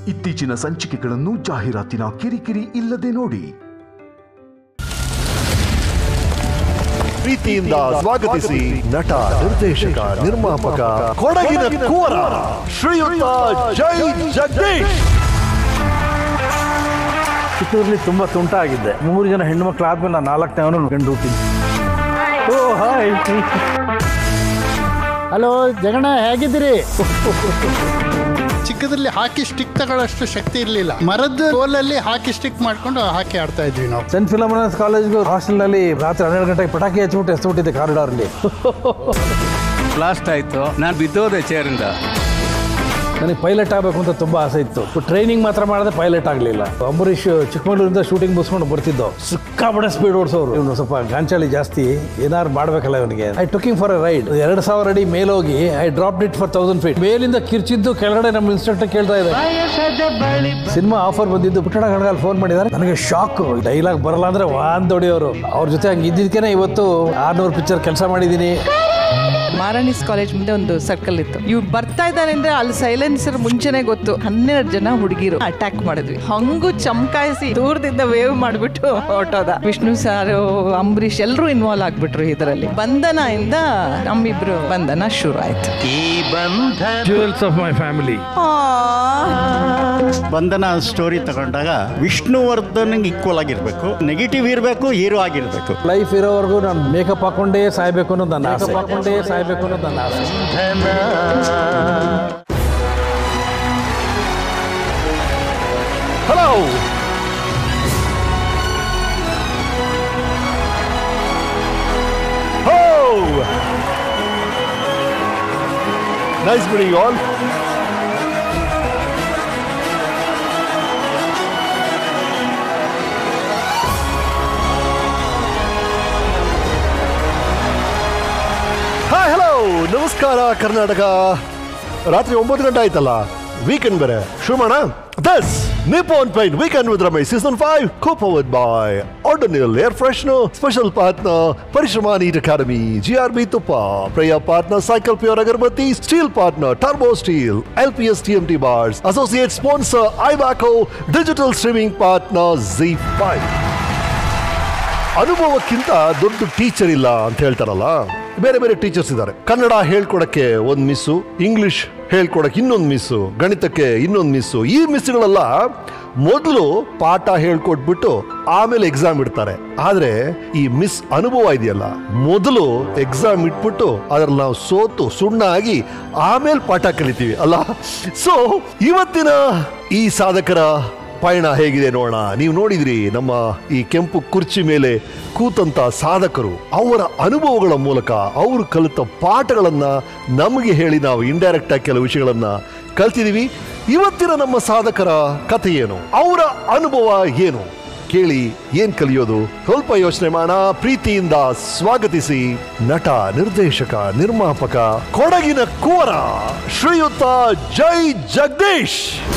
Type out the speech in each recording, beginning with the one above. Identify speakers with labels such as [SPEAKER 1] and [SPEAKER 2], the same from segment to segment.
[SPEAKER 1] ಇತ್ತೀಚಿನ ಸಂಚಿಕೆಗಳನ್ನು ಜಾಹೀರಾತಿನ ಕಿರಿಕಿರಿ ಇಲ್ಲದೆ ನೋಡಿ
[SPEAKER 2] ಪ್ರೀತಿಯಿಂದ ಸ್ವಾಗತಿಸಿ ನಟ ನಿರ್ದೇಶಕ ನಿರ್ಮಾಪಕ ಕೊಡಗಿನ ಕುವರ ಶ್ರೀಯುತ ಜೈ ಜಗದೀಶ್
[SPEAKER 3] ಚಿಕ್ಕದ್ರಲ್ಲಿ ತುಂಬಾ ತುಂಟ ಆಗಿದ್ದೆ ಮೂರು ಜನ ಹೆಣ್ಣು ಮಕ್ಳು ಆದ್ಮೇಲೆ ನಾನು ನಾಲ್ಕನೇ ಅವನು ಗಂಡು ಹುಟ್ಟಿದ್ದೆ ಓ ಹಾಯ್
[SPEAKER 4] ಹಲೋ ಜಗಣ ಹೇಗಿದ್ದೀರಿ
[SPEAKER 5] ಚಿಕ್ಕದ್ರಲ್ಲಿ ಹಾಕಿ ಸ್ಟಿಕ್ ತಗೊಳ್ಳೋಷ್ಟು ಶಕ್ತಿ ಇರಲಿಲ್ಲ ಮರದ ಕೋಲಲ್ಲಿ ಹಾಕಿ ಸ್ಟಿಕ್ ಮಾಡ್ಕೊಂಡು ಹಾಕಿ ಆಡ್ತಾ ಇದ್ವಿ ನಾವು
[SPEAKER 3] ಸೆಂಟ್ ಫಿಲಮನಸ್ ಕಾಲೇಜ್ಗೂ ಹಾಸ್ಟೆಲ್ನಲ್ಲಿ ರಾತ್ರಿ ಹನ್ನೆರಡು ಗಂಟೆಗೆ ಪಟಾಕಿ ಹಚ್ಬಿಟ್ಟು ಎಸ್ಬಿಟ್ಟಿದ್ದೆ ಕಾರಿಡಾರ್ಲಿ
[SPEAKER 6] ಬ್ಲಾಸ್ಟ್ ಆಯ್ತು ನಾನು ಬಿದ್ದೋದೆ ಚೇರಿಂದ
[SPEAKER 3] ನನಗೆ ಪೈಲಟ್ ಆಗಬೇಕು ಅಂತ ತುಂಬಾ ಆಸೆ ಇತ್ತು ಟ್ರೈನಿಂಗ್ ಮಾತ್ರ ಮಾಡಿದ್ರೆ ಪೈಲಟ್ ಆಗಲಿಲ್ಲ ಅಂಬರೀಷ್ ಚಿಕ್ಕಮಗಳೂರಿಂದ ಶೂಟಿಂಗ್ ಮುಗಿಸ್ಕೊಂಡು ಬರ್ತಿದ್ದೋ ಸಿಕ್ಕಾಪಟ್ಟೆ ಸ್ಪೀಡ್ ಓಡಿಸೋರು ಇವನು ಸ್ವಲ್ಪ ಗಾಂಚಾಳಿ ಜಾಸ್ತಿ ಏನಾರು ಮಾಡ್ಬೇಕಲ್ಲ ಇವನಿಗೆ I took him for a ride ಎರಡು ಸಾವಿರ ಅಡಿ ಮೇಲೋಗಿ I drop it for thousand feet ಮೇಲಿಂದ ಕಿರ್ಚಿದ್ದು ಕೆಳಗಡೆ ನಮ್ಮ ಇನ್ಸ್ಟ್ರಕ್ಟರ್ ಕೇಳ್ತಾ ಇದೆ ಸಿನಿಮಾ ಆಫರ್ ಬಂದಿದ್ದು ಪುಟ್ಟಣ ಗಣಗಾಲ್ ಫೋನ್ ಮಾಡಿದ್ದಾರೆ ನನಗೆ ಶಾಕ್ ಡೈಲಾಗ್ ಬರಲ್ಲ ಅಂದ್ರೆ ವಾಂದ್ ಹೊಡಿಯೋರು ಅವ್ರ ಜೊತೆ ಹಂಗೆ ಇದ್ದಿದ್ಕೇನೆ ಇವತ್ತು ಆರ್ನೂರು ಪಿಕ್ಚರ್ ಕೆಲಸ ಮಾಡಿದ್ದೀನಿ
[SPEAKER 7] ಮಾರಾಣಿಸ್ ಕಾಲೇಜ್ ಮುಂದೆ ಒಂದು ಸರ್ಕಲ್ ಇತ್ತು ಇವ್ರು ಬರ್ತಾ ಇದ್ದಾರೆ ಅಂದ್ರೆ ಅಲ್ಲಿ ಸೈಲೆನ್ಸರ್ ಮುಂಚೆನೆ ಗೊತ್ತು ಹನ್ನೆರಡು ಜನ ಹುಡುಗಿರು ಅಟ್ಯಾಕ್ ಮಾಡಿದ್ವಿ ಹಂಗು ಚಮಕಾಯಿಸಿ ದೂರದಿಂದ ವೇವ್ ಮಾಡ್ಬಿಟ್ಟು ಹೊರಟೋದ ವಿಷ್ಣು ಸಾರ್ ಅಂಬರೀಷ್ ಎಲ್ಲರೂ ಇನ್ವಾಲ್ವ್ ಆಗ್ಬಿಟ್ರು ಇದರಲ್ಲಿ ಬಂಧನ ಇಂದ ನಮ್ಮಿಬ್ರು ಬಂಧನ ಶುರು ಆಯ್ತು
[SPEAKER 3] jewels of my family
[SPEAKER 8] Bandhana story ತಗೊಂಡಾಗ ವಿಷ್ಣುವರ್ಧನ್ ಈಕ್ವಲ್ ಆಗಿರ್ಬೇಕು ನೆಗೆಟಿವ್ ಇರಬೇಕು ಹೀರೋ ಆಗಿರ್ಬೇಕು
[SPEAKER 3] ಲೈಫ್ ಇರೋವರೆಗೂ ನಾನು ಮೇಕಪ್ ಹಾಕೊಂಡೇ ಸಾಯ್ಬೇಕು ಅನ್ನೋದು ನನ್ನ ಆಸೆ ಹಾಕೊಂಡೇ ಸಾಯ್ಬೇಕು ಅನ್ನೋದು ನನ್ನ ಆಸೆ
[SPEAKER 2] hello nice bidding all hi hello ನಮಸ್ಕಾರ ಕರ್ನಾಟಕ ರಾತ್ರಿ ಒಂಬತ್ತು ಗಂಟೆ ಆಯ್ತಲ್ಲ ವೀಕೆಂಡ್ ಬೇರೆ ಶುರು ಮಾಡೋಣ this Nippon paint weekend with Ramesh season five co-powered by Odonil air freshener special partner Parishrama NEET academy G R B ತುಪ್ಪ ಪ್ರಿಯ partner Cycle pure agarbatti steel partner Turbo steel L P S T M T bars associate sponsor Ibaco digital streaming partner Zee five ಅನುಭವಕ್ಕಿಂತ ದೊಡ್ಡ teacher ಇಲ್ಲ ಅಂತ ಹೇಳ್ತಾರಲ್ಲ ಬೇರೆ ಬೇರೆ teachers ಇದ್ದಾರೆ ಕನ್ನಡ ಹೇಳ್ಕೊಡಕ್ಕೆ ಒಂದು ಮಿಸ್ಸು ಇಂಗ್ಲಿಷ್ ಹೇಳ್ಕೊಡಕ್ಕೆ ಇನ್ನೊಂದು ಮಿಸ್ಸು ಗಣಿತಕ್ಕೆ ಇನ್ನೊಂದು ಮಿಸ್ಸು ಈ ಮಿಸ್ಸುಗಳೆಲ್ಲ ಮೊದಲು ಪಾಠ ಹೇಳ್ಕೊಟ್ಬಿಟ್ಟು ಆಮೇಲೆ ಎಕ್ಸಾಮ್ ಇಡ್ತಾರೆ ಆದ್ರೆ ಈ ಮಿಸ್ ಅನುಭವ ಇದೆಯಲ್ಲ ಮೊದಲು ಎಕ್ಸಾಮ್ ಇಟ್ಬಿಟ್ಟು ಅದ್ರಲ್ಲಿ ನಾವು ಸೋತು ಸುಣ್ಣ ಆಗಿ ಆಮೇಲೆ ಪಾಠ ಕಲಿತೀವಿ ಅಲ್ಲ ಸೊ ಇವತ್ತಿನ ಈ ಸಾಧಕರ ಪಯಣ ಹೇಗಿದೆ ನೋಡೋಣ ನೀವು ನೋಡಿದ್ರಿ ನಮ್ಮ ಈ ಕೆಂಪು ಕುರ್ಚಿ ಮೇಲೆ ಕೂತಂತ ಸಾಧಕರು ಅವರ ಅನುಭವಗಳ ಮೂಲಕ ಅವರು ಕಲಿತ ಪಾಠಗಳನ್ನ ನಮಗೆ ಹೇಳಿ ನಾವು ಇಂಡೈರೆಕ್ಟ್ ಆಗಿ ಕೆಲವು ವಿಷಯಗಳನ್ನ ಕಲ್ತಿದೀವಿ ಇವತ್ತಿನ ನಮ್ಮ ಸಾಧಕರ ಕಥೆ ಏನು ಅವರ ಅನುಭವ ಏನು ಕೇಳಿ ಏನ್ ಕಲಿಯೋದು ಸ್ವಲ್ಪ ಯೋಚನೆ ಮಾಡೋಣ ಪ್ರೀತಿಯಿಂದ ಸ್ವಾಗತಿಸಿ ನಟ ನಿರ್ದೇಶಕ ನಿರ್ಮಾಪಕ ಕೊಡಗಿನ ಕುವರ ಶ್ರೀಯುತ ಜೈ ಜಗದೀಶ್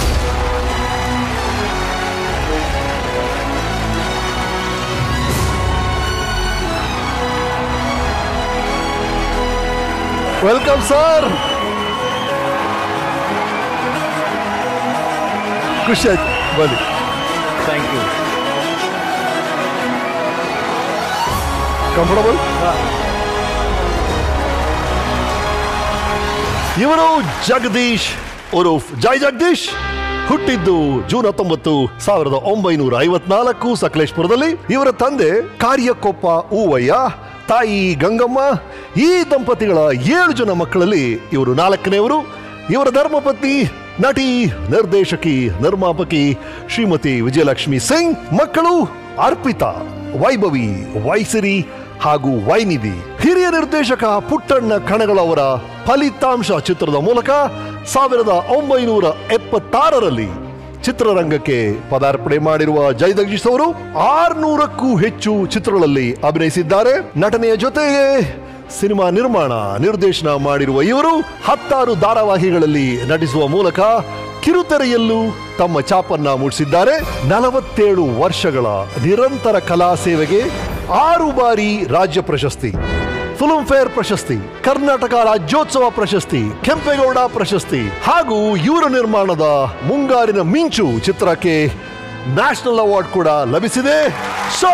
[SPEAKER 2] ವೆಲ್ಕಮ್ ಸರ್ ಖುಷಿ ಆಯ್ತು ಬನ್ನಿ
[SPEAKER 3] ಥ್ಯಾಂಕ್ ಯು
[SPEAKER 2] ಕಂಫರ್ಟಬಲ್ ಇವರು ಜಗದೀಶ್ ಉರುಫ್ ಜೈ ಜಗದೀಶ್ ಹುಟ್ಟಿದ್ದು ಜೂನ್ ಹತ್ತೊಂಬತ್ತು ಸಾವಿರದ ಒಂಬೈನೂರ ಐವತ್ನಾಲ್ಕು ಸಕಲೇಶ್ಪುರದಲ್ಲಿ ಇವರ ತಂದೆ ಕಾರ್ಯಕೊಪ್ಪ ಹೂವಯ್ಯ ತಾಯಿ ಗಂಗಮ್ಮ ಈ ದಂಪತಿಗಳ ಏಳು ಜನ ಮಕ್ಕಳಲ್ಲಿ ಇವರು ನಾಲ್ಕನೆಯವರು ಇವರ ಧರ್ಮಪತ್ನಿ ನಟಿ ನಿರ್ದೇಶಕಿ ನಿರ್ಮಾಪಕಿ ಶ್ರೀಮತಿ ವಿಜಯಲಕ್ಷ್ಮಿ ಸಿಂಗ್ ಮಕ್ಕಳು ಅರ್ಪಿತಾ ವೈಭವಿ ವೈಸಿರಿ ಹಾಗೂ ವೈನಿಧಿ ಹಿರಿಯ ನಿರ್ದೇಶಕ ಪುಟ್ಟಣ್ಣ ಕಣಗಳವರ ಫಲಿತಾಂಶ ಚಿತ್ರದ ಮೂಲಕ ಸಾವಿರದ ಒಂಬೈನೂರ ಎಪ್ಪತ್ತಾರರಲ್ಲಿ ಚಿತ್ರರಂಗಕ್ಕೆ ಪದಾರ್ಪಣೆ ಮಾಡಿರುವ ಜಯದಗೀಶ್ ಅವರು ಆರ್ನೂರಕ್ಕೂ ಹೆಚ್ಚು ಚಿತ್ರಗಳಲ್ಲಿ ಅಭಿನಯಿಸಿದ್ದಾರೆ ನಟನೆಯ ಜೊತೆಗೆ ಸಿನಿಮಾ ನಿರ್ಮಾಣ ನಿರ್ದೇಶನ ಮಾಡಿರುವ ಇವರು ಹತ್ತಾರು ಧಾರಾವಾಹಿಗಳಲ್ಲಿ ನಟಿಸುವ ಮೂಲಕ ಕಿರುತೆರೆಯಲ್ಲೂ ತಮ್ಮ ಛಾಪನ್ನ ಮೂಡಿಸಿದ್ದಾರೆ ನಲವತ್ತೇಳು ವರ್ಷಗಳ ನಿರಂತರ ಕಲಾ ಸೇವೆಗೆ ಆರು ಬಾರಿ ರಾಜ್ಯ ಪ್ರಶಸ್ತಿ ಫಿಲ್ಮ್ ಫೇರ್ ಪ್ರಶಸ್ತಿ ಕರ್ನಾಟಕ ರಾಜ್ಯೋತ್ಸವ ಪ್ರಶಸ್ತಿ ಕೆಂಪೇಗೌಡ ಪ್ರಶಸ್ತಿ ಹಾಗೂ ಇವರ ನಿರ್ಮಾಣದ ಮುಂಗಾರಿನ ಮಿಂಚು ಚಿತ್ರಕ್ಕೆ ನ್ಯಾಷನಲ್ ಅವಾರ್ಡ್ ಕೂಡ ಲಭಿಸಿದೆ so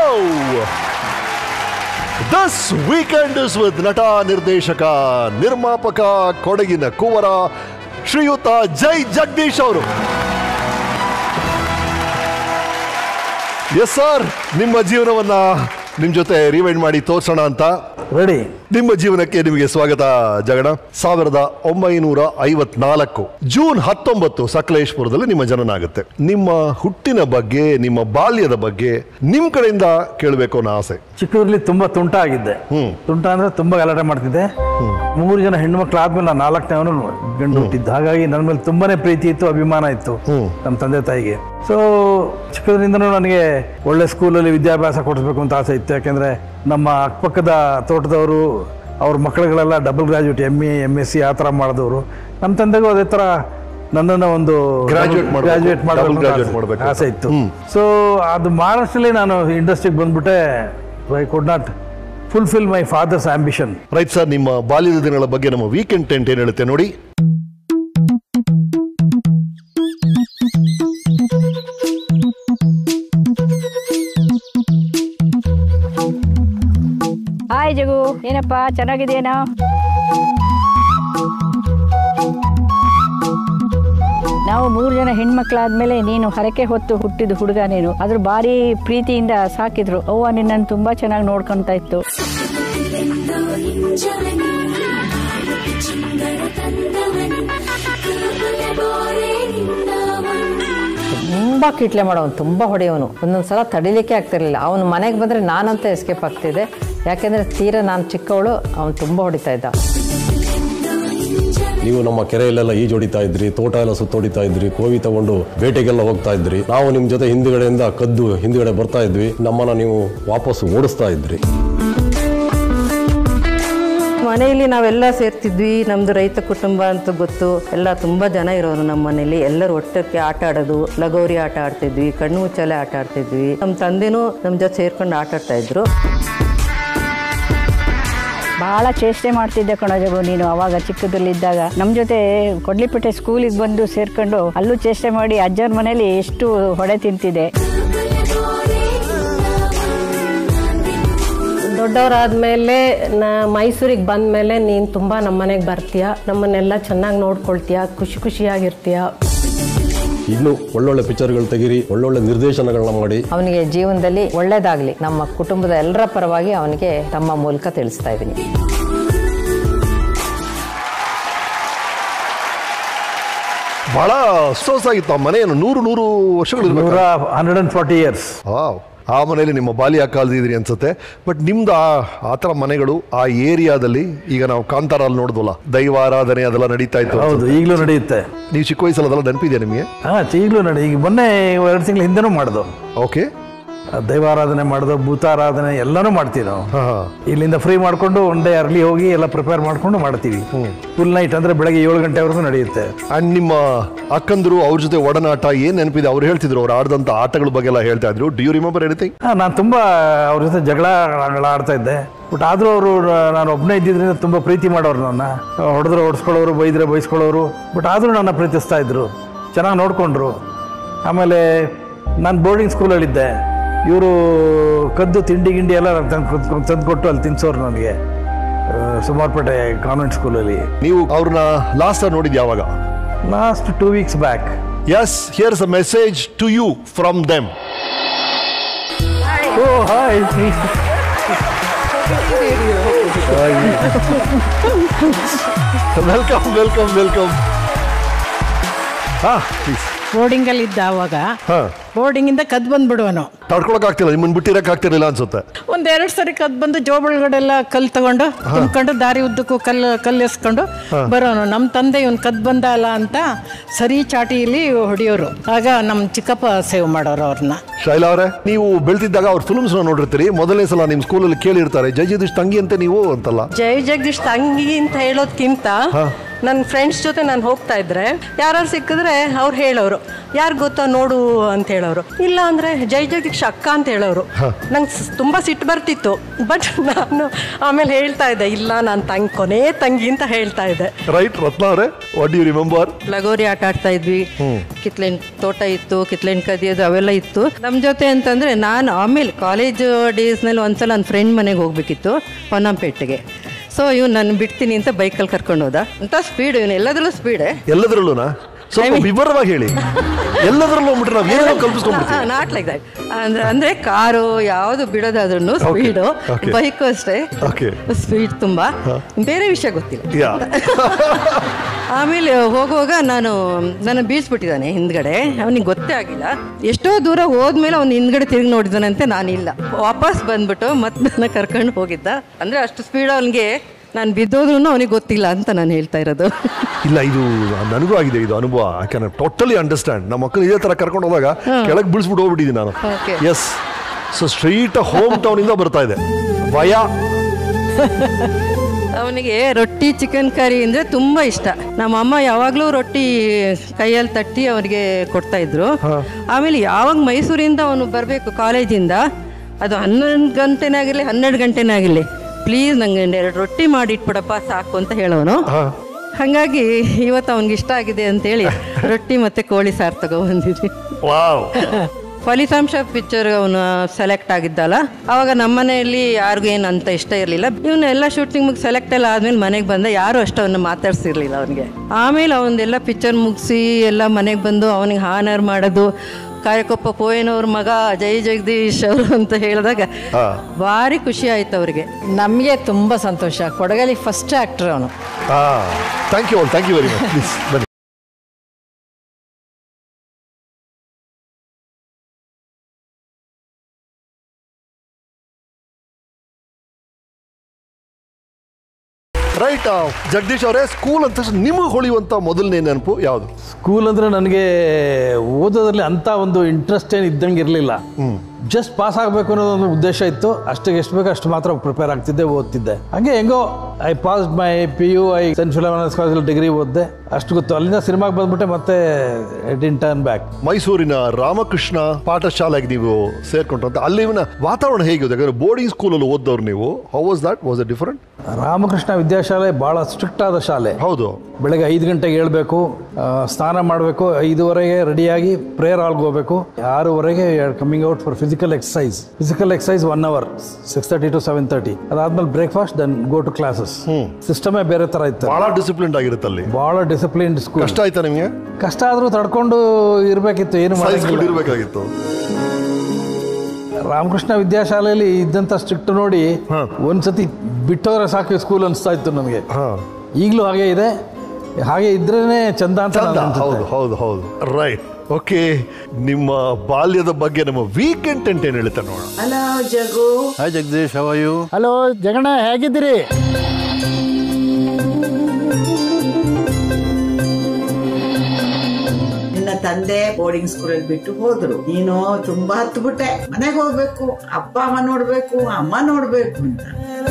[SPEAKER 2] this weekend is with ನಟ ನಿರ್ದೇಶಕ ನಿರ್ಮಾಪಕ ಕೊಡಗಿನ ಕುವರ ಶ್ರೀಯುತ ಜೈ ಜಗದೀಶ್ ಅವರು ಎಸ್ ಸರ್ ನಿಮ್ಮ ಜೀವನವನ್ನ ನಿಮ್ ಜೊತೆ ರಿವೈಂಡ್ ಮಾಡಿ ತೋರ್ಸೋಣ ಅಂತ
[SPEAKER 3] ರೆಡಿ
[SPEAKER 2] ನಿಮ್ಮ ಜೀವನಕ್ಕೆ ನಿಮಗೆ ಸ್ವಾಗತ ಜಗಣ ಸಾವಿರದ ಒಂಬೈನೂರ ಐವತ್ನಾಲ್ಕು ಜೂನ್ ಹತ್ತೊಂಬತ್ತು ಸಕಲೇಶ್ಪುರದಲ್ಲಿ ನಿಮ್ಮ ಜನನ ಆಗುತ್ತೆ ನಿಮ್ಮ ಹುಟ್ಟಿನ ಬಗ್ಗೆ ನಿಮ್ಮ ಬಾಲ್ಯದ ಬಗ್ಗೆ ನಿಮ್ ಕಡೆಯಿಂದ ಕೇಳಬೇಕು ಅನ್ನೋ ಆಸೆ
[SPEAKER 3] ಚಿಕ್ಕದ್ರಲ್ಲಿ ತುಂಬಾ ತುಂಟ ಆಗಿದ್ದೆ ತುಂಟ ಅಂದ್ರೆ ತುಂಬಾ ಗಲಾಟೆ ಮಾಡ್ತಿದ್ದೆ ಮೂರು ಜನ ಹೆಣ್ಮಕ್ಳು ಆದ್ಮೇಲೆ ನಾನು ನಾಲ್ಕನೇವನು ಗಂಡು ಹುಟ್ಟಿದ್ದು ಹಾಗಾಗಿ ನನ್ನ ಮೇಲೆ ತುಂಬಾನೇ ಪ್ರೀತಿ ಇತ್ತು ಅಭಿಮಾನ ಇತ್ತು ನಮ್ಮ ತಂದೆ ತಾಯಿಗೆ ಸೊ ಚಿಕ್ಕದ್ರಿಂದನೂ ನನಗೆ ಒಳ್ಳೆ ಸ್ಕೂಲಲ್ಲಿ ವಿದ್ಯಾಭ್ಯಾಸ ಕೊಡಿಸ್ಬೇಕು ಅಂತ ಆಸೆ ಇತ್ತು ಯಾಕೆಂದ್ರೆ ನಮ್ಮ ಅಕ್ಕಪಕ್ಕದ ತೋಟದವರು ಅವ್ರ ಮಕ್ಕಳುಗಳೆಲ್ಲ double graduate M A M S C ಆ ಥರ ಮಾಡಿದವರು ನಮ್ಮ ತಂದೆಗೂ ಅದೇ ಥರ ನನ್ನನ್ನು ಒಂದು
[SPEAKER 2] Graduate ಮಾಡ್ಬೇಕು.
[SPEAKER 3] ಗ್ರಾಜುಯೇಟ್
[SPEAKER 2] Double graduate
[SPEAKER 3] ಮಾಡಬೇಕು
[SPEAKER 2] ಮಾಡ್ಬೇಕು.
[SPEAKER 3] ಆಸೆ ಇತ್ತು ಸೊ ಅದು ಮಹಾರಾಷ್ಟ್ರದಲ್ಲಿ ನಾನು ಇಂಡಸ್ಟ್ರಿಗೆ ಬಂದ್ಬಿಟ್ಟೆ I could not fulfil my father's ambition
[SPEAKER 2] right sir ನಿಮ್ಮ ಬಾಲ್ಯದ ದಿನಗಳ ಬಗ್ಗೆ ನಮ್ಮ ವೀಕೆಂಡ್ ಟೆಂಟ್ ಏನ್ ಹೇಳುತ್ತೆ ನೋಡಿ
[SPEAKER 9] ಹಾಯ್ ಜಗು ಏನಪ್ಪ ಚೆನ್ನಾಗಿದೆಯೇನೋ ನಾವು ಮೂರು ಜನ ಹೆಣ್ಮಕ್ಳಾದ್ಮೇಲೆ ನೀನು ಹರಕೆ ಹೊತ್ತು ಹುಟ್ಟಿದ ಹುಡುಗ ನೀನು ಅದ್ರ ಭಾರಿ ಪ್ರೀತಿಯಿಂದ ಸಾಕಿದ್ರು ಅವ್ವ ನಿನ್ನನ್ನು ತುಂಬಾ ಚೆನ್ನಾಗಿ ನೋಡ್ಕೊಂತ ಇತ್ತು
[SPEAKER 10] ತುಂಬ ಕಿಟ್ಲೆ ಮಾಡೋನು ತುಂಬ ಹೊಡೆಯೋನು ಒಂದೊಂದು ಸಲ ತಡಿಲಿಕ್ಕೆ ಆಗ್ತಿರ್ಲಿಲ್ಲ ಅವನು ಮನೆಗೆ ಬಂದರೆ ನಾನಂತ ಎಸ್ಕೇಪ್ ಆಗ್ತಿದ್ದೆ ಯಾಕೆಂದರೆ ತೀರಾ ನಾನು ಚಿಕ್ಕವಳು ಅವನು ತುಂಬ ಹೊಡಿತಾ ಇದ್ದ
[SPEAKER 11] ನೀವು ನಮ್ಮ ಕೆರೆಯಲ್ಲೆಲ್ಲ ಈಜು ಹೊಡಿತಾ ಇದ್ರಿ ತೋಟ ಎಲ್ಲ ಸುತ್ತೊಡಿತಾ ಇದ್ರಿ ಕೋವಿ ತಗೊಂಡು ಬೇಟೆಗೆಲ್ಲ ಹೋಗ್ತಾ ಇದ್ರಿ ನಾವು ನಿಮ್ಮ ಜೊತೆ ಹಿಂದ್ಗಡೆಯಿಂದ ಕದ್ದು ಹಿಂದ್ಗಡೆ ಬರ್ತಾ ಇದ್ವಿ ನಮ್ಮನ್ನ ನೀವು ವಾಪಸ್ ಓಡಿಸ್ತಾ ಇದ್ರಿ
[SPEAKER 10] ಮನೆಯಲ್ಲಿ ನಾವೆಲ್ಲ ಸೇರ್ತಿದ್ವಿ ನಮ್ಮದು ರೈತ ಕುಟುಂಬ ಅಂತ ಗೊತ್ತು ಎಲ್ಲ ತುಂಬ ಜನ ಇರೋರು ನಮ್ಮ ಮನೇಲಿ ಎಲ್ಲರೂ ಒಟ್ಟಕ್ಕೆ ಆಟ ಆಡೋದು ಲಗೋರಿ ಆಟ ಆಡ್ತಿದ್ವಿ ಕಣ್ಣು ಮುಚ್ಚಾಲೆ ಆಟ ಆಡ್ತಿದ್ವಿ ನಮ್ಮ ತಂದೆನೂ ನಮ್ಮ ಜೊತೆ ಸೇರ್ಕೊಂಡು ಆಟ ಆಡ್ತಾ ಇದ್ರು
[SPEAKER 9] ಬಹಳ ಚೇಷ್ಟೆ ಮಾಡ್ತಿದ್ದೆ ಕಣೋ ಜಗು ನೀನು ಅವಾಗ ಚಿಕ್ಕದ್ರಲ್ಲಿದ್ದಾಗ ನಮ್ಮ ಜೊತೆ ಕೊಡ್ಲಿಪೇಟೆ ಸ್ಕೂಲಿಗೆ ಬಂದು ಸೇರ್ಕೊಂಡು ಅಲ್ಲೂ ಚೇಷ್ಟೆ ಮಾಡಿ ಅಜ್ಜನ ಮನೇಲಿ ಎಷ್ಟು ಹೊಡೆ ತಿಂತಿದೆ
[SPEAKER 10] ದೊಡ್ಡವರಾದ್ಮೇಲೆ ನಾ ಮೈಸೂರಿಗೆ ಬಂದಮೇಲೆ ನೀನು ತುಂಬ ನಮ್ಮ ಮನೆಗೆ ಬರ್ತೀಯ ನಮ್ಮನ್ನೆಲ್ಲ ಚೆನ್ನಾಗಿ ನೋಡ್ಕೊಳ್ತೀಯ ಖುಷಿ ಖುಷಿಯಾಗಿರ್ತೀಯ
[SPEAKER 11] ಇನ್ನು ಒಳ್ಳೊಳ್ಳೆ ಪಿಕ್ಚರ್ಗಳು ತೆಗೀರಿ ಒಳ್ಳೊಳ್ಳೆ ನಿರ್ದೇಶನಗಳನ್ನ ಮಾಡಿ
[SPEAKER 10] ಅವನಿಗೆ ಜೀವನದಲ್ಲಿ ಒಳ್ಳೇದಾಗಲಿ ನಮ್ಮ ಕುಟುಂಬದ ಎಲ್ಲರ ಪರವಾಗಿ ಅವನಿಗೆ ತಮ್ಮ ಮೂಲಕ ತಿಳಿಸ್ತಾ ಇದ್ದೀನಿ
[SPEAKER 2] ಬಹಳ ಸೊಸಾಗಿತ್ತು ಆ ಮನೆಯನ್ನು ನೂರು ನೂರು ವರ್ಷಗಳು
[SPEAKER 3] ನೂರ hundred and forty years
[SPEAKER 2] wow. ಆ ಮನೆಯಲ್ಲಿ ನಿಮ್ಮ ಬಾಲ್ಯ ಕಾಲದಿದ್ರಿ ಅನ್ಸುತ್ತೆ ಬಟ್ ನಿಮ್ದು ಆ ಆ ಥರ ಮನೆಗಳು ಆ ಏರಿಯಾದಲ್ಲಿ ಈಗ ನಾವು ಕಾಂತಾರಲ್ಲಿ ನೋಡಿದ್ವಲ್ಲ ದೈವಾರಾಧನೆ ಅದೆಲ್ಲ ನಡೀತಾ ಇತ್ತು
[SPEAKER 3] ಹೌದು
[SPEAKER 2] ಅನ್ಸುತ್ತೆ.
[SPEAKER 3] ಈಗಲೂ ನಡೆಯುತ್ತೆ
[SPEAKER 2] ನೀವು ಚಿಕ್ಕ ವಯಸ್ಸಲ್ಲಿ ಅದೆಲ್ಲ ನೆನಪಿದೆಯಾ ನಿಮಗೆ
[SPEAKER 3] ಹಾ ಈಗಲೂ ನಡೆ ಈಗ ಮೊನ್ನೆ ಎರಡು ತಿಂಗಳ ಹಿಂದೆನೂ ಮಾಡ್ದು
[SPEAKER 2] ಓಕೆ
[SPEAKER 3] ದೈವಾರಾಧನೆ ಮಾಡೋದು ಭೂತಾರಾಧನೆ ಎಲ್ಲನೂ ಮಾಡ್ತೀವಿ ನಾವು ಇಲ್ಲಿಂದ ಫ್ರೀ ಮಾಡ್ಕೊಂಡು ಒನ್ ಡೇ ಅರ್ಲಿ ಹೋಗಿ ಎಲ್ಲ ಪ್ರಿಪೇರ್ ಮಾಡ್ಕೊಂಡು ಮಾಡ್ತೀವಿ ಫುಲ್ ನೈಟ್ ಅಂದ್ರೆ ಬೆಳಗ್ಗೆ ಏಳು ಗಂಟೆವರೆಗೂ ನಡೆಯುತ್ತೆ
[SPEAKER 2] ಅಂಡ್ ನಿಮ್ಮ ಅಕ್ಕಂದ್ರು ಅವ್ರ ಜೊತೆ ಒಡನಾಟ ಏನ್ ನೆನಪಿದೆ ಅವ್ರು ಹೇಳ್ತಿದ್ರು ಅವ್ರು ಆಡಿದಂತ ಆಟಗಳ ಬಗ್ಗೆ ಎಲ್ಲ ಹೇಳ್ತಾ ಇದ್ರು ಡು ಯು ರಿಮೆಂಬರ್ ಎನಿಥಿಂಗ್
[SPEAKER 3] ನಾನು ತುಂಬ ಅವ್ರ ಜೊತೆ ಜಗಳ ಆಡ್ತಾ ಇದ್ದೆ ಬಟ್ ಆದರೂ ಅವರು ನಾನು ಒಬ್ಬನೇ ಇದ್ದಿದ್ರಿಂದ ತುಂಬ ಪ್ರೀತಿ ಮಾಡೋರು ನನ್ನ ಹೊಡೆದ್ರೆ ಹೊಡ್ಸ್ಕೊಳ್ಳೋರು ಬೈದ್ರೆ ಬೈಸ್ಕೊಳ್ಳೋರು ಬಟ್ ಆದರೂ ನನ್ನ ಪ್ರೀತಿಸ್ತಾ ಇದ್ರು ಚೆನ್ನಾಗಿ ನೋಡಿಕೊಂಡ್ರು ಆಮೇಲೆ ನಾನು ಬೋರ್ಡಿಂಗ್ ಸ್ಕೂಲಲ್ಲಿದ್ದೆ ಇವರು ಕದ್ದು ತಿಂಡಿ ಗಿಂಡಿ ಎಲ್ಲ ತಂದು ತಂದುಕೊಟ್ಟು ಅಲ್ಲಿ ತಿನ್ಸೋರು ನನಗೆ ಸುಮಾರ್ಪೇಟೆ ಕಾನ್ವೆಂಟ್ ಸ್ಕೂಲಲ್ಲಿ
[SPEAKER 2] ನೀವು ಅವ್ರನ್ನ ಲಾಸ್ಟ್ ನೋಡಿದ್ ಯಾವಾಗ
[SPEAKER 3] last two weeks back
[SPEAKER 2] yes here's a message to you from them
[SPEAKER 3] oh hi
[SPEAKER 2] welcome welcome welcome ah please
[SPEAKER 12] ಬೋರ್ಡಿಂಗಲ್ಲಿ ಇದ್ದ ಅವಾಗ
[SPEAKER 2] ಹಾ
[SPEAKER 12] ಬೋರ್ಡಿಂಗಿಂದ ಕದ್ ಬಂದ್ಬಿಡುವನು
[SPEAKER 2] ತಡ್ಕೊಳಕ್ ಆಗ್ತಿಲ್ಲ ನಿಮ್ಮನ್ನ ಬಿಟ್ಟಿರಕ್ ಆಗ್ತಿರ್ಲಿಲ್ಲ ಅನ್ಸುತ್ತೆ
[SPEAKER 12] ಒಂದ್ ಎರಡು ಸರಿ ಕದ್ ಬಂದು ಜೋಬಳಗಡೆಲ್ಲ ಕಲ್ ತಗೊಂಡು ತುಂಬ್ಕೊಂಡು ದಾರಿ ಉದ್ದಕ್ಕೂ ಕಲ್ಲು ಕಲ್ಲು ಎಸ್ಕೊಂಡು
[SPEAKER 2] ಹಾ.
[SPEAKER 12] ಬರೋನು ನಮ್ಮ ತಂದೆ ಇವನ್ ಕದ್ ಬಂದ ಅಲ್ಲ ಅಂತ ಸರಿ ಚಾಟಿಯಲ್ಲಿ ಹೊಡಿಯೋರು ಆಗ ನಮ್ಮ ಚಿಕ್ಕಪ್ಪ ಸೇವ್ ಮಾಡೋರು ಅವ್ರನ್ನ
[SPEAKER 2] ಶೈಲಾ ಅವರೇ ನೀವು ಬೆಳ್ತಿದ್ದಾಗ ಅವ್ರ ಫಿಲ್ಮ್ಸ್ ನೋಡಿರ್ತೀರಿ ಮೊದಲನೇ ಸಲ ನಿಮ್ಮ ಸ್ಕೂಲಲ್ಲಿ ಕೇಳಿರ್ತಾರೆ ಜೈ ಜಗದೀಶ್ ತಂಗಿ ಅಂತೆ ನೀವು ಅಂತಲ್ಲ
[SPEAKER 13] ಜೈ ಜಗದೀಶ್ ತಂಗಿ ಅಂತ ಹೇಳೋದ್ಕಿಂತ
[SPEAKER 2] ಹಾ.
[SPEAKER 13] ನನ್ನ ಫ್ರೆಂಡ್ಸ್ ಜೊತೆ ನಾನು ಹೋಗ್ತಾ ಇದ್ರೆ ಯಾರು ಸಿಕ್ಕಿದ್ರೆ ಅವ್ರು ಹೇಳೋರು ಯಾರು ಗೊತ್ತಾ ನೋಡು ಅಂತ ಹೇಳೋರು ಹೇಳೋರು ಇಲ್ಲ ಅಂದ್ರೆ ಜೈ ಜಗದೀಶ್ ಅಕ್ಕ ಅಂತ ಹೇಳೋರು ನಂಗೆ ತುಂಬಾ ಸಿಟ್ಟು ಬರ್ತಿತ್ತು ಬಟ್ ನಾನು ಆಮೇಲೆ ಹೇಳ್ತಾ ಇದ್ದೆ ಇಲ್ಲ ನಾನು ತಂಗಿ ಕೊನೆ ತಂಗಿ ಅಂತ ಹೇಳ್ತಾ ಇದ್ದೆ
[SPEAKER 2] ರೈಟ್ ರತ್ನ ಅವರೇ ವಾಟ್ ಯು ರಿಮೆಂಬರ್
[SPEAKER 10] ಲಗೋರಿ ಆಟ ಆಡ್ತಾ ಇದ್ವಿ ಕಿತ್ಲೆನ್ ತೋಟ ಇತ್ತು ಕಿತ್ಲೆನ್ ಕದಿಯೋದು ಅವೆಲ್ಲ ಇತ್ತು ನಮ್ಮ ಜೊತೆ ಅಂತಂದ್ರೆ ನಾನು ಆಮೇಲೆ ಕಾಲೇಜ್ ಡೇಸ್ನಲ್ಲಿ ಒಂದ್ಸಲ ನನ್ನ ಫ್ರೆಂಡ್ ಮನೆಗೆ ಹೋಗ್ಬೇಕಿತ್ತು ಹೊನ್ನಂಪೇಟೆಗೆ ಸೊ ಇವ್ನು ನಾನು ಬಿಡ್ತೀನಿ ಅಂತ ಬೈಕಲ್ಲಿ ಕರ್ಕೊಂಡು ಹೋದ ಅಂತ ಸ್ಪೀಡ್ ಇವನು ಎಲ್ಲದರಲ್ಲೂ ಸ್ಪೀಡೆ
[SPEAKER 2] ಎಲ್ಲದರಲ್ಲೂನಾ ಸ್ವಲ್ಪ ವಿವರವಾಗಿ ಹೇಳಿ ಎಲ್ಲದರಲ್ಲೂ ಹೋಗ್ಬಿಟ್ರೆ ನಾವು ಏನೇನೋ ಕಲ್ಪಿಸ್ಕೊಂಡ್ಬಿಡ್ತೀವಿ
[SPEAKER 10] ನಾಟ್ ಲೈಕ್ ದಟ್ ಅಂದ್ರೆ ಅಂದ್ರೆ ಕಾರು ಯಾವುದು ಬಿಡೋದಾದ್ರೂ ಸ್ಪೀಡು
[SPEAKER 2] okay.
[SPEAKER 10] ಬೈಕು ಅಷ್ಟೇ
[SPEAKER 2] ಓಕೆ
[SPEAKER 10] ಸ್ಪೀಡ್ ತುಂಬಾ ಬೇರೆ ವಿಷಯ ಗೊತ್ತಿಲ್ಲ
[SPEAKER 2] ಯಾ
[SPEAKER 10] ಆಮೇಲೆ ಹೋಗುವಾಗ ನಾನು ನನ್ನ ಬೀಳ್ಸ್ಬಿಟ್ಟಿದ್ದಾನೆ ಹಿಂದ್ಗಡೆ ಅವನಿಗೆ ಗೊತ್ತೇ ಆಗಿಲ್ಲ ಎಷ್ಟೋ ದೂರ ಹೋದ್ಮೇಲೆ ಅವ್ನು ಹಿಂದ್ಗಡೆ ತಿರುಗಿ ನೋಡಿದಾನಂತೆ ನಾನಿಲ್ಲ ವಾಪಸ್ ಬಂದ್ಬಿಟ್ಟು ಮತ್ತೆ ನನ್ನ ಕರ್ಕೊಂಡು ಹೋಗಿದ್ದ ಅಂದ್ರೆ ಅಷ್ಟು ಸ್ಪೀಡ್ ಅವನಿಗೆ ನಾನು ಬಿದ್ದೋದ್ರೂ ಅವನಿಗೆ ಗೊತ್ತಿಲ್ಲ ಅಂತ ನಾನು ಹೇಳ್ತಾ ಇರೋದು
[SPEAKER 2] ಇಲ್ಲ ಇದು ನನಗೂ ಆಗಿದೆ ಇದು ಅನುಭವ ಐ ಕ್ಯಾನ್ ಟೋಟಲಿ ಅಂಡರ್ಸ್ಟ್ಯಾಂಡ್ ನಮ್ಮ ಮಕ್ಕಳು ಇದೇ ತರ ಕರ್ಕೊಂಡು ಹೋದಾಗ ಕೆಳಗೆ ಬಿಡಿಸ್ಬಿಟ್ಟು ಹೋಗ್ಬಿಟ್ಟಿದ್ದೀನಿ ನಾನು
[SPEAKER 10] Okay.
[SPEAKER 2] Yes so street home town ಇಂದ ಬರ್ತಾ ಇದೆ ಭಯ
[SPEAKER 10] ಅವನಿಗೆ ರೊಟ್ಟಿ ಚಿಕನ್ ಕರಿ ಅಂದರೆ ತುಂಬ ಇಷ್ಟ ನಮ್ಮ ಅಮ್ಮ ಯಾವಾಗಲೂ ರೊಟ್ಟಿ ಕೈಯಲ್ಲಿ ತಟ್ಟಿ ಅವನಿಗೆ ಕೊಡ್ತಾ ಇದ್ರು ಆಮೇಲೆ ಯಾವಾಗ ಮೈಸೂರಿಂದ ಅವನು ಬರಬೇಕು ಕಾಲೇಜಿಂದ ಅದು ಹನ್ನೊಂದು ಗಂಟೆನೇ ಆಗಿರಲಿ ಹನ್ನೆರಡು ಗಂಟೆನೇ ಆಗಿರಲಿ ಪ್ಲೀಸ್ ನಂಗೆ ಎರಡು ರೊಟ್ಟಿ ಮಾಡಿ ಇಟ್ಬಿಡಪ್ಪ ಸಾಕು ಅಂತ ಹೇಳೋನು ಹಾಗಾಗಿ ಇವತ್ತು ಅವನಿಗೆ ಇಷ್ಟ ಆಗಿದೆ ಅಂತೇಳಿ ರೊಟ್ಟಿ ಮತ್ತೆ ಕೋಳಿ ಸಾರು ತಗೊಬಂದಿದ್ವಿ
[SPEAKER 2] ವಾವ್
[SPEAKER 10] ಫಲಿತಾಂಶ ಪಿಕ್ಚರ್ ಅವನು ಸೆಲೆಕ್ಟ್ ಆಗಿದ್ದಲ್ಲ ಅವಾಗ ನಮ್ಮ ಮನೆಯಲ್ಲಿ ಯಾರಿಗೂ ಏನು ಅಂತ ಇಷ್ಟ ಇರಲಿಲ್ಲ ಇವನು ಎಲ್ಲ ಶೂಟಿಂಗ್ ಮುಗಿ ಸೆಲೆಕ್ಟ್ ಎಲ್ಲ ಆದ್ಮೇಲೆ ಮನೆಗೆ ಬಂದ ಯಾರು ಅಷ್ಟು ಅವನ್ನ ಮಾತಾಡ್ಸಿರ್ಲಿಲ್ಲ ಅವನಿಗೆ ಆಮೇಲೆ ಅವನದೆಲ್ಲ ಪಿಕ್ಚರ್ ಮುಗಿಸಿ ಎಲ್ಲ ಮನೆಗೆ ಬಂದು ಅವನಿಗೆ ಹಾನರ್ ಮಾಡೋದು ಕಾರ್ಯಕೊಪ್ಪ ಪೋಯನವ್ರ ಮಗ ಜೈ ಜಗದೀಶ್ ಅವರು ಅಂತ ಹೇಳಿದಾಗ ಭಾರಿ ಖುಷಿ ಆಯ್ತು ಅವ್ರಿಗೆ
[SPEAKER 12] ನಮಗೆ ತುಂಬ ಸಂತೋಷ ಕೊಡಗಲಿ ಫಸ್ಟ್ ಆ್ಯಕ್ಟರ್ ಅವನು
[SPEAKER 2] thank you thank you very much please ಬನ್ನಿ ರೈಟ್ ಜಗದೀಶ್ ಅವರೇ ಸ್ಕೂಲ್ ಅಂತ ತಕ್ಷಣ ನಿಮಗೆ ಹೊಳೆಯುವಂತ ಮೊದಲನೇ ನೆನಪು ಯಾವುದು
[SPEAKER 3] ಸ್ಕೂಲ್ ಅಂದ್ರೆ ನನಗೆ ಓದೋದ್ರಲ್ಲಿ ಅಂತ ಒಂದು ಇಂಟ್ರೆಸ್ಟ್ ಏನು ಇದ್ದಂಗೆ ಇರಲಿಲ್ಲ ಜಸ್ಟ್ ಪಾಸ್ ಆಗಬೇಕು ಅನ್ನೋದು ಒಂದು ಉದ್ದೇಶ ಇತ್ತು ಅಷ್ಟಿಗೆ ಎಷ್ಟು ಬೇಕೋ ಅಷ್ಟು ಮಾತ್ರ ಪ್ರಿಪೇರ್ ಆಗ್ತಿದ್ದೆ ಓದ್ತಿದ್ದೆ ಹಂಗೆ ಹೆಂಗೋ I pass my P U I saint Philomena's ಕಾಲೇಜಲ್ಲಿ ಡಿಗ್ರಿ ಓದಿದೆ ಅಷ್ಟು ಗೊತ್ತು ಅಲ್ಲಿಂದ ಸಿನಿಮಾಗೆ ಬಂದ್ಬಿಟ್ಟೆ ಮತ್ತೆ ಡಿನ್ ಟರ್ನ್ ಬ್ಯಾಕ್
[SPEAKER 2] ಮೈಸೂರಿನ ರಾಮಕೃಷ್ಣ ಪಾಠಶಾಲೆಗೆ ನೀವು ಸೇರ್ಕೊಂಡ್ರು ಅಂತ ಅಲ್ಲಿನ ವಾತಾವರಣ ಹೇಗಿದೆ ಯಾಕಂದ್ರೆ ಬೋರ್ಡಿಂಗ್ ಸ್ಕೂಲಲ್ಲಿ ಓದ್ದವ್ರು ನೀವು how was that was a different
[SPEAKER 3] Ramakrishna Vidyashala ಬಹಳ ಸ್ಟ್ರಿಕ್ಟ್ ಆದ ಶಾಲೆ
[SPEAKER 2] ಹೌದು
[SPEAKER 3] ಬೆಳಗ್ಗೆ ಐದು ಗಂಟೆಗೆ ಹೇಳ್ಬೇಕು ಆ, ಸ್ನಾನ ಮಾಡಬೇಕು ಐದುವರೆಗೆ ರೆಡಿಯಾಗಿ ಪ್ರೇಯರ್ ಹಾಲ್ಗೆ ಹೋಗ್ಬೇಕು ಆರೂವರೆಗೆ coming out for physical exercise physical exercise one hour six thirty to seven thirty ಅದಾದ್ಮೇಲೆ breakfast then go to classes ಸಿಸ್ಟಮೇ ಬೇರೆ ತರ ಇತ್ತು
[SPEAKER 2] ಬಹಳ ಡಿಸಿಪ್ಲಿನ್ ಆಗಿರುತ್ತೆ ಅಲ್ಲಿ
[SPEAKER 3] ಬಹಳ ಡಿಸಿಪ್ಲಿನ್ಡ್ ಸ್ಕೂಲ್
[SPEAKER 2] ಕಷ್ಟ ಆಯ್ತಾ ನಿಮಗೆ
[SPEAKER 3] ಕಷ್ಟ ಆದ್ರೂ ತಡ್ಕೊಂಡು ಇರ್ಬೇಕಿತ್ತು ಏನು
[SPEAKER 2] ಸಹಿಸ್ಕೊಂಡು
[SPEAKER 3] ಮಾಡಂಗಿಲ್ಲ
[SPEAKER 2] ಇರ್ಬೇಕಾಗಿತ್ತು
[SPEAKER 3] ರಾಮಕೃಷ್ಣ ವಿದ್ಯಾಶಾಲೆಯಲ್ಲಿ ಇದ್ದಂತ ಸ್ಟ್ರಿಕ್ಟ್ ನೋಡಿ ಒಂದ್ಸತಿ ಬಿಟ್ಟೋದ್ರೆ ಸಾಕು ಸ್ಕೂಲ್ ಅನಿಸ್ತಾ ಇತ್ತು ನಮಗೆ ಈಗಲೂ ಹಾಗೆ ಇದೆ ಹಾಗೆ ಇದ್ರೇನೆ ಚಂದ ಅಂತ
[SPEAKER 2] ಚಂದ
[SPEAKER 3] ನಾನು
[SPEAKER 2] ಹೌದು ಹೌದು ಹೌದು ರೈಟ್ ಓಕೆ ನಿಮ್ಮ ಬಾಲ್ಯದ ಬಗ್ಗೆ ನಮ್ಮ ವೀಕೆಂಡ್ ಟೆಂಟ್ ಏನ್ ಹೇಳ್ತಾ ನೋಡೋಣ
[SPEAKER 4] hello Jagu
[SPEAKER 6] hi Jagadish how are you
[SPEAKER 4] hello Jagana ಹೇಗಿದ್ದೀರಿ
[SPEAKER 14] ನಿನ್ನ ತಂದೆ ಬೋರ್ಡಿಂಗ್ ಸ್ಕೂಲಲ್ಲಿ ಬಿಟ್ಟು ಹೋದ್ರು ನೀನು ತುಂಬಾ ಹತ್ಬಿಟ್ಟೆ ಮನೆಗೆ ಹೋಗ್ಬೇಕು ಅಪ್ಪ ಅಮ್ಮ ನೋಡ್ಬೇಕು ಅಮ್ಮ ನೋಡ್ಬೇಕು ಅಂತ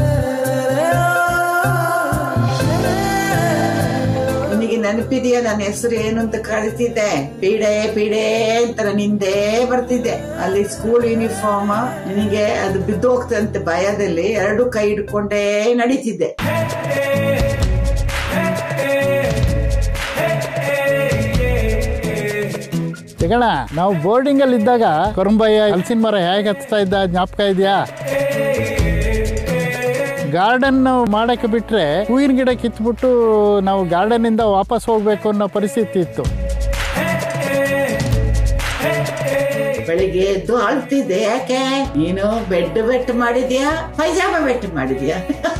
[SPEAKER 14] ನಿನಗೆ ನೆನಪಿದೆಯಾ ನನ್ನ ಹೆಸರು ಏನು ಅಂತ ಕಳಿತಿದ್ದೆ ಪೀಡೆ ಪೀಡೆ ಅಂತ ನಾನು ಹಿಂದೆ ಬರ್ತಿದ್ದೆ ಅಲ್ಲಿ ಸ್ಕೂಲ್ ಯೂನಿಫಾರ್ಮ್ ನಿನಗೆ ಅದು ಬಿದ್ದು ಹೋಗ್ತಂತೆ ಭಯದಲ್ಲಿ ಎರಡು ಕೈ ಹಿಡ್ಕೊಂಡೇ ನಡೀತಿದ್ದೆ
[SPEAKER 4] ಜಗಣ ನಾವು ಬೋರ್ಡಿಂಗ್ ಅಲ್ಲಿ ಇದ್ದಾಗ ಕೊರಂಬಯ್ಯ ಹಲಸಿನ ಮರ ಹೇಗೆ ಹತ್ತಾ ಇದ್ದ ಜ್ಞಾಪಕ ಇದೆಯಾ ಗಾರ್ಡನ್ ಮಾಡಕ್ಕೆ ಬಿಟ್ರೆ ಹೂವಿನ ಗಿಡ ಕಿತ್ಬಿಟ್ಟು ನಾವು ಗಾರ್ಡನ್ ಇಂದ ವಾಪಸ್ ಹೋಗ್ಬೇಕು ಅನ್ನೋ ಪರಿಸ್ಥಿತಿ ಇತ್ತು
[SPEAKER 14] ಬೆಳಿಗ್ಗೆ ಎದ್ದು ಅಳ್ತಿದ್ದೆ ಯಾಕೆ ನೀನು ಬೆಡ್ ಬೆಟ್ ಮಾಡಿದ್ಯಾ ಪೈಜಾಮ ಬೆಟ್ ಮಾಡಿದ್ಯಾ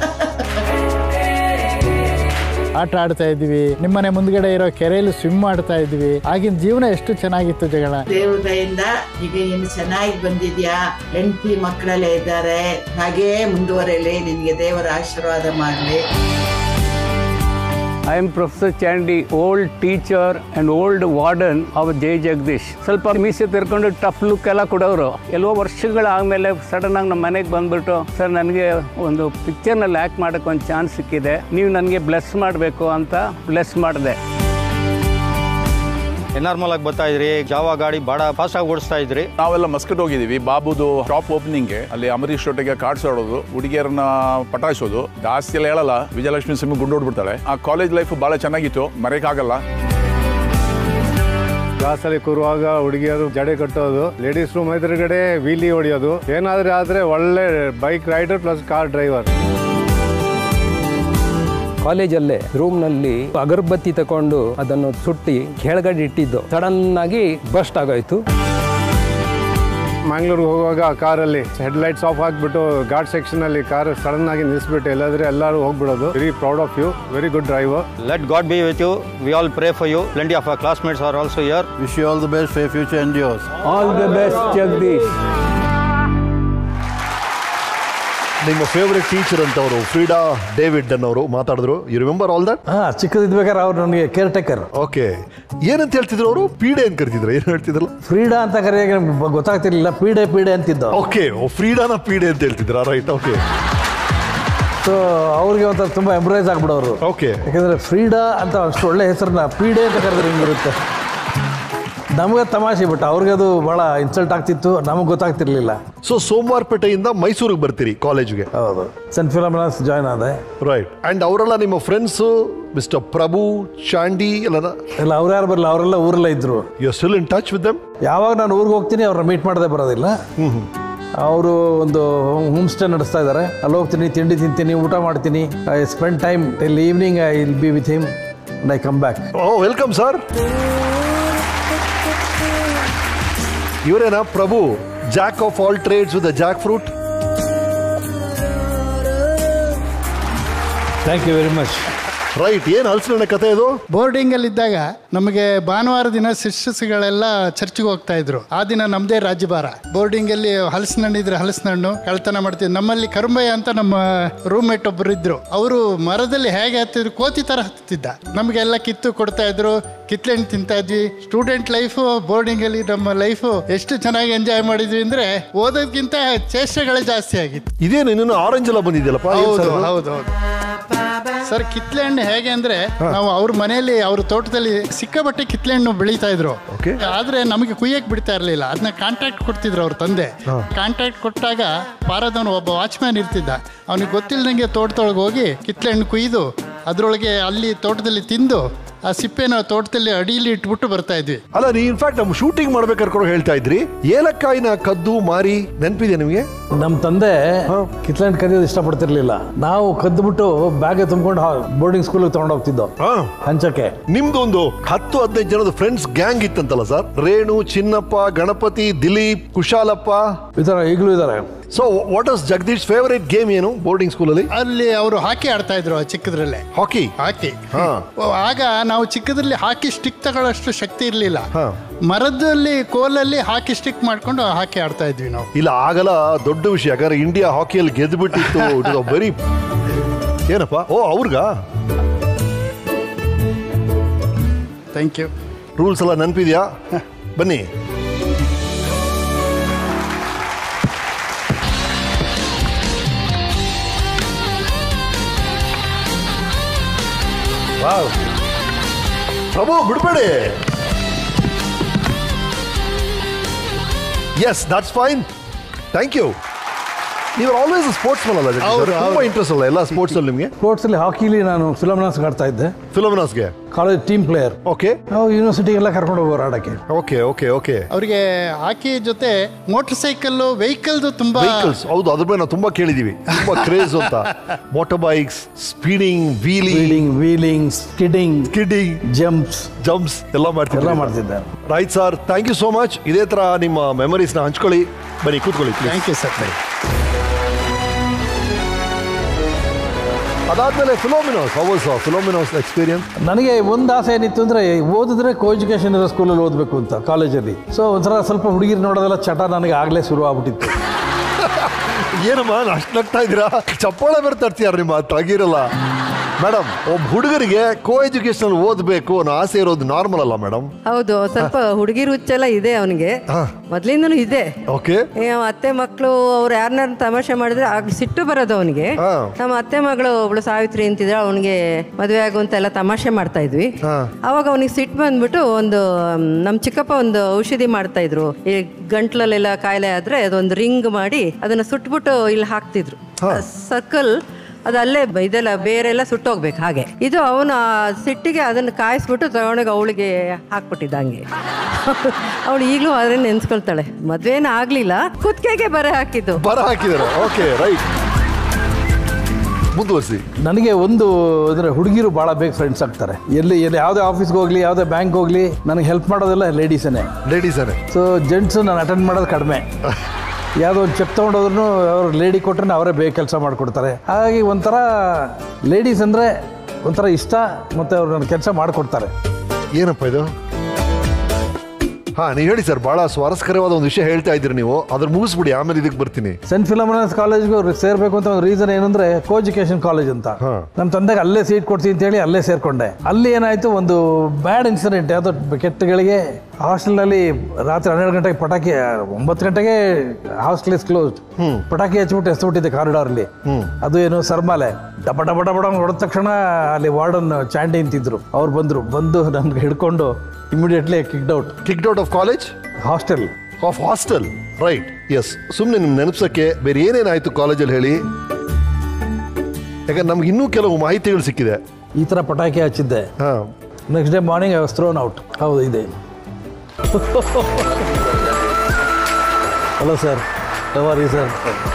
[SPEAKER 4] ಆಟ ಆಡ್ತಾ ಇದ್ವಿ ನಿಮ್ಮನೆ ಮುಂದ್ಗಡೆ ಇರೋ ಕೆರೆಯಲ್ಲಿ ಸ್ವಿಮ್ ಮಾಡ್ತಾ ಇದ್ವಿ ಆಗಿನ ಜೀವನ ಎಷ್ಟು ಚೆನ್ನಾಗಿತ್ತು ಜಗಳ
[SPEAKER 14] ದೇವ್ರ ದಯಿಂದ ಈಗ ಏನು ಚೆನ್ನಾಗಿ ಬಂದಿದ್ಯಾ ಹೆಂಡತಿ ಮಕ್ಕಳೆಲ್ಲ ಇದ್ದಾರೆ ಹಾಗೇ ಮುಂದುವರೆಯಲಿ ನಿನ್ಗೆ ದೇವರ ಆಶೀರ್ವಾದ ಮಾಡಲಿ
[SPEAKER 6] I am professor Chandy old teacher and old warden of Jai Jagadish ಸ್ವಲ್ಪ ಮೀಸೆ ತಿರ್ಕೊಂಡು ಟಫ್ ಲುಕ್ ಎಲ್ಲ ಕೊಡೋರು ಎಲ್ಲೋ ವರ್ಷಗಳಾದ್ಮೇಲೆ ಸಡನ್ ಆಗಿ ನಮ್ಮ ಮನೆಗೆ ಬಂದ್ಬಿಟ್ಟು ಸರ್ ನನಗೆ ಒಂದು ಪಿಕ್ಚರ್ನಲ್ಲಿ ಆ್ಯಕ್ಟ್ ಮಾಡೋಕ್ಕೆ ಒಂದು ಚಾನ್ಸ್ ಸಿಕ್ಕಿದೆ ನೀವು ನನಗೆ ಬ್ಲೆಸ್ ಮಾಡಬೇಕು ಅಂತ ಬ್ಲೆಸ್ ಮಾಡಿದೆ
[SPEAKER 15] ನಾರ್ಮಲ್ ಆಗಿ ಬರ್ತಾ ಇದ್ರಿ ಜಾವ ಗಾಡಿ ಬಹಳ ಫಾಸ್ಟ್ ಆಗಿ ಓಡಿಸ್ತಾ ಇದ್ರಿ
[SPEAKER 16] ನಾವೆಲ್ಲ ಮಸ್ಕಟ್ ಹೋಗಿದೀವಿ ಬಾಬುದು ಟಾಪ್ ಓಪನಿಂಗ್ಗೆ ಅಲ್ಲಿ ಅಮರೀಶ್ ಒಟ್ಟಿಗೆ ಕಾರ್ಡ್ಸ್ ಆಡೋದು ಹುಡುಗಿಯರನ್ನ ಪಟಾಯಿಸೋದು ಜಾಸ್ತಿ ಎಲ್ಲ ಹೇಳಲ್ಲ ವಿಜಯಲಕ್ಷ್ಮಿ ಸಿಂಹ ಗುಂಡು ಹೊಡ್ಬಿಡ್ತಾಳೆ ಆ ಕಾಲೇಜ್ ಲೈಫ್ ಬಹಳ ಚೆನ್ನಾಗಿತ್ತು ಮರೆಯಕ್ಕಾಗಲ್ಲ
[SPEAKER 17] ಕ್ಲಾಸಲ್ಲಿ ಕೂರುವಾಗ ಹುಡುಗಿಯರು ಜಡೆ ಕಟ್ಟೋದು ಲೇಡೀಸ್ ರೂಮ್ ಎದುರುಗಡೆ ವೀಲಿ ಹೊಡೆಯೋದು ಏನಾದ್ರೆ ಆದ್ರೆ ಒಳ್ಳೆ bike rider plus car driver
[SPEAKER 18] ಕಾಲೇಜಲ್ಲೇ ರೂಮ್ನಲ್ಲಿ ಅಗರಬತ್ತಿ ತಕೊಂಡು ಅದನ್ನು ಸುಟ್ಟಿ ಕೆಳಗಡೆ ಇಟ್ಟಿದ್ದು ಸಡನ್ ಆಗಿ ಬಸ್ಟ್ ಆಗೋಯ್ತು
[SPEAKER 17] ಮ್ಯಾಂಗ್ಳೂರ್ಗೆ ಹೋಗುವಾಗ ಕಾರಲ್ಲಿ ಹೆಡ್ ಲೈಟ್ಸ್ ಆಫ್ ಹಾಕ್ಬಿಟ್ಟು ಘಾಟ್ ಸೆಕ್ಷನ್ ಅಲ್ಲಿ ಕಾರ್ ಸಡನ್ ಆಗಿ ನಿಲ್ಲಿಸ್ಬಿಟ್ಟು ಎಲ್ಲಾದ್ರೆ ಎಲ್ಲರೂ ಹೋಗ್ಬಿಡೋದು very proud of you very good driver
[SPEAKER 15] let God be with you we all pray for you plenty of our classmates are also here
[SPEAKER 8] wish you all the best for future enjoys
[SPEAKER 18] all the best Jagadish
[SPEAKER 2] ನಿಮ್ಮ favourite teacher ಅಂತವರು ಫ್ರೀಡಾ David ಅನ್ನೋರು ಮಾತಾಡಿದ್ರು you remember all that
[SPEAKER 3] ಹಾ ಚಿಕ್ಕದಿದ್ಬೇಕಾದ್ರೆ ಅವ್ರು ನನಗೆ care taker
[SPEAKER 2] okay ಏನಂತ ಹೇಳ್ತಿದ್ರು ಅವರು ಪೀಡೆ ಅಂತ ಕರಿತಿದ್ರು ಏನು ಹೇಳ್ತಿದ್ರಲ್ಲ
[SPEAKER 3] ಫ್ರೀಡಾ ಅಂತ ಕರೆಯಾಗ ನಮ್ಗೆ ಗೊತ್ತಾಗ್ತಿರ್ಲಿಲ್ಲ ಪೀಡೆ ಪೀಡೆ ಅಂತಿದ್ದ
[SPEAKER 2] ಓಕೆ ಫ್ರೀಡಾನ ಪೀಡೆ ಅಂತ ಹೇಳ್ತಿದ್ರ ರೈಟ್ ಓಕೆ
[SPEAKER 3] ಸೊ ಅವ್ರಿಗೆ ಒಂಥರ ತುಂಬ ಎಂಬ್ರೇಜ್ ಆಗ್ಬಿಡೋರು
[SPEAKER 2] ಓಕೆ
[SPEAKER 3] ಯಾಕಂದ್ರೆ ಫ್ರೀಡಾ ಅಂತ ಅಷ್ಟು ಒಳ್ಳೆ ಹೆಸರನ್ನ ಪೀಡೆ ಅಂತ ಕರೆದ್ರೆ ಹಿಂಗಿರುತ್ತೆ ನಮಗೆ ತಮಾಷೆ ಬಟ್ ಅವ್ರಿಗೆ ಅದು ಬಹಳ ಇನ್ಸಲ್ಟ್ ಆಗ್ತಿತ್ತು ನಮಗೆ ಗೊತ್ತಾಗ್ತಿರ್ಲಿಲ್ಲ
[SPEAKER 2] ಸೊ ಸೋಮವಾರಪೇಟೆಯಿಂದ ಮೈಸೂರಿಗೆ ಬರ್ತೀರಿ ಕಾಲೇಜ್ಗೆ
[SPEAKER 3] ಹೌದು ಸೆಂಟ್ ಫಿಲಮಿನಾಸ್ ಜಾಯ್ನ್ ಆದೆ
[SPEAKER 2] ರೈಟ್ ಅಂಡ್ ಅವರೆಲ್ಲ ನಿಮ್ಮ ಫ್ರೆಂಡ್ಸು ಮಿಸ್ಟರ್ ಪ್ರಭು ಚಾಂಡಿ ಎಲ್ಲ
[SPEAKER 3] ಇಲ್ಲ ಅವ್ರು ಯಾರು ಬರಲ್ಲ ಅವರೆಲ್ಲ ಊರಲ್ಲೇ ಇದ್ರು
[SPEAKER 2] you still in touch with them
[SPEAKER 3] ಯಾವಾಗ ನಾನು ಊರಿಗೆ ಹೋಗ್ತೀನಿ ಅವ್ರನ್ನ ಮೀಟ್ ಮಾಡದೆ ಬರೋದಿಲ್ಲ ಅವರು ಒಂದು ಹೋಮ್ ಸ್ಟೇ ನಡೆಸ್ತಾ ಇದ್ದಾರೆ ಅಲ್ಲಿ ಹೋಗ್ತೀನಿ ತಿಂಡಿ ತಿಂತೀನಿ ಊಟ ಮಾಡ್ತೀನಿ I spend time till evening I will be with him I come back
[SPEAKER 2] oh welcome sir ಇವರೇನಾ Prabhu jack of all trades with jackfruit
[SPEAKER 3] thank you very much
[SPEAKER 2] right ಏನು ಹಲ್ಸಣ್ಣ ಕತೆ ಇದು
[SPEAKER 5] ಬೋರ್ಡಿಂಗ್ ಅಲ್ಲಿ ಇದ್ದಾಗ ನಮಗೆ ಭಾನುವಾರ ದಿನ ಶಿಷ್ಯಸ್ಗಳೆಲ್ಲ ಚರ್ಚ್ಗೆ ಹೋಗ್ತಾ ಇದ್ರು ಆ ದಿನ ನಮ್ದೇ ರಾಜ್ಯಭಾರ ಬೋರ್ಡಿಂಗ್ ಅಲ್ಲಿ ಹಲಸಿನಣ್ಣು ಇದ್ರೆ ಹಲಸಿನಣ್ಣು ಕಳ್ತನ ಮಾಡ್ತಿದ್ರು ನಮ್ಮಲ್ಲಿ ಕರುಂಬಯ್ಯ ಅಂತ ನಮ್ಮ ರೂಮ್ಮೇಟ್ ಒಬ್ರು ಇದ್ರು ಅವರು ಮರದಲ್ಲಿ ಹೇಗೆ ಹತ್ತಿದ್ರು ಕೋತಿ ತರ ಹತ್ತಿದ್ದ ನಮಗೆಲ್ಲ ಕಿತ್ತು ಕೊಡ್ತಾ ಇದ್ರು ಕಿತ್ಲೆಹಣ್ಣು ತಿಂತಾ ಇದ್ವಿ ಸ್ಟೂಡೆಂಟ್ ಲೈಫು ಬೋರ್ಡಿಂಗ್ ಅಲ್ಲಿ ನಮ್ಮ ಲೈಫು ಎಷ್ಟು ಚೆನ್ನಾಗಿ ಎಂಜಾಯ್ ಮಾಡಿದ್ವಿ ಅಂದ್ರೆ ಓದೋದ್ಕಿಂತ ಚೇಷ್ಟೆಗಳೇ ಜಾಸ್ತಿ ಆಗಿತ್ತು
[SPEAKER 2] ಇದೇನು ಇನ್ನೂ ಆರೆಂಜ್ ಎಲ್ಲ ಬಂದಿದೆಯಲ್ಲಪ್ಪ ಏನ್
[SPEAKER 5] ಹೌದು
[SPEAKER 2] sir ಅದು?
[SPEAKER 5] ಹೌದು ಹೌದು ಸರ್ ಕಿತ್ಲೆ ಹಣ್ಣು ಹೇಗೆ ಅಂದ್ರೆ ನಾವು ಅವ್ರ ಮನೆಯಲ್ಲಿ ಅವ್ರ ತೋಟದಲ್ಲಿ ಸಿಕ್ಕಾಪಟ್ಟೆ ಕಿತ್ಲೆ ಹಣ್ಣು ಬೆಳೀತಾ ಇದ್ರು ಆದ್ರೆ ನಮಗೆ ಕುಯ್ಯಕ್ ಬಿಡ್ತಾ ಇರ್ಲಿಲ್ಲ ಅದನ್ನ ಕಾಂಟ್ರಾಕ್ಟ್ ಕೊಡ್ತಿದ್ರು ಅವ್ರ ತಂದೆ ಕಾಂಟ್ರಾಕ್ಟ್ ಕೊಟ್ಟಾಗ ಪಾರದವನು ಒಬ್ಬ ವಾಚ್ಮ್ಯಾನ್ ಇರ್ತಿದ್ದ ಅವನಿಗೆ ಗೊತ್ತಿಲ್ಲದಂಗೆ ತೋಟದೊಳಗೆ ಹೋಗಿ ಕಿತ್ಲೆ ಹಣ್ಣು ಕುಯ್ದು ಅದ್ರೊಳಗೆ ಅಲ್ಲಿ ತೋಟದಲ್ಲಿ ತಿಂದು ಆ ಸಿಪ್ಪೆನ ತೋಟದಲ್ಲಿ ಅಡಿಯಲ್ಲಿ ಇಟ್ಬಿಟ್ಟು ಬರ್ತಾ ಇದ್ವಿ
[SPEAKER 2] ಅಲ್ಲ ನೀವು ಇನ್ಫ್ಯಾಕ್ಟ್ ನಮ್ಮ ಶೂಟಿಂಗ್ ಮಾಡ್ಬೇಕಾದ್ರೆ ಕೂಡ ಹೇಳ್ತಾ ಇದ್ರಿ ಏಲಕ್ಕಾಯಿನ ಕದ್ದು ಮಾರಿ ನೆನಪಿದೆ ನಿಮಗೆ
[SPEAKER 3] ನಮ್ಮ ತಂದೆ ಕಿತ್ಲೆಂಟ್ ಕದಿಯೋದು ಇಷ್ಟಪಡ್ತಿರ್ಲಿಲ್ಲ ನಾವು ಕದ್ದುಬಿಟ್ಟು ಬ್ಯಾಗ್ ತುಂಬಿಕೊಂಡು ಬೋರ್ಡಿಂಗ್ ಸ್ಕೂಲಿಗೆ ತಗೊಂಡು ಹೋಗ್ತಿದ್ದೋ ಹಂಚಕ್ಕೆ
[SPEAKER 2] ನಿಮ್ದೊಂದು ಹತ್ತು ಹದಿನೈದು ಜನದ ಫ್ರೆಂಡ್ಸ್ ಗ್ಯಾಂಗ್ ಇತ್ತಂತಲ್ಲ ಸರ್ ರೇಣು ಚಿನ್ನಪ್ಪ ಗಣಪತಿ ದಿಲೀಪ್ ಕುಶಾಲಪ್ಪ
[SPEAKER 3] ಇದಾರೆ ಈಗಲೂ ಇದಾರೆ
[SPEAKER 2] so what is Jagadish favourite game ಏನು ಬೋರ್ಡಿಂಗ್ ಸ್ಕೂಲಲ್ಲಿ
[SPEAKER 5] ಅಲ್ಲಿ ಅವರು ಹಾಕಿ ಆಡ್ತಾ ಇದ್ರು ಆ ಚಿಕ್ಕದ್ರಲ್ಲೇ
[SPEAKER 2] ಹಾಕಿ
[SPEAKER 5] ಹಾಕಿ
[SPEAKER 2] ಹಾ.
[SPEAKER 5] ಆಗ ನಾವು ಚಿಕ್ಕದ್ರಲ್ಲಿ ಹಾಕಿ ಸ್ಟಿಕ್ ತಗೊಳ್ಳೋಷ್ಟು ಶಕ್ತಿ ಇರಲಿಲ್ಲ ಮರದಲ್ಲಿ ಕೋಲಲ್ಲಿ ಹಾಕಿ ಸ್ಟಿಕ್ ಮಾಡ್ಕೊಂಡು ಹಾಕಿ ಆಡ್ತಾ ಇದ್ವಿ ನಾವು
[SPEAKER 2] ಇಲ್ಲ ಆಗಲ್ಲ ದೊಡ್ಡ ವಿಷಯ ಯಾಕಂದ್ರೆ ಇಂಡಿಯಾ ಹಾಕಿಯಲ್ಲಿ ಗೆದ್ದು ಬಿಟ್ಟಿತ್ತು ಬರೀ ಏನಪ್ಪ ಓ ಅವ್ರಿಗಾ
[SPEAKER 5] ಥ್ಯಾಂಕ್ ಯು
[SPEAKER 2] ರೂಲ್ಸ್ ಎಲ್ಲ ನೆನಪಿದ್ಯಾ ಬನ್ನಿ ವಾವ್ ಪ್ರಭು ಬಿಡ್ಬೇಡಿ yes that's fine thank you ನೀವು ಆಲ್ವೇಸ್ ಸ್ಪೋರ್ಟ್ಸ್ ಮನ್ ಅಲ್ಲ ಜಗದೀಶ್
[SPEAKER 3] ಹೌದು,
[SPEAKER 2] ಅವ್ರೆ? ತುಂಬಾ
[SPEAKER 3] ಹೌದು.
[SPEAKER 2] ಇಂಟ್ರೆಸ್ಟ್ ಅಲ್ಲ ಎಲ್ಲ ಸ್ಪೋರ್ಟ್ಸ್ ಅಲ್ಲಿ ನಿಮಗೆ
[SPEAKER 3] ಸ್ಪೋರ್ಟ್ಸಲ್ಲಿ ಹಾಕಿಲಿ ನಾನು ಫಿಲಮಿನಾಸ್ ಆಡ್ತಾ ಇದ್ದೆ
[SPEAKER 2] ಫಿಲಮಿನಾಸ್ಗೆ
[SPEAKER 3] ಕಾಲೇಜ್ ಟೀಮ್ ಪ್ಲೇಯರ್
[SPEAKER 2] ಓಕೆ
[SPEAKER 3] ನಾವು ಯೂನಿವರ್ಸಿಟಿಗೆಲ್ಲ ಕರ್ಕೊಂಡು ಹೋಗೋರು ಆಡಕ್ಕೆ
[SPEAKER 2] ಓಕೆ ಓಕೆ ಓಕೆ
[SPEAKER 5] ಅವ್ರಿಗೆ ಹಾಕಿ ಜೊತೆ ಮೋಟರ್ ಸೈಕಲ್ ವೆಹಿಕಲ್ದು ತುಂಬಾ
[SPEAKER 2] ವೆಹಿಕಲ್ಸ್ ಹೌದು ಅದ್ರ ಮೇಲೆ ನಾವು ತುಂಬಾ ಕೇಳಿದೀವಿ ತುಂಬಾ ಕ್ರೇಜ್ ಅಂತ motorbikes speeding wheeling
[SPEAKER 3] wheeling skidding
[SPEAKER 2] skidding
[SPEAKER 3] jumps
[SPEAKER 2] jumps ಎಲ್ಲ ಮಾಡ್ತಿದ್ದೆ
[SPEAKER 3] ಎಲ್ಲ ಮಾಡ್ತಿದ್ದೆ
[SPEAKER 2] right sir thank you so much ಇದೇ ತರ ನಿಮ್ಮ ಮೆಮರೀಸ್ನ ಹಂಚ್ಕೊಳ್ಳಿ ಬನ್ನಿ ಕೂತ್ಕೊಳ್ಳಿ
[SPEAKER 5] ಥ್ಯಾಂಕ್ ಯು ಸರ್
[SPEAKER 2] ಅದಾದ್ಮೇಲೆ ಫಿಲೋಮಿನೋಸ್ ಹೌಸ್ ಫಿಲೋಮಿನೋಸ್ ಎಕ್ಸ್ಪೀರಿಯನ್ಸ್
[SPEAKER 3] ನನಗೆ ಒಂದು ಆಸೆ ಏನಿತ್ತು ಅಂದ್ರೆ ಓದಿದ್ರೆ ಕೋ ಎಜುಕೇಶನ್ ಇರೋ ಸ್ಕೂಲಲ್ಲಿ ಓದಬೇಕು ಅಂತ ಕಾಲೇಜಲ್ಲಿ ಸೊ ಒಂಥರ ಸ್ವಲ್ಪ ಹುಡುಗಿರು ನೋಡೋದೆಲ್ಲ ಚಟ ನನಗೆ ಆಗಲೇ ಶುರು ಆಗ್ಬಿಟ್ಟಿತ್ತು
[SPEAKER 2] ಏನಮ್ಮ ಅಷ್ಟು ನಗ್ತಾ ಇದ್ದೀರಾ ಚಪ್ಪಾಳೆ ಬೇರೆ ತರ್ತೀಯಾರ ನಿಮ್ಮ ತಗಿರಲ್ಲ ಮೇಡಮ್ ಒಬ್ಬ ಹುಡುಗರಿಗೆ ಕೋ ಎಜುಕೇಶನ್ ಓದಬೇಕು ಅನ್ನೋ ಆಸೆ ಇರೋದು ನಾರ್ಮಲ್ ಅಲ್ಲ ಮೇಡಮ್
[SPEAKER 10] ಹೌದು ಸ್ವಲ್ಪ ಹುಡುಗಿ ಹುಚ್ಚೆಲ್ಲ ಇದೆ ಅವನಿಗೆ ಮೊದ್ಲಿಂದನೂ ಇದೆ
[SPEAKER 2] ಓಕೆ
[SPEAKER 10] ಏ, ಅವ ಅತ್ತೆ ಮಕ್ಕಳು ಅವ್ರು ಯಾರನ್ನಾರು ತಮಾಷೆ ಮಾಡಿದ್ರೆ ಆಗ ಸಿಟ್ಟು ಬರೋದು ಅವನಿಗೆ ನಮ್ಮ ಅತ್ತೆ ಮಗಳು ಒಬ್ಳು ಸಾವಿತ್ರಿ ಅಂತಿದ್ರೆ ಅವನಿಗೆ ಮದುವೆ ಆಗುವಂತ ಎಲ್ಲ ತಮಾಷೆ ಮಾಡ್ತಾ ಇದ್ವಿ ಅವಾಗ ಅವನಿಗೆ ಸಿಟ್ಟು ಬಂದ್ಬಿಟ್ಟು ಒಂದು ಮ್, ನಮ್ಮ ಚಿಕ್ಕಪ್ಪ ಒಂದು ಔಷಧಿ ಮಾಡ್ತಾ ಇದ್ರು ಈ ಗಂಟ್ಲಲ್ಲೆಲ್ಲ ಕಾಯಿಲೆ ಆದ್ರೆ ಅದೊಂದು ರಿಂಗ್ ಮಾಡಿ ಅದನ್ನ ಸುಟ್ಬಿಟ್ಟು ಇಲ್ಲಿ ಹಾಕ್ತಿದ್ರು ಸರ್ಕಲ್ ಅದು ಅಲ್ಲೇ ಬ- ಇದೆಲ್ಲ ಬೇರೆಲ್ಲ ಸುಟ್ಟೋಗ್ಬೇಕು ಹಾಗೆ ಇದು ಅವನು ಆ ಸಿಟ್ಟಿಗೆ ಅದನ್ನು ಕಾಯಿಸ್ಬಿಟ್ಟು ತಗೊಂಡೋಗಿ ಅವಳಿಗೆ ಹಾಕ್ಬಿಟ್ಟಿದ್ದ ಹಂಗೆ ಅವಳು ಈಗಲೂ ಅದನ್ನ ನೆನ್ಸ್ಕೊಳ್ತಾಳೆ ಮದ್ವೆನ ಆಗ್ಲಿಲ್ಲ ಕುತ್ತಿಗೆಗೆ ಬರೆ ಹಾಕಿದ್ದು
[SPEAKER 2] ಬರ ಹಾಕಿದ್ದಾರೆ ಓಕೆ ರೈಟ್ ಮುಂದುವರಿಸಿ
[SPEAKER 3] ನನಗೆ ಒಂದು ಅಂದರೆ ಹುಡುಗಿರು ಭಾಳ ಬೇಗ ಫ್ರೆಂಡ್ಸ್ ಆಗ್ತಾರೆ ಎಲ್ಲಿ ಎಲ್ಲಿ ಯಾವುದೇ ಆಫೀಸ್ಗೆ ಹೋಗ್ಲಿ ಯಾವುದೇ ಬ್ಯಾಂಕ್ ಹೋಗ್ಲಿ ನನಗೆ ಹೆಲ್ಪ್ ಮಾಡೋದೆಲ್ಲ ಲೇಡೀಸೇ
[SPEAKER 2] ಲೇಡೀಸೇ
[SPEAKER 3] ಸೊ ಜೆಂಟ್ಸ್ ನಾನು ಅಟೆಂಡ್ ಮಾಡೋದು ಕಡಿಮೆ ಯಾವುದೋ ಒಂದು ಚೆಕ್ ತೊಗೊಂಡೋದ್ರೂ ಅವ್ರು ಲೇಡಿ ಕೊಟ್ರೆ ಅವರೇ ಬೇಗ ಕೆಲಸ ಮಾಡಿಕೊಡ್ತಾರೆ ಹಾಗಾಗಿ ಒಂಥರ ಲೇಡೀಸ್ ಅಂದರೆ ಒಂಥರ ಇಷ್ಟ ಮತ್ತು ಅವ್ರು ನನ್ನ ಕೆಲಸ ಮಾಡಿಕೊಡ್ತಾರೆ
[SPEAKER 2] ಏನಪ್ಪ ಇದು ಹಾ ನೀವು ಹೇಳಿ ಸರ್ ಬಹಳ ಸ್ವಾರಸ್ಯಕರವಾದ ಒಂದು ವಿಷಯ ಹೇಳ್ತಾ ಇದ್ದೀರಿ ನೀವು ಅದ್ರ ಮುಗಿಸ್ಬಿಡಿ ಆಮೇಲೆ ಇದಕ್ಕೆ ಬರ್ತೀನಿ
[SPEAKER 3] ಸೆಂಟ್ ಫಿಲಮಿನಸ್ ಕಾಲೇಜ್ಗೂ ಸೇರ್ಬೇಕು ಅಂತ ಒಂದು ರೀಸನ್ ಏನಂದ್ರೆ ಕೋ ಎಜುಕೇಶನ್ ಕಾಲೇಜ್ ಅಂತ ನಮ್ಮ ತಂದೆಗೆ ಅಲ್ಲೇ ಸೀಟ್ ಕೊಡ್ತೀನಿ ಅಂತ ಹೇಳಿ ಅಲ್ಲೇ ಸೇರ್ಕೊಂಡೆ ಅಲ್ಲಿ ಏನಾಯ್ತು ಒಂದು ಬ್ಯಾಡ್ ಇನ್ಸಿಡೆಂಟ್ ಯಾವ್ದೋ ಕೆಟ್ಟಗಳಿಗೆ ಹಾಸ್ಟೆಲ್ನಲ್ಲಿ ರಾತ್ರಿ ಹನ್ನೆರಡು ಗಂಟೆಗೆ ಪಟಾಕಿ ಒಂಬತ್ತು ಗಂಟೆಗೆ ಹಾಸ್ಟೆಲ್ ಇಸ್ ಕ್ಲೋಸ್ಡ್ ಪಟಾಕಿ ಹಚ್ಬಿಟ್ಟು ಎಸ್ಬಿಟ್ಟಿದ್ದೆ ಕಾರಿಡಾರ್ಲಿ ಅದು ಏನು ಸರ್ಮಾಲೆ ಡಬ ಡಬ ಡಬ ಡಬ ಹೊಡೆದ ತಕ್ಷಣ ಅಲ್ಲಿ ವಾರ್ಡನ್ ಚಾಂಡಿ ನಿಂತಿದ್ರು ಅವ್ರು ಬಂದ್ರು ಬಂದು ನಮ್ಗೆ ಹಿಡ್ಕೊಂಡು immediately kicked out
[SPEAKER 2] kicked out of college
[SPEAKER 3] hostel
[SPEAKER 2] of hostel right yes ಸುಮ್ಮನೆ ನಿಮ್ ನೆನಪಿಸಕ್ಕೆ ಬೇರೆ ಏನೇನಾಯ್ತು ಕಾಲೇಜಲ್ಲಿ ಹೇಳಿ ಯಾಕಂದ್ರೆ ನಮ್ಗೆ ಇನ್ನೂ ಕೆಲವು ಮಾಹಿತಿಗಳು ಸಿಕ್ಕಿದೆ
[SPEAKER 3] ಈ ಥರ ಪಟಾಕಿ ಹಚ್ಚಿದ್ದೆ next day morning I was thrown out ಹೌದು ಇದೆ hello sir you sir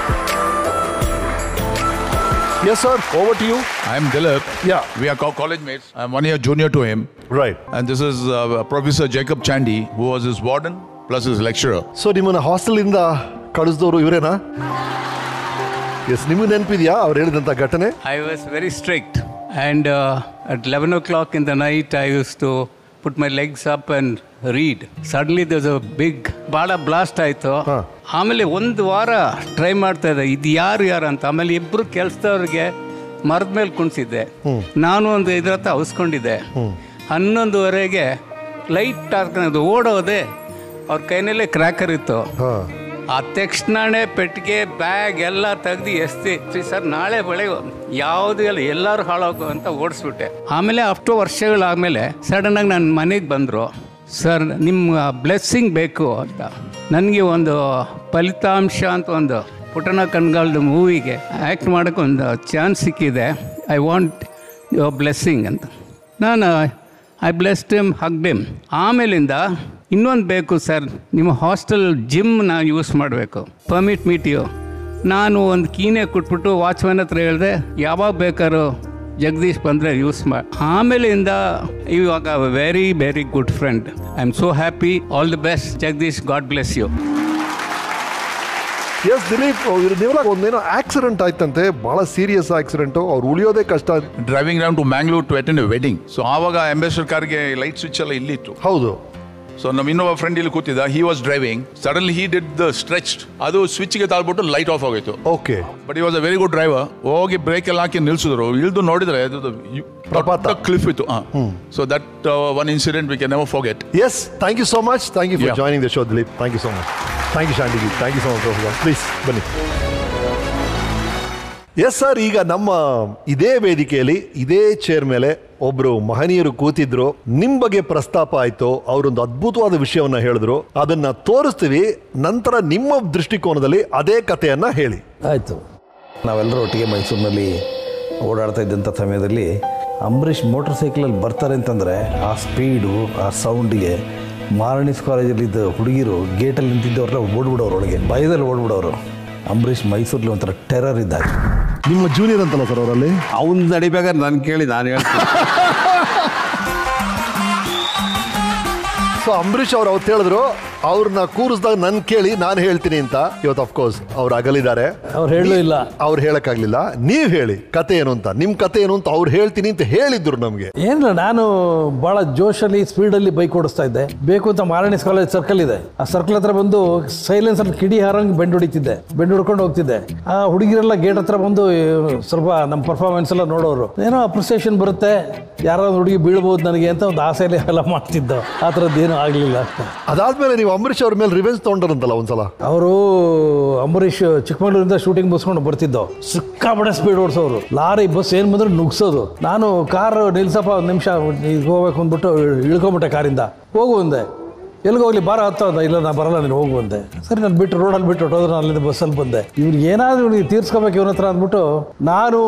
[SPEAKER 2] Yes, sir. Over to you.
[SPEAKER 16] I am Dilip. Yeah. We are co- college mates. I'm one year junior to him.
[SPEAKER 2] Right.
[SPEAKER 16] And this is uh, Professor Jacob Chandy, who was his warden plus his lecturer.
[SPEAKER 2] So ನಿಮ್ಮನ್ನ ಹಾಸ್ಟೆಲಿಂದ ಕಳಿಸಿದವರು ಇವರೇನಾ S ನಿಮಗೆ ನೆನಪಿದ್ಯಾ ಅವ್ರು ಹೇಳಿದಂಥ ಘಟನೆ
[SPEAKER 6] I was very strict. And uh, at 11 o'clock in the night, I used to put my legs up and read. Suddenly there's a big ಭಾಳ blast ಆಯಿತು ಆಮೇಲೆ ಒಂದು ವಾರ ಟ್ರೈ ಮಾಡ್ತಾ ಇದ್ದೆ ಇದು ಯಾರು ಯಾರು ಅಂತ ಆಮೇಲೆ ಇಬ್ಬರು ಕೆಲಸದವ್ರಿಗೆ ಮರದ ಮೇಲೆ ಕುಣಿಸಿದ್ದೆ ನಾನು ಒಂದು ಇದ್ರ ಹತ್ರ ಅವಸ್ಕೊಂಡಿದ್ದೆ ಹನ್ನೊಂದುವರೆಗೆ ಲೈಟ್ ಟಾರ್ಕ್ ಓಡೋದೆ ಅವ್ರ ಕೈನಲ್ಲೇ ಕ್ರ್ಯಾಕರ್ ಇತ್ತು ಆ ತಕ್ಷಣನೇ ಪೆಟ್ಟಿಗೆ ಬ್ಯಾಗ್ ಎಲ್ಲ ತೆಗ್ದು ಎಸ್ತಿ ಸರ್ ನಾಳೆ ಬೆಳಗ್ಗೆ ಯಾವುದು ಎಲ್ಲ ಎಲ್ಲರೂ ಹಾಳಾಗು ಅಂತ ಓಡಿಸ್ಬಿಟ್ಟೆ ಆಮೇಲೆ ಅಷ್ಟು ವರ್ಷಗಳಾದಮೇಲೆ ಸಡನ್ ಆಗಿ ನನ್ನ ಮನೆಗೆ ಬಂದರು ಸರ್ ನಿಮ್ಮ ಬ್ಲೆಸ್ಸಿಂಗ್ ಬೇಕು ಅಂತ ನನಗೆ ಒಂದು ಫಲಿತಾಂಶ ಅಂತ ಒಂದು ಪುಟನ ಕಣ್ಗಾಲ್ದ ಮೂವಿಗೆ ಆ್ಯಕ್ಟ್ ಮಾಡೋಕ್ಕೆ ಒಂದು ಚಾನ್ಸ್ ಸಿಕ್ಕಿದೆ ಐ ವಾಂಟ್ ಯುವರ್ ಬ್ಲೆಸ್ಸಿಂಗ್ ಅಂತ ನಾನು I blessed him hugged him ಆಮೇಲಿಂದ ಇನ್ನೊಂದು ಬೇಕು ಸರ್ ನಿಮ್ಮ ಹಾಸ್ಟೆಲ್ ಜಿಮ್ನ ಯೂಸ್ ಮಾಡಬೇಕು ಪರ್ಮಿಟ್ ಮೀಟ್ ಯು ನಾನು ಒಂದು ಕೀನೆ ಕೊಟ್ಬಿಟ್ಟು ವಾಚ್ಮನ್ ಹತ್ರ ಹೇಳಿದೆ ಯಾವಾಗ ಬೇಕಾದ್ರೂ ಜಗದೀಶ್ ಬಂದರೆ ಯೂಸ್ ಮಾಡಿ ಆಮೇಲಿಂದ ಇವಾಗ very very good friend I am so happy all the best Jagadish God bless you
[SPEAKER 2] yes Dilip ಇವ್ರದ್ದೇನೋ ಒಂದೇನೋ ಆಕ್ಸಿಡೆಂಟ್ ಆಯ್ತಂತೆ ಬಹಳ ಸೀರಿಯಸ್ ಆಕ್ಸಿಡೆಂಟು ಅವ್ರು ಉಳಿಯೋದೇ ಕಷ್ಟ
[SPEAKER 16] driving round to Mangalore to attend a wedding so ಆವಾಗ ಅಂಬಾಸಿಡರ್ ಕಾರ್ಗೆ ಲೈಟ್ ಸ್ವಿಚ್ ಎಲ್ಲ ಇಲ್ಲಿತ್ತು
[SPEAKER 2] ಹೌದು
[SPEAKER 16] ಸೊ ನಮ್ಮ ಇನ್ನೊಬ್ಬ ಫ್ರೆಂಡ್ ಇಲ್ಲಿ ಕೂತಿದ್ದ he was driving suddenly he did the stretched ಅದು ಸ್ವಿಚ್ಗೆ ತಾಳ್ಬಿಟ್ಟು ಲೈಟ್ ಆಫ್ ಆಗೋಯ್ತು
[SPEAKER 2] ಓಕೆ
[SPEAKER 16] ಬಟ್ ಈ was a very good driver ಹೋಗಿ ಬ್ರೇಕ್ ಎಲ್ಲ ಹಾಕಿ ನಿಲ್ಸಿದ್ರು ಇಳ್ದು ನೋಡಿದ್ರೆ ಅದು ಕ್ಲಿಫ್ ಇತ್ತು so that one incident we can never forget
[SPEAKER 2] yes thank you so much thank you for
[SPEAKER 16] Yeah.
[SPEAKER 2] Joining the show Dilip thank you so much thank you ಶಾಂಡಿಗಿ thank you so much please ಬನ್ನಿ yes sir ಈಗ ನಮ್ಮ ಇದೇ ವೇದಿಕೆಯಲ್ಲಿ ಇದೇ chair ಮೇಲೆ ಒಬ್ರು ಮಹನೀಯರು ಕೂತಿದ್ರು ನಿಮ್ ಬಗ್ಗೆ ಪ್ರಸ್ತಾಪ ಆಯ್ತು ಅವರೊಂದು ಅದ್ಭುತವಾದ ವಿಷಯವನ್ನ ಹೇಳಿದ್ರು ಅದನ್ನ ತೋರಿಸ್ತೀವಿ ನಂತರ ನಿಮ್ಮ ದೃಷ್ಟಿಕೋನದಲ್ಲಿ ಅದೇ ಕಥೆಯನ್ನ ಹೇಳಿ
[SPEAKER 3] ಆಯಿತು ನಾವೆಲ್ಲರೂ ಒಟ್ಟಿಗೆ ಮೈಸೂರಿನಲ್ಲಿ ಓಡಾಡ್ತಾ ಇದ್ದಂಥ ಸಮಯದಲ್ಲಿ ಅಂಬರೀಷ್ ಮೋಟರ್ ಸೈಕಲಲ್ಲಿ ಬರ್ತಾರೆ ಅಂತಂದರೆ ಆ ಸ್ಪೀಡು ಆ ಸೌಂಡಿಗೆ ಮಾರಣಿಸ್ ಕಾಲೇಜಲ್ಲಿದ್ದ ಹುಡುಗಿರು ಗೇಟಲ್ಲಿ ನಿಂತಿದ್ದವ್ರೆಲ್ಲ ಓಡ್ಬಿಡೋರು ಒಳಗೆ ಭಯದಲ್ಲಿ ಓಡ್ಬಿಡೋರು ಅಂಬರೀಷ್ ಮೈಸೂರಲ್ಲಿ ಒಂಥರ ಟೆರರ್ ಇದ್ದಾಗ
[SPEAKER 2] ನಿಮ್ಮ ಜೂನಿಯರ್ ಅಂತಲ್ಲ ಸರ್ ಅವರಲ್ಲಿ
[SPEAKER 19] ಅವ್ನು ನಡಿಬೇಕಾದ್ರೆ ನಾನು ಕೇಳಿ ನಾನು ಹೇಳ್ತೀನಿ
[SPEAKER 2] ಸೊ ಅಂಬರೀಷ್ ಅವ್ರು ಅವತ್ತು ಹೇಳಿದ್ರು ಅವ್ರನ್ನ ಕೂರಿಸಿದಾಗ ನನ್ ಕೇಳಿ ನಾನು ಹೇಳ್ತೀನಿ ಅಂತ ಇವತ್ತು ಅಫ್ಕೋರ್ಸ್ ಅವ್ರು ಅಗಲಿದ್ದಾರೆ
[SPEAKER 3] ಅವ್ರು ಹೇಳೂ ಇಲ್ಲ
[SPEAKER 2] ಅವ್ರು ಹೇಳಕ್ಕಾಗ್ಲಿಲ್ಲ ನೀವ್ ಹೇಳಿ ಕತೆ ಏನು ಅಂತ ನಿಮ್ ಕತೆ ಏನು ಅಂತ ಅವ್ರು ಹೇಳ್ತೀನಿ ಅಂತ ಹೇಳಿದ್ರು ನಮ್ಗೆ
[SPEAKER 3] ಏನಿಲ್ಲ ನಾನು ಬಹಳ ಜೋಶಲ್ಲಿ ಸ್ಪೀಡಲ್ಲಿ ಬೈಕ್ ಓಡಿಸ್ತಾ ಇದ್ದೆ ಬೇಕು ಅಂತ ಮಾರಾಣಿಸ್ ಕಾಲೇಜ್ ಸರ್ಕಲ್ ಇದೆ ಆ ಸರ್ಕಲ್ ಹತ್ರ ಬಂದು ಸೈಲೆನ್ಸ್ ಅಲ್ಲಿ ಕಿಡಿ ಹಾರಂಗ್ ಬೆಂಡ್ ಹೊಡಿತಿದ್ದೆ ಬೆಂಡ್ ಹೊಡ್ಕೊಂಡು ಹೋಗ್ತಿದ್ದೆ ಆ ಹುಡುಗಿರೆಲ್ಲ ಗೇಟ್ ಹತ್ರ ಬಂದು ಸ್ವಲ್ಪ ನಮ್ಮ ಪರ್ಫಾರ್ಮೆನ್ಸ್ ಎಲ್ಲ ನೋಡೋರು ಏನೋ ಅಪ್ರಿಸಿಯೇಷನ್ ಬರುತ್ತೆ ಯಾರೋ ಒಂದ್ ಹುಡುಗಿ ಬೀಳ್ಬೋದು ನನಗೆ ಅಂತ ಒಂದು ಆಸೆಯಲ್ಲಿ ಎಲ್ಲ ಮಾಡ್ತಿದ್ದೋ ಆ ಥರದ್ದು ಏನೂ ಆಗಲಿಲ್ಲ
[SPEAKER 2] ಅದಾದ್ಮೇಲೆ ನೀವು ಅಂಬರೀಷ್ ಅವ್ರ ಮೇಲೆ ರಿವೆನ್ಸ್ ತಗೊಂಡ್ರಂತಲ್ಲ ಒಂದ್ಸಲ
[SPEAKER 3] ಅವರು ಅಂಬರೀಷ್ ಚಿಕ್ಕಮಗಳೂರಿಂದ ಶೂಟಿಂಗ್ ಮುಗಿಸ್ಕೊಂಡು ಬರ್ತಿದ್ದೋ ಸಿಕ್ಕಾಪಟ್ಟೆ ಸ್ಪೀಡ್ ಓಡಿಸೋರು ಲಾರಿ ಬಸ್ ಏನ್ ಬಂದ್ರೆ ನುಗ್ಸೋದು ನಾನು ಕಾರ್ ನಿಲ್ಸಪ್ಪ ಒಂದು ನಿಮಿಷ ಹೋಗ್ಬೇಕು ಅಂದ್ಬಿಟ್ಟು ಇಳ್ಕೊಂಬಿಟ್ಟೆ ಕಾರಿಂದ ಹೋಗು ಅಂದೆ ಎಲ್ಲಿಗೆ ಹೋಗ್ಲಿ ಬಾರ ಹತ್ತ ಅಂದ ಇಲ್ಲ ನಾನು ಬರಲ್ಲ ನೀನು ಹೋಗು ಅಂದೆ ಸರಿ ನಾನು ಬಿಟ್ಟು ರೋಡಲ್ಲಿ ಬಿಟ್ಟು ಹೊಟ್ಟೋದ್ರೆ ನಾನು ಅಲ್ಲಿಂದ ಬಸ್ಸಲ್ಲಿ ಬಂದೆ ಇವ್ನಿಗೆ ಏನಾದರೂ ಇವ್ನಿಗೆ ತೀರ್ಸ್ಕೋಬೇಕು ಇವನ ಹತ್ರ ಅಂದ್ಬಿಟ್ಟು ನಾನು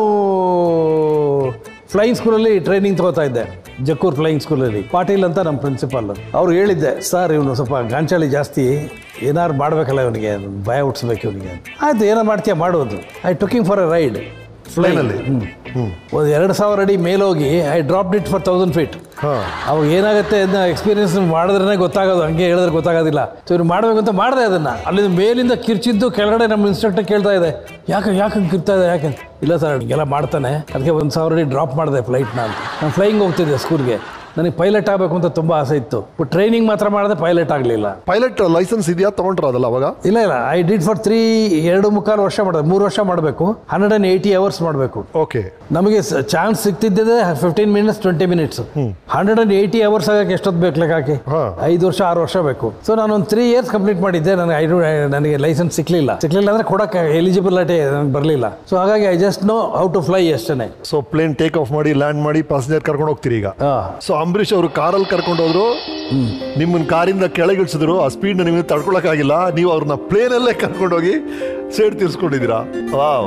[SPEAKER 3] ಫ್ಲೈಯಿಂಗ್ ಸ್ಕೂಲಲ್ಲಿ ಟ್ರೈನಿಂಗ್ ತಗೋತಾ ಇದ್ದೆ ಜಕ್ಕೂರ್ ಫ್ಲೈಯಿಂಗ್ ಸ್ಕೂಲಲ್ಲಿ ಪಾಟೀಲ್ ಅಂತ ನಮ್ಮ ಪ್ರಿನ್ಸಿಪಾಲ್ ಅವ್ರು ಹೇಳಿದ್ದೆ ಸರ್ ಇವನು ಸ್ವಲ್ಪ ಗಾಂಚಾಳಿ ಜಾಸ್ತಿ ಏನಾರು ಮಾಡಬೇಕಲ್ಲ ಇವನಿಗೆ ಭಯ ಹುಟ್ಟಿಸ್ಬೇಕು ಇವನಿಗೆ ಆಯ್ತು ಏನೋ ಮಾಡ್ತೀಯ ಮಾಡುವುದು I took him for a ride ಫ್ಲೈನಲ್ಲಿ ಒಂದು ಎರಡು ಸಾವಿರ ಅಡಿ ಮೇಲೋಗಿ I drop it for thousand feet ಅವಾಗ ಏನಾಗುತ್ತೆ ಅದನ್ನ ಎಕ್ಸ್ಪೀರಿಯನ್ಸ್ ಮಾಡಿದ್ರೇ ಗೊತ್ತಾಗೋದು ಹಂಗೆ ಹೇಳಿದ್ರೆ ಗೊತ್ತಾಗೋದಿಲ್ಲ ಸೊ ಇವ್ರು ಮಾಡಬೇಕು ಅಂತ ಮಾಡಿದೆ ಅದನ್ನ ಅಲ್ಲಿಂದ ಮೇಲಿಂದ ಕಿರ್ಚಿದ್ದು ಕೆಳಗಡೆ ನಮ್ಮ ಇನ್ಸ್ಟ್ರಕ್ಟರ್ ಕೇಳ್ತಾ ಇದೆ ಯಾಕೆ ಯಾಕೆ ಕಿರ್ತಾ ಇದೆ ಯಾಕೆ ಇಲ್ಲ ಸರ್ ಎಲ್ಲ ಮಾಡ್ತಾನೆ ಅದಕ್ಕೆ ಒಂದು ಸಾವಿರ ಅಡಿ ಡ್ರಾಪ್ ಮಾಡಿದೆ ಫ್ಲೈಟ್ನ ಅಂತ ನಾನು ಫ್ಲೈಯಿಂಗ್ ಹೋಗ್ತಿದ್ದೆ ಸ್ಕೂಲ್ಗೆ ನನಗೆ ಪೈಲಟ್ ಆಗಬೇಕು ಅಂತ ತುಂಬ ಆಸೆ ಇತ್ತು ಬಟ್ ಟ್ರೈನಿಂಗ್ ಮಾತ್ರ ಮಾಡಿದೆ ಪೈಲಟ್ ಆಗಲಿಲ್ಲ
[SPEAKER 2] ಪೈಲಟ್ ಲೈಸೆನ್ಸ್ ಇದೆಯಾ ತಗೊಂಡ್ರ ಅದಲ್ಲ ಅವಾಗ
[SPEAKER 3] ಇಲ್ಲ ಇಲ್ಲ ಐ ಡಿಡ್ ಫಾರ್ ತ್ರೀ ಎರಡು ಮುಕ್ಕಾಲು ವರ್ಷ ಮಾಡಿದೆ ಮೂರು ವರ್ಷ ಮಾಡಬೇಕು ಹಂಡ್ರೆಡ್ ಆ್ಯಂಡ್ ಏಯ್ಟಿ ಅವರ್ಸ್ ಮಾಡಬೇಕು
[SPEAKER 2] ಓಕೆ
[SPEAKER 3] ನಮಗೆ ಚಾನ್ಸ್ ಸಿಗ್ತಿದ್ದಿದೆ fifteen minutes twenty minutes hundred and eighty hours ಆಗಕ್ಕೆ ಎಷ್ಟೊತ್ತು ಬೇಕು ಲೆಕ್ಕಾಕಿ ಐದು ವರ್ಷ ಆರು ವರ್ಷ ಬೇಕು ಸೊ ನಾನು ಒಂದು ತ್ರೀ ಇಯರ್ಸ್ ಕಂಪ್ಲೀಟ್ ಮಾಡಿದ್ದೆ ನನಗೆ ಐ ನನಗೆ ಲೈಸೆನ್ಸ್ ಸಿಕ್ಲಿಲ್ಲ ಸಿಕ್ಲಿಲ್ಲ ಅಂದ್ರೆ ಕೊಡಕ್ಕೆ ಎಲಿಜಿಬಿಲಿಟಿ ನನಗೆ ಬರಲಿಲ್ಲ ಸೊ ಹಾಗಾಗಿ I just know how to fly ಅಷ್ಟೇ
[SPEAKER 2] ಸೊ ಪ್ಲೇನ್ ಟೇಕ್ ಆಫ್ ಮಾಡಿ ಲ್ಯಾಂಡ್ ಮಾಡಿ ಪ್ಯಾಸೆಂಜರ್ ಕರ್ಕೊಂಡು ಹೋಗ್ತೀರಿ ಈಗ ಸೊ ಅಂಬರೀಷ್ ಅವರು ಕಾರಲ್ಲಿ ಕರ್ಕೊಂಡು ಹೋದ್ರು ನಿಮ್ಮನ್ನ ಕಾರಿಂದ ಕೆಳಗಿಳಿಸಿದ್ರು ಆ ಸ್ಪೀಡ್ ನಿಮಗೆ ತಡ್ಕೊಳಕ್ಕಾಗಿಲ್ಲ ನೀವು ಅವ್ರನ್ನ ಪ್ಲೇನಲ್ಲೇ ಕರ್ಕೊಂಡೋಗಿ ಸೇಡ್ ತೀರ್ಸ್ಕೊಂಡಿದ್ದೀರಾ ವಾವ್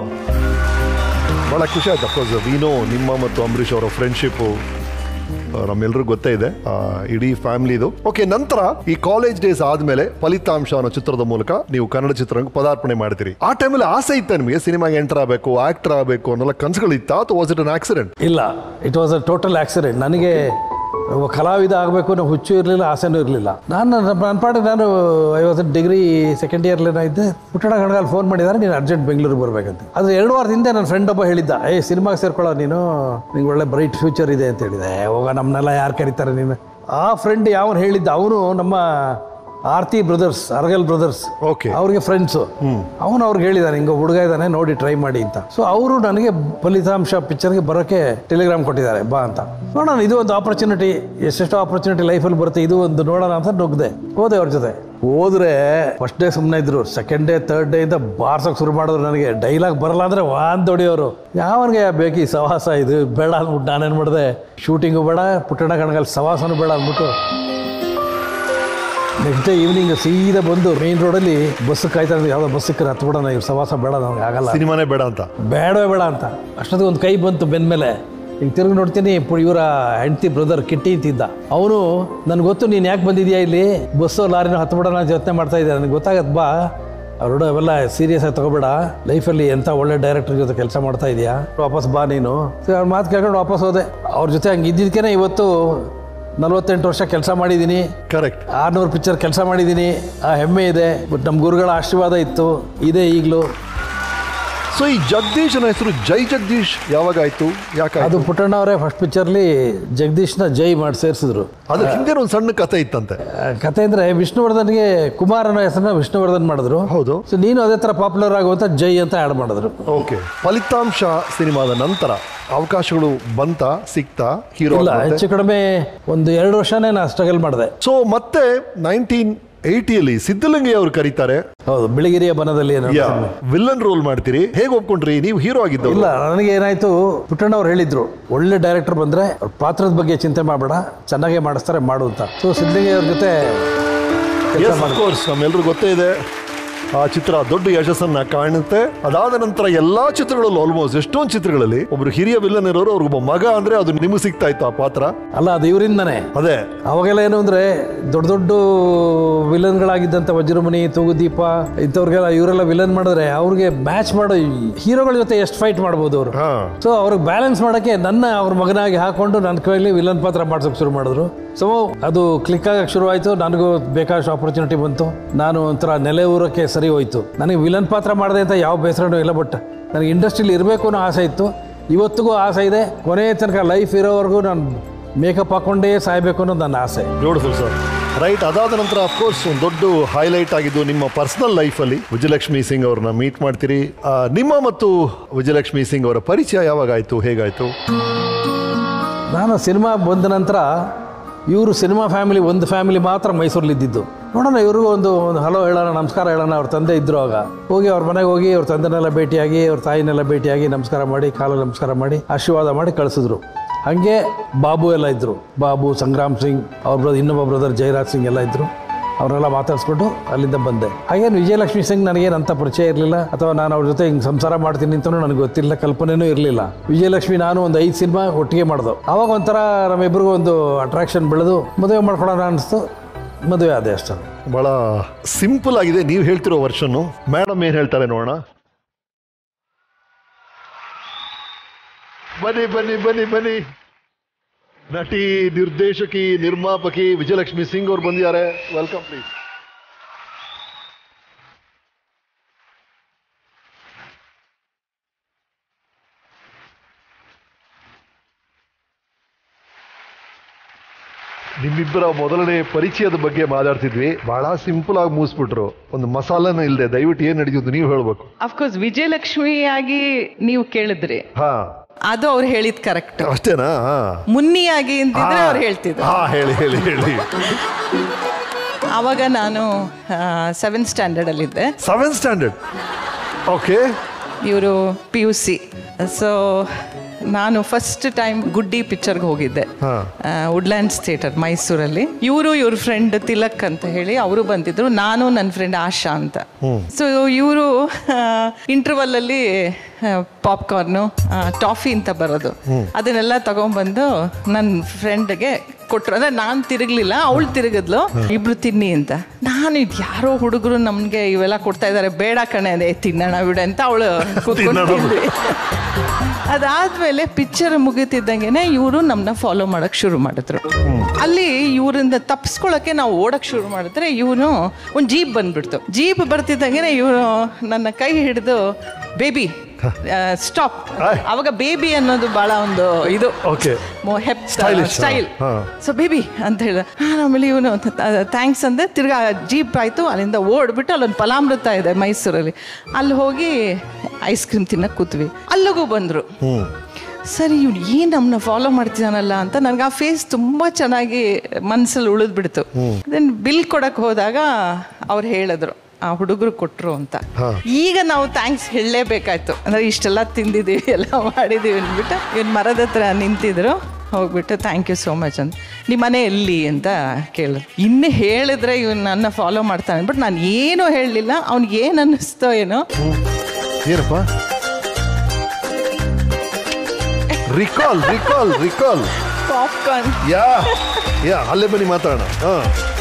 [SPEAKER 2] ಬಹಳ ಖುಷಿ ಆಯ್ತು ಅಫ್ಕೋರ್ಸ್ ವಿನೋ ನಿಮ್ಮ ಮತ್ತು ಅಂಬರೀಷ್ ಅವರ ಫ್ರೆಂಡ್ಶಿಪ್ಪು ನಮ್ಮೆಲ್ಲರಿಗೂ ಗೊತ್ತೇ ಇದೆ ಆ, ಇಡೀ ಫ್ಯಾಮಿಲಿದು ಓಕೆ ನಂತರ ಈ ಕಾಲೇಜ್ ಡೇಸ್ ಆದ್ಮೇಲೆ ಫಲಿತಾಂಶ ಅನ್ನೋ ಚಿತ್ರದ ಮೂಲಕ ನೀವು ಕನ್ನಡ ಚಿತ್ರರಂಗ ಪದಾರ್ಪಣೆ ಮಾಡ್ತೀರಿ ಆ ಟೈಮಲ್ಲಿ ಆಸೆ ಇತ್ತ ನಿಮಗೆ ಸಿನಿಮಾಗೆ ಎಂಟರ್ ಆಗಬೇಕು ಆಕ್ಟರ್ ಆಗಬೇಕು ಅನ್ನೋಲ್ಲ ಕನಸುಗಳಿತ್ತ ಅಥವಾ ವಾಸ್ ಇಟ್ ಅನ್ ಆಕ್ಸಿಡೆಂಟ್
[SPEAKER 3] ಇಲ್ಲ it was a total accident ನನಗೆ ಒಬ್ಬ ಕಲಾವಿದ ಆಗಬೇಕು ಅನ್ನೋ ಹುಚ್ಚು ಇರಲಿಲ್ಲ ಆಸೆನೂ ಇರಲಿಲ್ಲ ನಾನು ನನ್ನ ಪಾಡಿಗೆ ನಾನು ಐ ವಾಸ್ ಡಿಗ್ರಿ ಸೆಕೆಂಡ್ ಇಯರ್ಲಿ ಇದ್ದೆ ಪುಟ್ಟಣ ಗಣಗಾಲ್ ಫೋನ್ ಮಾಡಿದ್ದಾರೆ ನೀನು ಅರ್ಜೆಂಟ್ ಬೆಂಗಳೂರು ಬರಬೇಕಂತ ಅದು ಎರಡು ವಾರದ ಹಿಂದೆ ನನ್ನ ಫ್ರೆಂಡ್ ಒಬ್ಬ ಹೇಳಿದ್ದ ಏ ಸಿನಿಮಾಗೆ ಸೇರ್ಕೊಳ್ಳೋ ನೀನು ನಿಂಗೆ ಒಳ್ಳೆ ಬ್ರೈಟ್ ಫ್ಯೂಚರ್ ಇದೆ ಅಂತ ಹೇಳಿದೆ "ಏ, ಹೋಗ ನಮ್ಮನ್ನೆಲ್ಲ ಯಾರು ಕರೀತಾರೆ ನೀನು ಆ ಫ್ರೆಂಡ್ ಯಾವನು ಹೇಳಿದ್ದ ಅವನು ನಮ್ಮ ಆರ್ತಿ ಬ್ರದರ್ಸ್ ಅರ್ಗಲ್ ಬ್ರದರ್ಸ್
[SPEAKER 2] ಓಕೆ
[SPEAKER 3] ಅವ್ರಿಗೆ ಫ್ರೆಂಡ್ಸು ಅವನು ಅವ್ರಿಗೆ ಹೇಳಿದಾನೆ ಹಿಂಗೆ ಹುಡುಗ ಇದ್ದಾನೆ ನೋಡಿ ಟ್ರೈ ಮಾಡಿ ಅಂತ ಸೊ ಅವರು ನನಗೆ ಫಲಿತಾಂಶ ಪಿಕ್ಚರ್ಗೆ ಬರೋಕ್ಕೆ ಟೆಲಿಗ್ರಾಮ್ ಕೊಟ್ಟಿದ್ದಾರೆ ಬಾ ಅಂತ ನೋಡೋಣ ಇದು ಒಂದು ಆಪರ್ಚುನಿಟಿ ಎಷ್ಟೆಷ್ಟೋ ಆಪರ್ಚುನಿಟಿ ಲೈಫಲ್ಲಿ ಬರುತ್ತೆ ಇದು ಒಂದು ನೋಡೋಣ ಅಂತ ನುಗ್ದೆ ಹೋದೆ ಅವ್ರ ಜೊತೆ ಹೋದ್ರೆ ಫಸ್ಟ್ ಡೇ ಸುಮ್ಮನೆ ಇದ್ರು ಸೆಕೆಂಡ್ ಡೇ ಥರ್ಡ್ ಡೇ ಇಂದ ಬಾರ್ಸೋಕೆ ಶುರು ಮಾಡಿದ್ರು ನನಗೆ ಡೈಲಾಗ್ ಬರಲ್ಲ ಅಂದ್ರೆ ವಾಂದ್ ಹೊಡಿಯೋರು ಯಾವನಿಗೆ ಬೇಕು ಈ ಸವಾಸ ಇದು ಬೇಡ ಅಂದ್ಬಿಟ್ಟು ನಾನೇನು ಮಾಡಿದೆ ಶೂಟಿಂಗು ಬೇಡ ಪುಟ್ಟಣ ಕಣಗಲ್ ಸವಾಸನೂ ಬೇಡ ಅಂದ್ಬಿಟ್ಟು ನೆಕ್ಸ್ಟ್ ಡೇ ಈವ್ನಿಂಗ್ ಸೀದಾ ಬಂದು ಮೇನ್ ರೋಡಲ್ಲಿ ಬಸ್ ಕಾಯ್ತಾ ಇದ್ದೆ ಯಾವುದೋ ಬಸ್ ಸಿಕ್ಕರೆ ಹತ್ತು ಬಿಡೋಣ ಇವ್ರು ಸವಾಸ ಬೇಡ ನನಗೆ ಆಗಲ್ಲ
[SPEAKER 2] ಸಿನಿಮಾನೇ ಬೇಡ ಅಂತ
[SPEAKER 3] ಬೇಡವೇ ಬೇಡ ಅಂತ ಅಷ್ಟೊತ್ತಿಗೆ ಒಂದು ಕೈ ಬಂತು ಬೆಂದ ಮೇಲೆ ಹಿಂಗೆ ತಿರುಗಿ ನೋಡ್ತೀನಿ ಇವರ ಹೆಂಡತಿ ಬ್ರದರ್ ಕಿಟ್ಟಿ ಅಂತಿದ್ದ ಅವನು ನನಗೆ ಗೊತ್ತು ನೀನು ಯಾಕೆ ಬಂದಿದ್ಯಾ ಇಲ್ಲಿ ಬಸ್ಸು ಲಾರಿನೋ ಹತ್ತು ಬಿಡೋಣ ಅಂತ ಯೋಚನೆ ಮಾಡ್ತಾ ಇದ್ದೆ ನನಗೆ ಗೊತ್ತಾಗತ್ತೆ ಬಾ ಅವ್ರು ಅವೆಲ್ಲ ಸೀರಿಯಸ್ ಆಗಿ ತಗೋಬೇಡ ಲೈಫಲ್ಲಿ ಎಂಥ ಒಳ್ಳೆ ಡೈರೆಕ್ಟರ್ ಜೊತೆ ಕೆಲಸ ಮಾಡ್ತಾ ಇದೆಯಾ ವಾಪಸ್ ಬಾ ನೀನು ಅವ್ರ ಮಾತು ಕೇಳ್ಕೊಂಡು ವಾಪಸ್ ಹೋದೆ ಅವ್ರ ಜೊತೆ ಹಂಗೆ ಇದ್ದಿದ್ದಕ್ಕೆ ಇವತ್ತು ನಲವತ್ತೆಂಟು ವರ್ಷ ಕೆಲಸ ಮಾಡಿದ್ದೀನಿ
[SPEAKER 2] ಕರೆಕ್ಟ್
[SPEAKER 3] ಆರ್ನೂರು ಪಿಕ್ಚರ್ ಕೆಲಸ ಮಾಡಿದ್ದೀನಿ ಆ ಹೆಮ್ಮೆ ಇದೆ ಬಟ್ ನಮ್ಮ ಗುರುಗಳ ಆಶೀರ್ವಾದ ಇತ್ತು ಇದೆ ಈಗಲೂ
[SPEAKER 2] ಸೊ ಈ ಜಗದೀಶನ ಹೆಸರು ಜೈ ಜಗದೀಶ್ ಯಾವಾಗ ಆಯ್ತು ಯಾಕೆ
[SPEAKER 3] ಅದು ಪುಟ್ಟಣ್ಣ ಅವರೇ ಫಸ್ಟ್ ಪಿಕ್ಚರ್ಲಿ ಜಗದೀಶ್ನ ಜೈ ಮಾಡಿ ಸೇರಿಸಿದ್ರು
[SPEAKER 2] ಅದ್ರ ಹಿಂದೆ ಒಂದು ಸಣ್ಣ ಕತೆ ಇತ್ತಂತೆ
[SPEAKER 3] ಕತೆ ಅಂದ್ರೆ ವಿಷ್ಣುವರ್ಧನ್ಗೆ ಕುಮಾರ್ ಅನ್ನೋ ಹೆಸರನ್ನ ವಿಷ್ಣುವರ್ಧನ್ ಮಾಡಿದ್ರು
[SPEAKER 2] ಹೌದು
[SPEAKER 3] ಸೊ ನೀನು ಅದೇ ಥರ ಪಾಪ್ಯುಲರ್ ಆಗುವಂತ ಜೈ ಅಂತ ಆ್ಯಡ್ ಮಾಡಿದ್ರು
[SPEAKER 2] ಓಕೆ ಫಲಿತಾಂಶ ಸಿನಿಮಾದ ನಂತರ ಅವಕಾಶಗಳು ಬಂತ ಸಿಕ್ತಾ ಹೀರೋ
[SPEAKER 3] ಇಲ್ಲ ಹೆಚ್ಚು ಕಡಿಮೆ ಒಂದು ಎರಡು ವರ್ಷನೇ ನಾನು ಸ್ಟ್ರಗಲ್ ಮಾಡಿದೆ
[SPEAKER 2] ಸೊ ಮತ್ತೆ ನೈನ್ಟೀನ್ ಏಯ್ಟಿಯಲ್ಲಿ ಸಿದ್ಧಲಿಂಗಿ ಅವರು ಕರೀತಾರೆ
[SPEAKER 3] ಹೌದು ಬಿಳಿಗಿರಿಯ ಬನದಲ್ಲಿ ಏನೋ
[SPEAKER 2] ವಿಲ್ಲನ್ ರೋಲ್ ಮಾಡ್ತೀರಿ ಹೇಗೆ ಒಪ್ಕೊಂಡ್ರಿ ನೀವು ಹೀರೋ ಆಗಿದ್ದು
[SPEAKER 3] ಇಲ್ಲ ನನಗೆ ಏನಾಯ್ತು ಪುಟ್ಟಣ್ಣ ಅವ್ರು ಹೇಳಿದ್ರು ಒಳ್ಳೆ ಡೈರೆಕ್ಟರ್ ಬಂದ್ರೆ ಅವ್ರ ಪಾತ್ರದ ಬಗ್ಗೆ ಚಿಂತೆ ಮಾಡಬೇಡ ಚೆನ್ನಾಗೇ ಮಾಡಿಸ್ತಾರೆ ಮಾಡು ಅಂತ ಸೊ ಸಿದ್ಧಲಿಂಗಿ ಅವ್ರ ಜೊತೆ ಕೆಲ್ಸ ಮಾಡಿದೆ.
[SPEAKER 2] ಕೋರ್ಸ್ ನಮ್ಮೆಲ್ರಿಗೂ ಗೊತ್ತೇ ಇದೆ ಆ ಚಿತ್ರ ದೊಡ್ಡ ಯಶಸ್ಸನ್ನ ಕಾಣುತ್ತೆ ಅದಾದ ನಂತರ ಎಲ್ಲಾ ಚಿತ್ರಗಳಲ್ಲೂ ಆಲ್ಮೋಸ್ಟ್ ಎಷ್ಟೊಂದು ಚಿತ್ರಗಳಲ್ಲಿ ಒಬ್ರು ಹಿರಿಯ ವಿಲ್ಲನ್ ಇರೋರು ಅವ್ರಿಗೊಬ್ಬ ಮಗ ಅಂದ್ರೆ ಅದು ನಿಮಗೆ ಸಿಗ್ತಾ ಇತ್ತು ಆ ಪಾತ್ರ
[SPEAKER 3] ಅಲ್ಲ ಅದು ಇವರಿಂದನೇ
[SPEAKER 2] ಅದೇ
[SPEAKER 3] ಅವಾಗೆಲ್ಲ ಏನು ಅಂದ್ರೆ ದೊಡ್ಡ ದೊಡ್ಡ ವಿಲನ್ಗಳಾಗಿದ್ದಂಥ ವಜ್ರಮುನಿ ತೂಗುದೀಪ ಇಂಥವ್ರಿಗೆಲ್ಲ ಇವರೆಲ್ಲ ವಿಲನ್ ಮಾಡಿದ್ರೆ ಅವ್ರಿಗೆ ಮ್ಯಾಚ್ ಮಾಡೋ ಹೀರೋಗಳ ಜೊತೆ ಎಷ್ಟು ಫೈಟ್ ಮಾಡ್ಬೋದು ಅವರು ಸೊ ಅವ್ರಿಗೆ ಬ್ಯಾಲೆನ್ಸ್ ಮಾಡೋಕ್ಕೆ ನನ್ನ ಅವ್ರ ಮಗನಾಗಿ ಹಾಕೊಂಡು ನನ್ನ ಕೈಲಿ ವಿಲನ್ ಪಾತ್ರ ಮಾಡ್ಸೋಕೆ ಶುರು ಮಾಡಿದ್ರು ಸೊ ಅದು ಕ್ಲಿಕ್ ಆಗಕ್ಕೆ ಶುರುವಾಯಿತು ನನಗೂ ಬೇಕಾದಷ್ಟು ಆಪರ್ಚುನಿಟಿ ಬಂತು ನಾನು ಒಂಥರ ನೆಲೆ ಊರಕ್ಕೆ ಸರಿ ಹೋಯ್ತು ನನಗೆ ವಿಲನ್ ಪಾತ್ರ ಮಾಡಿದೆ ಅಂತ ಯಾವ ಬೇಸರನೂ ಇಲ್ಲ ಬಟ್ ನನಗೆ ಇಂಡಸ್ಟ್ರಿಲಿ ಇರಬೇಕು ಅನ್ನೋ ಆಸೆ ಇತ್ತು ಇವತ್ತಿಗೂ ಆಸೆ ಇದೆ ಕೊನೆ ತನಕ ಲೈಫ್ ಇರೋವರೆಗೂ ನಾನು ಮೇಕಪ್ ಹಾಕೊಂಡೇ ಸಾಯ್ಬೇಕು ಅನ್ನೋದು ನನ್ನ ಆಸೆ
[SPEAKER 2] ಬ್ಯೂಟಿಫುಲ್ ಸರ್ ರೈಟ್ ಅದಾದ ನಂತರ ಅಫ್ಕೋರ್ಸ್ ಒಂದು ದೊಡ್ಡ ಹೈಲೈಟ್ ಆಗಿದ್ದು ನಿಮ್ಮ ಪರ್ಸನಲ್ ಲೈಫಲ್ಲಿ ವಿಜಯಲಕ್ಷ್ಮಿ ಸಿಂಗ್ ಅವ್ರನ್ನ ಮೀಟ್ ಮಾಡ್ತೀರಿ ಆ, ನಿಮ್ಮ ಮತ್ತು ವಿಜಯಲಕ್ಷ್ಮಿ ಸಿಂಗ್ ಅವರ ಪರಿಚಯ ಯಾವಾಗ ಆಯ್ತು ಹೇಗಾಯ್ತು
[SPEAKER 3] ನಾನು ಸಿನಿಮಾ ಬಂದ ನಂತರ ಇವರು ಸಿನಿಮಾ ಫ್ಯಾಮಿಲಿ ಒಂದು ಫ್ಯಾಮಿಲಿ ಮಾತ್ರ ಮೈಸೂರಲ್ಲಿ ಇದ್ದಿದ್ದು ನೋಡೋಣ ಇವ್ರಿಗೂ ಒಂದು ಒಂದು ಹಲೋ ಹೇಳೋಣ ನಮಸ್ಕಾರ ಹೇಳೋಣ ಅವ್ರ ತಂದೆ ಇದ್ರು ಆಗ ಹೋಗಿ ಅವ್ರ ಮನೆಗೆ ಹೋಗಿ ಅವ್ರ ತಂದೆನೆಲ್ಲ ಭೇಟಿಯಾಗಿ ಅವ್ರ ತಾಯಿನೆಲ್ಲ ಭೇಟಿಯಾಗಿ ನಮಸ್ಕಾರ ಮಾಡಿ ಕಾಲಲ್ಲಿ ನಮಸ್ಕಾರ ಮಾಡಿ ಆಶೀರ್ವಾದ ಮಾಡಿ ಕಳಿಸಿದ್ರು ಹಾಗೆ ಬಾಬು ಎಲ್ಲ ಇದ್ರು ಬಾಬು ಸಂಗ್ರಾಮ್ ಸಿಂಗ್ ಅವ್ರ ಬ್ರದರ್ ಇನ್ನೊಬ್ಬ ಬ್ರದರ್ ಜಯರಾಜ್ ಸಿಂಗ್ ಎಲ್ಲ ಇದ್ರು ಅವ್ರನ್ನೆಲ್ಲ ಮಾತಾಡಿಸ್ಕೊಂಡು ಅಲ್ಲಿಂದ ಬಂದೆ ಹಾಗೇನು ವಿಜಯಲಕ್ಷ್ಮಿ ಸಿಂಗ್ ನನಗೇನು ಅಂತ ಪರಿಚಯ ಇರಲಿಲ್ಲ ಅಥವಾ ನಾನು ಅವ್ರ ಜೊತೆ ಹಿಂಗೆ ಸಂಸಾರ ಮಾಡ್ತೀನಿ ಅಂತಲೂ ನನಗೆ ಗೊತ್ತಿಲ್ಲ ಕಲ್ಪನೆನೂ ಇರಲಿಲ್ಲ ವಿಜಯಲಕ್ಷ್ಮಿ ನಾನು ಒಂದು ಐದು ಸಿನಿಮಾ ಒಟ್ಟಿಗೆ ಮಾಡ್ದೋ ಅವಾಗ ಒಂಥರ ನಮ್ಮಿಬ್ರಿಗೂ ಒಂದು ಅಟ್ರಾಕ್ಷನ್ ಬೆಳೆದು ಮದುವೆ ಮಾಡ್ಕೊಳ್ಳೋಣ ಅನಿಸ್ತು ಮದುವೆ ಆದೆ ಅಷ್ಟೇ
[SPEAKER 2] ಬಹಳ ಸಿಂಪಲ್ ಆಗಿದೆ ನೀವು ಹೇಳ್ತಿರೋ ವರ್ಷನ್ನು ಮೇಡಮ್ ಏನ್ ಹೇಳ್ತಾರೆ ನೋಡೋಣ ಬನ್ನಿ ಬನ್ನಿ ಬನ್ನಿ ಬನ್ನಿ ನಟಿ ನಿರ್ದೇಶಕಿ ನಿರ್ಮಾಪಕಿ ವಿಜಯಲಕ್ಷ್ಮಿ ಸಿಂಗ್ ಅವ್ರು ಬಂದಿದ್ದಾರೆ ವೆಲ್ಕಮ್ ಪ್ಲೀಸ್ ನಿಮ್ಮಿಬ್ಬರ ಮೊದಲನೇ ಪರಿಚಯದ ಬಗ್ಗೆ ಮಾತಾಡ್ತಿದ್ವಿ ಬಹಳ ಸಿಂಪಲ್ ಆಗಿ ಮುಗಿಸ್ಬಿಟ್ರು ಒಂದು ಮಸಾಲನ ಇಲ್ಲದೆ ದಯವಿಟ್ಟು ಏನ್ ನಡೀತಿದ್ದು ನೀವು ಹೇಳ್ಬೇಕು
[SPEAKER 7] ಅಫ್ಕೋರ್ಸ್ ವಿಜಯಲಕ್ಷ್ಮಿಯಾಗಿ ನೀವು ಕೇಳಿದ್ರಿ
[SPEAKER 2] ಹಾ
[SPEAKER 7] ಅದು ಅವ್ರು ಹೇಳಿದ್ ಕರೆಕ್ಟ್
[SPEAKER 2] ಅಷ್ಟೇನಾ ಹಾ
[SPEAKER 7] ಮುನ್ನಿಯಾಗಿ ಅಂತಿದ್ರೆ
[SPEAKER 2] ಹಾ.
[SPEAKER 7] ಅವ್ರು ಹೇಳ್ತಿದ್ರು
[SPEAKER 2] ಹಾ ಹೇಳಿ ಹೇಳಿ ಹೇಳಿ
[SPEAKER 7] ಆವಾಗ ನಾನು ಸೆವೆಂತ್ ಸ್ಟ್ಯಾಂಡರ್ಡಲ್ಲಿದ್ದೆ
[SPEAKER 2] ಸೆವೆಂತ್ ಸ್ಟ್ಯಾಂಡರ್ಡ್ ಓಕೆ
[SPEAKER 7] ಇವರು ಪಿ ಯು ಸಿ ಸೊ ನಾನು ಫಸ್ಟ್ ಟೈಮ್ ಗುಡ್ಡಿ ಪಿಕ್ಚರ್ಗೆ ಹೋಗಿದ್ದೆ
[SPEAKER 2] ಹಾ
[SPEAKER 7] ವುಡ್ಲ್ಯಾಂಡ್ಸ್ ಥಿಯೇಟರ್ ಮೈಸೂರಲ್ಲಿ ಇವರು ಇವ್ರ ಫ್ರೆಂಡ್ ತಿಲಕ್ ಅಂತ ಹೇಳಿ ಅವರು ಬಂದಿದ್ರು ನಾನು ನನ್ನ ಫ್ರೆಂಡ್ ಆಶಾ ಅಂತ ಸೊ ಇವರು ಇಂಟರ್ವಲ್ಲಲ್ಲಿ ಪಾಪ್ಕಾರ್ನು ಟಾಫಿ ಅಂತ ಬರೋದು ಅದನ್ನೆಲ್ಲ ತಗೊಂಡ್ಬಂದು ನನ್ನ ಫ್ರೆಂಡ್ಗೆ ಕೊಟ್ರು ಅಂದ್ರೆ ನಾನು ತಿರುಗ್ಲಿಲ್ಲ ಅವಳು ತಿರುಗಿದ್ಲು ಇಬ್ರು ತಿನ್ನಿ ಅಂತ ನಾನು ಇದು ಯಾರೋ ಹುಡುಗರು ನಮ್ಗೆ ಇವೆಲ್ಲ ಕೊಡ್ತಾ ಇದ್ದಾರೆ ಬೇಡ ಕಣೆ ಅದೇ ತಿನ್ನೋಣ ಬಿಡು ಅಂತ ಅವಳು ಕೂತ್ಕೊಂಡು ತಿಂದ್ವಿ ಅದಾದ್ಮೇಲೆ ಪಿಕ್ಚರ್ ಮುಗಿತಿದ್ದಂಗೆನೆ ಇವರು ನಮ್ಮನ್ನ ಫಾಲೋ ಮಾಡಕ್ ಶುರು ಮಾಡಿದ್ರು ಅಲ್ಲಿ ಇವರಿಂದ ತಪ್ಪಿಸ್ಕೊಳಕ್ಕೆ ನಾವು ಓಡಕ್ ಶುರು ಮಾಡಿದ್ರೆ ಇವನು ಒಂದು ಜೀಪ್ ಬಂದ್ಬಿಡ್ತು ಜೀಪ್ ಬರ್ತಿದ್ದಂಗೆನೆ ಇವನು ನನ್ನ ಕೈ ಹಿಡಿದು ಬೇಬಿ ಸ್ಟಾಪ್ ಅವಾಗ ಬೇಬಿ ಅನ್ನೋದು ಬಹಳ ಒಂದು ಇದು
[SPEAKER 2] ಓಕೆ
[SPEAKER 7] ಹೆಪ್
[SPEAKER 2] Stylish,
[SPEAKER 7] ಸ್ಟೈಲ್
[SPEAKER 2] ಹಾ.
[SPEAKER 7] ಸೊ ಬೇಬಿ ಅಂತ ಹೇಳಿದ ಆಮೇಲೆ ಇವನು ಥ್ಯಾಂಕ್ಸ್ ಅಂದೆ ತಿರ್ಗಾ ಜೀಪ್ ಆಯಿತು ಅಲ್ಲಿಂದ ಓಡ್ಬಿಟ್ಟು ಅಲ್ಲೊಂದು ಫಲಾಮೃತ ಇದೆ ಮೈಸೂರಲ್ಲಿ ಅಲ್ಲಿ ಹೋಗಿ ಐಸ್ ಕ್ರೀಮ್ ತಿನ್ನಕ್ಕೆ ಕೂತ್ವಿ ಅಲ್ಲಿಗೂ ಬಂದರು ಸರಿ ಇವ್ನು ಏನು ನಮ್ಮನ್ನ ಫಾಲೋ ಮಾಡ್ತಿದ್ದಾನಲ್ಲ ಅಂತ ನನಗೆ ಆ ಫೇಸ್ ತುಂಬ ಚೆನ್ನಾಗಿ ಮನಸ್ಸಲ್ಲಿ ಉಳಿದ್ಬಿಡ್ತು ದೆನ್ ಬಿಲ್ ಕೊಡಕ್ಕೆ ಹೋದಾಗ ಅವ್ರು ಹೇಳಿದ್ರು ಆ ಹುಡುಗರು ಕೊಟ್ಟರು ಅಂತ ಈಗ ನಾವು ಥ್ಯಾಂಕ್ಸ್ ಹೇಳಲೇಬೇಕಾಯ್ತು ಅಂದರೆ ಇಷ್ಟೆಲ್ಲ ತಿಂದಿದ್ದೀವಿ ಎಲ್ಲ ಮಾಡಿದ್ದೀವಿ ಅಂದ್ಬಿಟ್ಟು ಇವನ್ ಮರದ ಹತ್ರ ನಿಂತಿದ್ರು ಹೋಗ್ಬಿಟ್ಟು ಥ್ಯಾಂಕ್ ಯು ಸೋ ಮಚ್ ಅಂತ ನಿಮ್ಮ ಮನೆ ಎಲ್ಲಿ ಅಂತ ಕೇಳಿದ್ರು ಇನ್ನು ಹೇಳಿದ್ರೆ ಇವನು ನನ್ನ ಫಾಲೋ ಮಾಡ್ತಾನೆ ಬಟ್ ನಾನು ಏನೂ ಹೇಳಲಿಲ್ಲ ಅವ್ನಿಗೆ ಏನು ಅನ್ನಿಸ್ತೋ ಏನೋ
[SPEAKER 2] ಏನಪ್ಪ recall recall recall
[SPEAKER 7] popcorn
[SPEAKER 2] yeah yeah ಅಲ್ಲೇ ಬನ್ನಿ ಮಾತಾಡೋಣ ಹಾ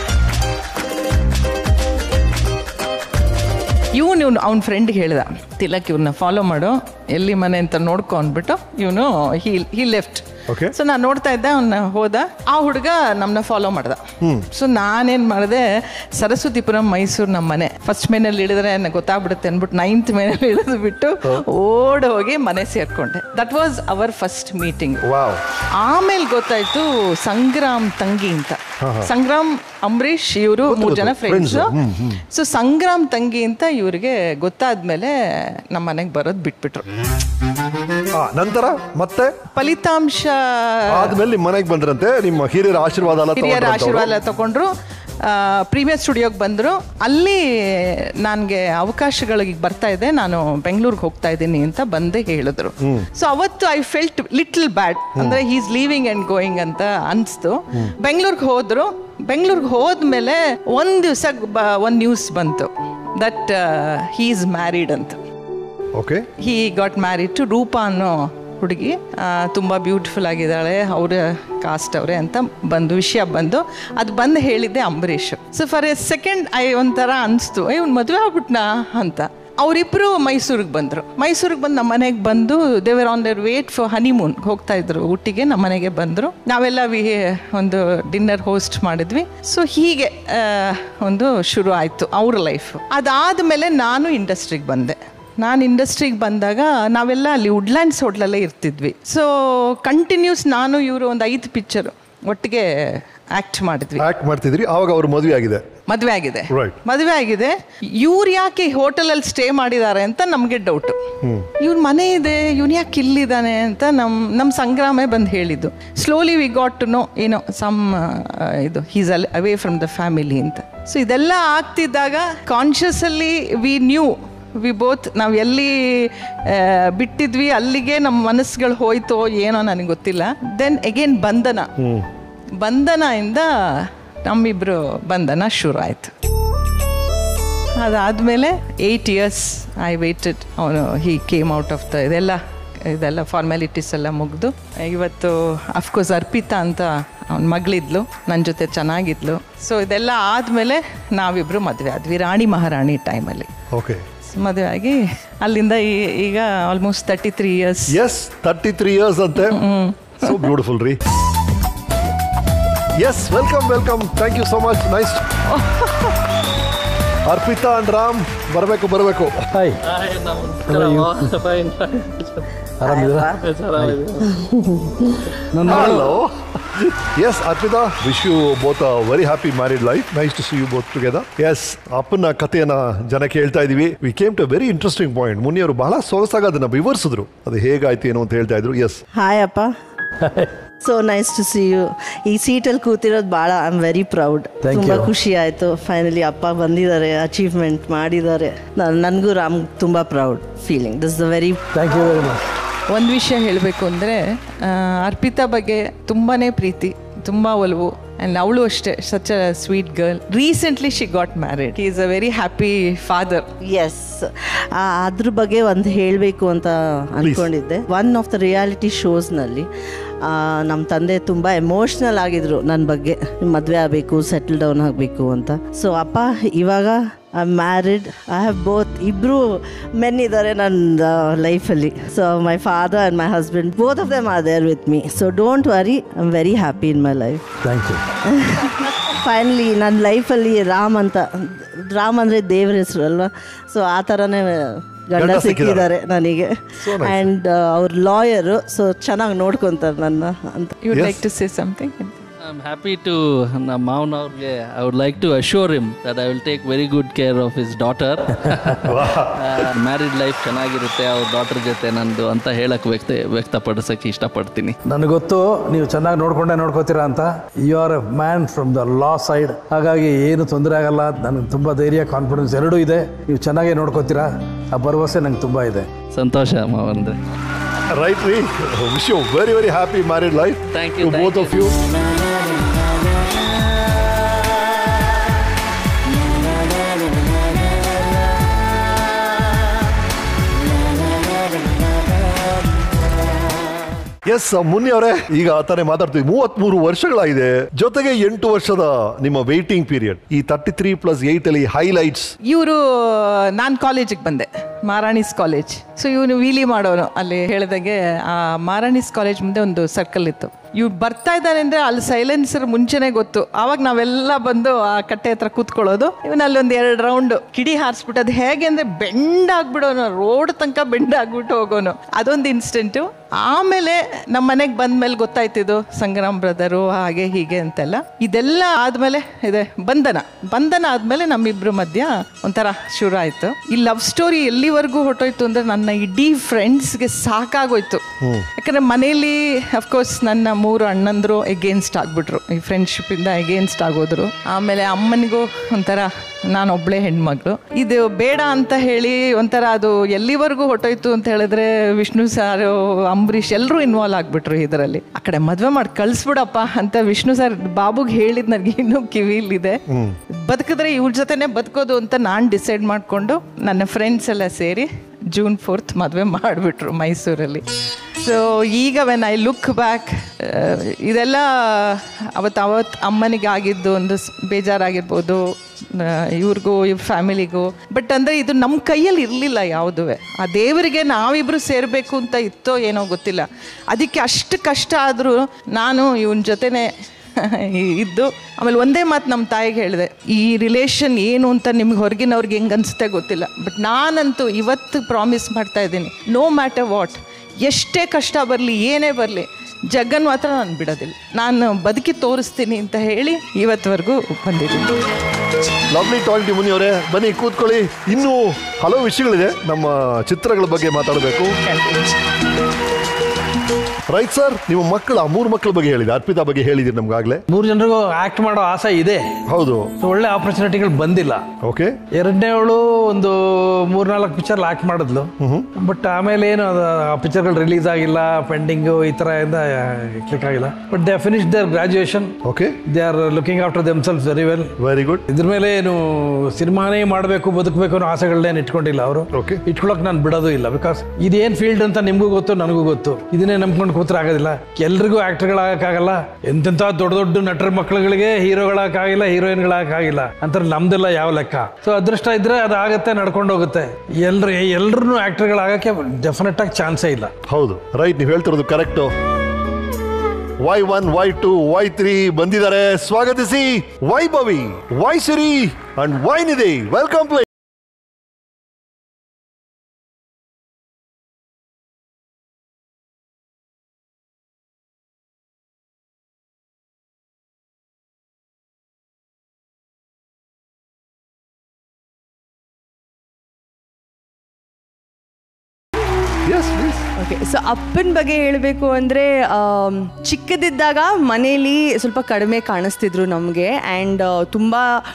[SPEAKER 7] ಇವನು ಇವನು ಅವ್ನ ಫ್ರೆಂಡ್ಗೆ ಹೇಳ್ದ ತಿಲಕ್ ಇವ್ನ ಫಾಲೋ ಮಾಡು ಎಲ್ಲಿ ಮನೆ ಅಂತ ನೋಡ್ಕೊ ಅಂದ್ಬಿಟ್ಟು ಇವನು he he left
[SPEAKER 2] okay
[SPEAKER 7] so ನಾನು ನೋಡ್ತಾ ಇದ್ದೆ ಅವನ್ನ ಹೋದ ಆ ಹುಡುಗ ನಮ್ಮನ್ನ ಫಾಲೋ ಮಾಡ್ದ
[SPEAKER 2] ಹ್ಮ್
[SPEAKER 7] ಸೊ ನಾನೇನು ಮಾಡಿದೆ ಸರಸ್ವತಿಪುರಂ ಮೈಸೂರು ನಮ್ಮ ಮನೆ ಫಸ್ಟ್ ಮೇನಲ್ಲಿ ಇಳಿದ್ರೆ ನನಗೆ ಗೊತ್ತಾಗ್ಬಿಡುತ್ತೆ ಅಂದ್ಬಿಟ್ಟು ನೈನ್ತ್ ಮೇನಲ್ಲಿ ಇಳಿದು ಬಿಟ್ಟು ಓಡ್ ಹೋಗಿ ಮನೆ ಸೇರ್ಕೊಂಡೆ that was our first meeting
[SPEAKER 2] wow
[SPEAKER 7] ಆಮೇಲೆ ಗೊತ್ತಾಯ್ತು ಸಂಗ್ರಾಮ್ ತಂಗಿ ಅಂತ
[SPEAKER 2] ಹಾ, ಹಾ.
[SPEAKER 7] ಸಂಗ್ರಾಮ್ ಅಂಬರೀಷ್ ಇವರು ಮೂರು ಜನ
[SPEAKER 2] ಗೊತ್ತು. Friends.
[SPEAKER 7] Friends
[SPEAKER 2] hmm, hmm.
[SPEAKER 7] So Sangram ತಂಗಿ ಅಂತ ಇವ್ರಿಗೆ ಗೊತ್ತಾದ್ಮೇಲೆ ನಮ್ಮ ಮನೆಗೆ ಬರೋದು ಬಿಟ್ಬಿಟ್ರು
[SPEAKER 2] ಆ, ನಂತರ ಮತ್ತೆ
[SPEAKER 7] ಫಲಿತಾಂಶ
[SPEAKER 2] ಆದ್ಮೇಲೆ ನಿಮ್ಮ ಮನೆಗೆ ಬಂದ್ರಂತೆ ನಿಮ್ಮ ಹಿರಿಯರ ಆಶೀರ್ವಾದ ಎಲ್ಲ
[SPEAKER 7] ಹಿರಿಯರ
[SPEAKER 2] ತಗೊಂಡ್ರಂತೆ ಅವ್ರು?
[SPEAKER 7] ಆಶೀರ್ವಾದ ತಗೊಂಡ್ರು ಪ್ರೀಮಿಯರ್ ಸ್ಟುಡಿಯೋಗೆ ಬಂದರು ಅಲ್ಲಿ ನನಗೆ ಅವಕಾಶಗಳಿಗೆ ಬರ್ತಾ ಇದೆ ನಾನು ಬೆಂಗಳೂರಿಗೆ ಹೋಗ್ತಾ ಇದ್ದೀನಿ ಅಂತ ಬಂದೆ ಹೇಳಿದ್ರು ಸೊ ಅವತ್ತು ಐ ಫೆಲ್ಟ್ ಲಿಟಲ್ ಬ್ಯಾಡ್ ಅಂದ್ರೆ ಹೀಸ್ ಲೀವಿಂಗ್ ಅಂಡ್ ಗೋಯಿಂಗ್ ಅಂತ ಅನಿಸ್ತು ಬೆಂಗಳೂರಿಗೆ ಹೋದ್ರು ಬೆಂಗಳೂರಿಗೆ ಹೋದ್ಮೇಲೆ ಒಂದ್ ದಿವಸ ಒಂದ್ ನ್ಯೂಸ್ ಬಂತು ದಟ್ ಹೀ ಈಸ್ ಮ್ಯಾರಿಡ್ ಅಂತ
[SPEAKER 2] okay
[SPEAKER 7] he got married to Roopa ಅನ್ನೋ ಹುಡುಗಿ ಆ, ತುಂಬ ಬ್ಯೂಟಿಫುಲ್ ಆಗಿದ್ದಾಳೆ ಅವರ ಕಾಸ್ಟ್ ಅವರೇ ಅಂತ ಬಂದು ವಿಷಯ ಬಂದು ಅದು ಬಂದು ಹೇಳಿದ್ದೆ Ambareesh so for a second I ಒಂಥರ ಅನಿಸ್ತು ಇವ್ನು ಮದುವೆ ಆಗ್ಬಿಟ್ನಾ ಅಂತ ಅವರಿಬ್ಬರು ಮೈಸೂರಿಗೆ ಬಂದರು ಮೈಸೂರಿಗೆ ಬಂದು ನಮ್ಮ ಮನೆಗೆ ಬಂದು they were on their way for honeymoon ಹೋಗ್ತಾ ಇದ್ರು ಊಟಿಗೆ ನಮ್ಮ ಮನೆಗೆ ಬಂದರು ನಾವೆಲ್ಲ ವಿ ಒಂದು ಡಿನ್ನರ್ ಹೋಸ್ಟ್ ಮಾಡಿದ್ವಿ ಸೊ ಹೀಗೆ ಆ, ಒಂದು ಶುರು ಆಯಿತು ಅವ್ರ ಲೈಫ್ ಅದಾದಮೇಲೆ ನಾನು ಇಂಡಸ್ಟ್ರಿಗೆ ಬಂದೆ ನಾನು ಇಂಡಸ್ಟ್ರಿಗೆ ಬಂದಾಗ ನಾವೆಲ್ಲ ಅಲ್ಲಿ ವುಡ್ಲ್ಯಾಂಡ್ಸ್ ಹೋಟ್ಲಲ್ಲೇ ಇರ್ತಿದ್ವಿ ಸೊ ಕಂಟಿನ್ಯೂಸ್ ನಾನು ಇವರು ಒಂದು ಐದು ಪಿಕ್ಚರ್ ಒಟ್ಟಿಗೆ ಆ್ಯಕ್ಟ್ ಮಾಡಿದ್ವಿ
[SPEAKER 2] ಆಕ್ಟ್ ಮಾಡ್ತಿದ್ರಿ ಆವಾಗ ಅವ್ರ ಮದುವೆ ಆಗಿದೆ
[SPEAKER 7] ಮದುವೆ ಆಗಿದೆ
[SPEAKER 2] ರೈಟ್
[SPEAKER 7] ಮದುವೆ ಆಗಿದೆ ಇವ್ರು ಯಾಕೆ ಹೋಟೆಲಲ್ಲಿ ಸ್ಟೇ ಮಾಡಿದ್ದಾರೆ ಅಂತ ನಮಗೆ ಡೌಟು
[SPEAKER 2] ಹ್ಮ್
[SPEAKER 7] ಇವ್ನ ಮನೆ ಇದೆ ಇವನು ಯಾಕೆ ಇಲ್ಲಿದ್ದಾನೆ ಅಂತ ನಮ್ಮ ನಮ್ಮ ಸಂಗ್ರಾಮೇ ಬಂದು ಹೇಳಿದ್ದು slowly we got to know ಏನೋ ಸಮ್ ಇದು he's all away from the family ಅಂತ ಸೊ ಇದೆಲ್ಲ ಆಗ್ತಿದ್ದಾಗ consciously we knew we both ನಾವು ಎಲ್ಲಿ ಆ, ಬಿಟ್ಟಿದ್ವಿ ಅಲ್ಲಿಗೆ ನಮ್ಮ ಮನಸ್ಸುಗಳು ಹೋಯ್ತೋ ಏನೋ ನನಗೆ ಗೊತ್ತಿಲ್ಲ ದೆನ್ ಅಗೇನ್ ಬಂಧನ ಬಂಧನ ಇಂದ ನಮ್ಮಿಬ್ರು ಬಂಧನ ಶುರು ಆಯಿತು ಅದಾದಮೇಲೆ ಏಯ್ಟ್ ಇಯರ್ಸ್ ಐ ವೇಟೆಡ್ ಅವನು he came out of the ಇದೆಲ್ಲ ಇದೆಲ್ಲ ಫಾರ್ಮ್ಯಾಲಿಟೀಸ್ ಎಲ್ಲ ಮುಗಿದು ಇವತ್ತು ಅಫ್ಕೋರ್ಸ್ ಅರ್ಪಿತಾ ಅಂತ ಅವನ ಮಗಳಿದ್ಲು ನನ್ನ ಜೊತೆ ಚೆನ್ನಾಗಿದ್ಲು ಸೊ ಇದೆಲ್ಲ ಆದಮೇಲೆ ನಾವಿಬ್ಬರು ಮದುವೆ ಆದ್ವಿ ರಾಣಿ ಮಹಾರಾಣಿ ಟೈಮಲ್ಲಿ
[SPEAKER 2] ಓಕೆ
[SPEAKER 7] ಮದುವೆ ಆಗಿ ಅಲ್ಲಿಂದ ಈ- ಈಗ almost thirty three years
[SPEAKER 2] yes thirty three years ಅಂತೆ ಸೊ ಬ್ಯೂಟಿಫುಲ್ ರೀ yes welcome welcome thank you so much nice Arpita and Ram ಬರಬೇಕು ಬರಬೇಕು
[SPEAKER 3] hi
[SPEAKER 2] hello yes Arpita wish you both very happy married life nice to see you both together yes ಅಪ್ಪನ ಕಥೆಯನ್ನ ಜನ ಕೇಳ್ತಾ ಇದೀವಿ we came to very interesting point ಮುನಿಯವರು ಬಹಳ ಸೊಗಸಾಗಿ ಅದನ್ನ ವಿವರಿಸಿದ್ರು ಅದು ಹೇಗಾಯ್ತು ಏನು ಅಂತ ಹೇಳ್ತಾ ಇದ್ರು ಎಸ್
[SPEAKER 20] ಹಾಯ್ ಅಪ್ಪ so nice to see you ಈ ಸೀಟಲ್ಲಿ ಕೂತಿರೋದು ಭಾಳ I am very proud
[SPEAKER 3] Thank
[SPEAKER 20] ತುಂಬ
[SPEAKER 3] you.
[SPEAKER 20] ಖುಷಿ ಆಯಿತು ಫೈನಲಿ ಅಪ್ಪ ಬಂದಿದ್ದಾರೆ ಅಚೀವ್ಮೆಂಟ್ ಮಾಡಿದ್ದಾರೆ ನನಗೂ ರಾಮ್ ತುಂಬ proud feeling this the very
[SPEAKER 3] thank you very much
[SPEAKER 7] ಒಂದು ವಿಷಯ ಹೇಳಬೇಕು ಅಂದರೆ ಅರ್ಪಿತಾ ಬಗ್ಗೆ ತುಂಬಾ ಪ್ರೀತಿ ತುಂಬ ಒಲವು ಆ್ಯಂಡ್ ಅವಳು ಅಷ್ಟೇ such a sweet girl recently she got married is a very happy father
[SPEAKER 20] yes ಅದ್ರ ಬಗ್ಗೆ ಒಂದು ಹೇಳಬೇಕು ಅಂತ ಅಂದ್ಕೊಂಡಿದ್ದೆ ಒನ್ ಆಫ್ ದ ರಿಯಾಲಿಟಿ ಶೋಸ್ನಲ್ಲಿ ನಮ್ಮ ತಂದೆ ತುಂಬ ಎಮೋಷ್ನಲ್ ಆಗಿದ್ರು ನನ್ನ ಬಗ್ಗೆ ಮದುವೆ ಆಗಬೇಕು ಸೆಟಲ್ ಡೌನ್ ಆಗಬೇಕು ಅಂತ ಸೊ ಅಪ್ಪ ಇವಾಗ I married I have both ಇಬ್ಬರು ಮೆನ್ ಇದ್ದಾರೆ ನನ್ನ ಲೈಫಲ್ಲಿ so my father and my husband both of them are there with me so don't worry I am very happy in my life
[SPEAKER 3] thank you
[SPEAKER 20] finally ನನ್ನ ಲೈಫಲ್ಲಿ ರಾಮ್ ಅಂತ ರಾಮ್ ಅಂದರೆ ದೇವ್ರ ಹೆಸರು ಅಲ್ವಾ ಸೊ ಆ ಥರನೇ ಗಂಡ
[SPEAKER 2] ಗಂಡ
[SPEAKER 20] ಸಿಕ್ಕಿದ್ದಾರೆ
[SPEAKER 2] ಸಿಕ್ಕಿದ್ದಾರೆ.
[SPEAKER 20] ನನಗೆ
[SPEAKER 2] So nice.
[SPEAKER 20] ಆ್ಯಂಡ್ ಅವ್ರ ಲಾಯರು ಸೊ ಚೆನ್ನಾಗಿ ನೋಡ್ಕೊತಾರೆ ನನ್ನ ಅಂತ
[SPEAKER 7] you like to say something
[SPEAKER 21] I'm happy to ನಮ್ಮ ಮಾವನವ್ರಿಗೆ I would like to assure him that I will take very good care of his daughter married life ಚೆನ್ನಾಗಿರುತ್ತೆ ಅವ್ರ daughter ಜೊತೆ ನಂದು ಅಂತ ಹೇಳಕ್ ವ್ಯಕ್ತ ವ್ಯಕ್ತಪಡಿಸಕ್ಕೆ ಇಷ್ಟಪಡ್ತೀನಿ
[SPEAKER 3] ನನಗೊತ್ತು ನೀವು ಚೆನ್ನಾಗಿ ನೋಡ್ಕೊಂಡೇ ನೋಡ್ಕೋತೀರಾ ಅಂತ you are a man from the law side ಹಾಗಾಗಿ ಏನು ತೊಂದರೆ ಆಗಲ್ಲ ನನಗೆ ತುಂಬ ಧೈರ್ಯ ಕಾನ್ಫಿಡೆನ್ಸ್ ಎರಡೂ ಇದೆ ನೀವು ಚೆನ್ನಾಗೇ ನೋಡ್ಕೋತೀರಾ ಆ ಭರವಸೆ ನಂಗೆ ತುಂಬ ಇದೆ
[SPEAKER 21] ಸಂತೋಷ ಮಾವಂದ್ರೆ
[SPEAKER 2] ರೈಟ್ ರೀ wish you very very happy married life
[SPEAKER 21] Thank you,
[SPEAKER 2] to
[SPEAKER 21] thank
[SPEAKER 2] both of you yes Munni ಅವರೇ ಈಗ ತಾನೇ ಮಾತಾಡ್ತೀವಿ ಮೂವತ್ಮೂರು ವರ್ಷಗಳಾಗಿದೆ ಜೊತೆಗೆ ಎಂಟು ವರ್ಷದ ನಿಮ್ಮ ವೇಟಿಂಗ್ ಪೀರಿಯಡ್ ಈ ತರ್ಟಿ ತ್ರೀ ಪ್ಲಸ್ ಏಟ್ ಅಲ್ಲಿ ಹೈಲೈಟ್ಸ್
[SPEAKER 7] ಇವರು ನಾನು ಕಾಲೇಜಿಗೆ ಬಂದೆ ಮಾರಾಣಿಸ್ ಕಾಲೇಜ್ ಸೊ ಇವನು ವೀಲಿ ಮಾಡೋನು ಅಲ್ಲಿ ಹೇಳಿದಾಗೆ ಆ ಮಾರಾಣಿಸ್ ಕಾಲೇಜ್ ಮುಂದೆ ಒಂದು ಸರ್ಕಲ್ ಇತ್ತು ಇವ್ರು ಬರ್ತಾ ಇದ್ದಾನೆ ಅಂದರೆ ಅಲ್ಲಿ ಸೈಲೆನ್ಸರ್ ಮುಂಚೆನೆ ಗೊತ್ತು ಆವಾಗ ನಾವೆಲ್ಲ ಬಂದು ಆ ಕಟ್ಟೆ ಹತ್ರ ಕೂತ್ಕೊಳ್ಳೋದು ಇವನು ಅಲ್ಲಿ ಒಂದು ಎರಡು ರೌಂಡ್ ಕಿಡಿ ಹಾರಿಸ್ಬಿಟ್ಟು ಅದು ಹೇಗೆ ಅಂದರೆ ಬೆಂಡ್ ಆಗ್ಬಿಡೋನು ರೋಡ್ ತನಕ ಬೆಂಡ್ ಆಗ್ಬಿಟ್ಟು ಹೋಗೋನು ಅದೊಂದು ಇನ್ಸ್ಟೆಂಟು ಆಮೇಲೆ ನಮ್ಮ ಮನೆಗೆ ಬಂದ್ಮೇಲೆ ಗೊತ್ತಾಯ್ತಿದ್ದು ಸಂಗ್ರಾಮ್ ಬ್ರದರು ಹಾಗೆ ಹೀಗೆ ಅಂತೆಲ್ಲ ಇದೆಲ್ಲ ಆದ್ಮೇಲೆ ಇದೆ ಬಂಧನ ಬಂಧನ ಆದ್ಮೇಲೆ ನಮ್ಮಿಬ್ರ ಮಧ್ಯ ಒಂಥರ ಶುರು ಆಯ್ತು ಈ ಲವ್ ಸ್ಟೋರಿ ಎಲ್ಲಿವರೆಗೂ ಹೊಟ್ಟೋಯ್ತು ಅಂದ್ರೆ ನನ್ನ ಇಡೀ ಫ್ರೆಂಡ್ಸ್ಗೆ ಸಾಕಾಗೋಯ್ತು ಯಾಕಂದ್ರೆ ಮನೆಯಲ್ಲಿ ಅಫ್ಕೋರ್ಸ್ ನನ್ನ ಮೂರು ಅಣ್ಣಂದ್ರು ಎಗೇನ್ಸ್ಟ್ ಆಗ್ಬಿಟ್ರು ಈ ಫ್ರೆಂಡ್ಶಿಪ್ಪಿಂದ ಎಗೇನ್ಸ್ಟ್ ಆಗೋದ್ರು ಆಮೇಲೆ ಅಮ್ಮನಿಗೂ ಒಂಥರ ನಾನು ಒಬ್ಳೆ ಹೆಣ್ಮಗಳು ಇದು ಬೇಡ ಅಂತ ಹೇಳಿ ಒಂಥರ ಅದು ಎಲ್ಲಿವರೆಗೂ ಹೊಟ್ಟೋಯ್ತು ಅಂತ ಹೇಳಿದ್ರೆ ವಿಷ್ಣು ಸಾರು ಅಂಬರೀಷ್ ಎಲ್ಲರೂ ಇನ್ವಾಲ್ವ್ ಆಗ್ಬಿಟ್ರು ಇದರಲ್ಲಿ ಆ ಕಡೆ ಮದ್ವೆ ಮಾಡಿ ಕಳಿಸ್ಬಿಡಪ್ಪ ಅಂತ ವಿಷ್ಣು ಸರ್ ಬಾಬುಗೆ ಹೇಳಿದ್ ನನಗೆ ಇನ್ನೂ ಕಿವಿಲಿದೆ ಬದುಕಿದ್ರೆ ಇವ್ರ ಜೊತೆನೆ ಬದುಕೋದು ಅಂತ ನಾನು ಡಿಸೈಡ್ ಮಾಡಿಕೊಂಡು ನನ್ನ ಫ್ರೆಂಡ್ಸ್ ಎಲ್ಲ ಸೇರಿ ಜೂನ್ ಫೋರ್ತ್ ಮದುವೆ ಮಾಡಿಬಿಟ್ರು ಮೈಸೂರಲ್ಲಿ ಸೊ ಈಗ ವೆನ್ ಐ ಲುಕ್ ಬ್ಯಾಕ್ ಇದೆಲ್ಲ ಅವತ್ತು ಅವತ್ತು ಅಮ್ಮನಿಗೆ ಆಗಿದ್ದು ಒಂದು ಸ್- ಬೇಜಾರಾಗಿರ್ಬೋದು ಆ, ಇವ್ರಿಗೂ ಇವ್ರ ಫ್ಯಾಮಿಲಿಗೂ ಬಟ್ ಅಂದರೆ ಇದು ನಮ್ಮ ಕೈಯಲ್ಲಿ ಇರಲಿಲ್ಲ ಯಾವುದೂ ಆ ದೇವರಿಗೆ ನಾವಿಬ್ಬರು ಸೇರಬೇಕು ಅಂತ ಇತ್ತೋ ಏನೋ ಗೊತ್ತಿಲ್ಲ ಅದಕ್ಕೆ ಅಷ್ಟು ಕಷ್ಟ ಆದರೂ ನಾನು ಇವನ ಜೊತೆನೆ ಇದ್ದು ಆಮೇಲೆ ಒಂದೇ ಮಾತು ನಮ್ಮ ತಾಯಿಗೆ ಹೇಳಿದೆ ಈ ರಿಲೇಷನ್ ಏನು ಅಂತ ನಿಮ್ಗೆ ಹೊರಗಿನವ್ರಿಗೆ ಹೆಂಗೆ ಅನಿಸುತ್ತೆ ಗೊತ್ತಿಲ್ಲ ಬಟ್ ನಾನಂತೂ ಇವತ್ತು ಪ್ರಾಮಿಸ್ ಮಾಡ್ತಾ ಇದ್ದೀನಿ ನೋ ಮ್ಯಾಟರ್ ವಾಟ್ ಎಷ್ಟೇ ಕಷ್ಟ ಬರಲಿ ಏನೇ ಬರಲಿ ಜಗ್ಗನ್ ಮಾತ್ರ ನಾನು ಬಿಡೋದಿಲ್ಲ ನಾನು ಬದುಕಿ ತೋರಿಸ್ತೀನಿ ಅಂತ ಹೇಳಿ ಇವತ್ತವರೆಗೂ ಬಂದಿದ್ದೀನಿ
[SPEAKER 2] ಲವ್ಲಿ ಟಾಲ್ಟಿ ಮುನಿ ಅವರೇ ಬನ್ನಿ ಕೂತ್ಕೊಳ್ಳಿ ಇನ್ನೂ ಹಲವು ವಿಷಯಗಳಿದೆ ನಮ್ಮ ಚಿತ್ರಗಳ ಬಗ್ಗೆ ಮಾತಾಡಬೇಕು ರೈಟ್ ಸರ್ ನಿಮ್ಮ ಮಕ್ಕಳ ಮೂರು ಮಕ್ಕಳ ಬಗ್ಗೆ ಹೇಳಿದೆ ಅರ್ಪಿತಾ ಬಗ್ಗೆ ಹೇಳಿದಿರಿ ನಮ್ಗಾಗ್ಲೇ
[SPEAKER 3] ಮೂರು ಜನರಿಗೂ ಆಕ್ಟ್ ಮಾಡೋ ಆಸೆ ಇದೆ
[SPEAKER 2] ಹೌದು
[SPEAKER 3] ಒಳ್ಳೆ ಆಪರ್ಚುನಿಟಿಗಳು ಬಂದಿಲ್ಲ
[SPEAKER 2] ಓಕೆ
[SPEAKER 3] ಎರಡನೇವಳು ಒಂದು ಮೂರ್ನಾಲ್ಕು ಪಿಕ್ಚರ್ ಆಕ್ಟ್ ಮಾಡಿದ್ಲು ಬಟ್ ಆಮೇಲೆ ಏನು ಅದು ಆ ಪಿಕ್ಚರ್ಗಳು ರಿಲೀಸ್ ಆಗಿಲ್ಲ ಪೆಂಡಿಂಗು ಈ ಥರ ಇಂದ ಕ್ಲಿಕ್ ಆಗಿಲ್ಲ but they finish their graduation
[SPEAKER 2] okay
[SPEAKER 3] they are looking after themselves very well
[SPEAKER 2] very good
[SPEAKER 3] ಇದ್ರ ಮೇಲೆ ಏನು ಸಿನಿಮಾನೇ ಮಾಡಬೇಕು ಬದುಕಬೇಕು ಅನ್ನೋ ಆಸೆಗಳನ್ನೇನು ಇಟ್ಕೊಂಡಿಲ್ಲ ಅವರು ಇಟ್ಕೊಳಕ್ ನಾನು ಬಿಡೋದು ಇಲ್ಲ ಬಿಕಾಸ್ ಇದೇನ್ ಫೀಲ್ಡ್ ಅಂತ ನಿಮಗೂ ಗೊತ್ತು ನನಗೂ ಗೊತ್ತು ಇದನ್ನೇ ನಂಬ್ಕೊಂಡು ಕೂತ್ರೆ ಆಗೋದಿಲ್ಲ ಎಲ್ರಿಗೂ ಆಕ್ಟರ್ಗಳಾಗಕ್ಕಾಗಲ್ಲ ಎಂತೆಂಥ ದೊಡ್ಡ ದೊಡ್ಡ ನಟರ ಮಕ್ಕಳುಗಳಿಗೆ ಹೀರೋಗಳಾಗಕ್ಕಾಗಿಲ್ಲ ಹೀರೋಯಿನ್ಗಳಾಗಕ್ಕಾಗಿಲ್ಲ ಅಂತ ನಮ್ದೆಲ್ಲ ಯಾವ ಲೆಕ್ಕ ಸೊ ಅದೃಷ್ಟ ಇದ್ರೆ ಅದಾಗತ್ತೆ ನಡ್ಕೊಂಡು ಹೋಗುತ್ತೆ ಎಲ್ರು ಎಲ್ರು ಆಕ್ಟರ್ಗಳಾಗಕ್ಕೆ ಡೆಫಿನೆಟ್ ಆಗಿ ಚಾನ್ಸೇ ಇಲ್ಲ
[SPEAKER 2] ಹೌದು ರೈಟ್ ನೀವು ಹೇಳ್ತಿರೋದು correct Y one Y two Y three ಬಂದಿದ್ದಾರೆ ಸ್ವಾಗತಿಸಿ Vaibhavi Vaisiri and Vainidhi welcome play
[SPEAKER 1] okay so ಅಪ್ಪನ ಬಗ್ಗೆ ಹೇಳಬೇಕು ಅಂದರೆ ಚಿಕ್ಕದಿದ್ದಾಗ ಮನೇಲಿ ಸ್ವಲ್ಪ ಕಡಿಮೆ ಕಾಣಿಸ್ತಿದ್ರು ನಮಗೆ ಆ್ಯಂಡ್ ತುಂಬ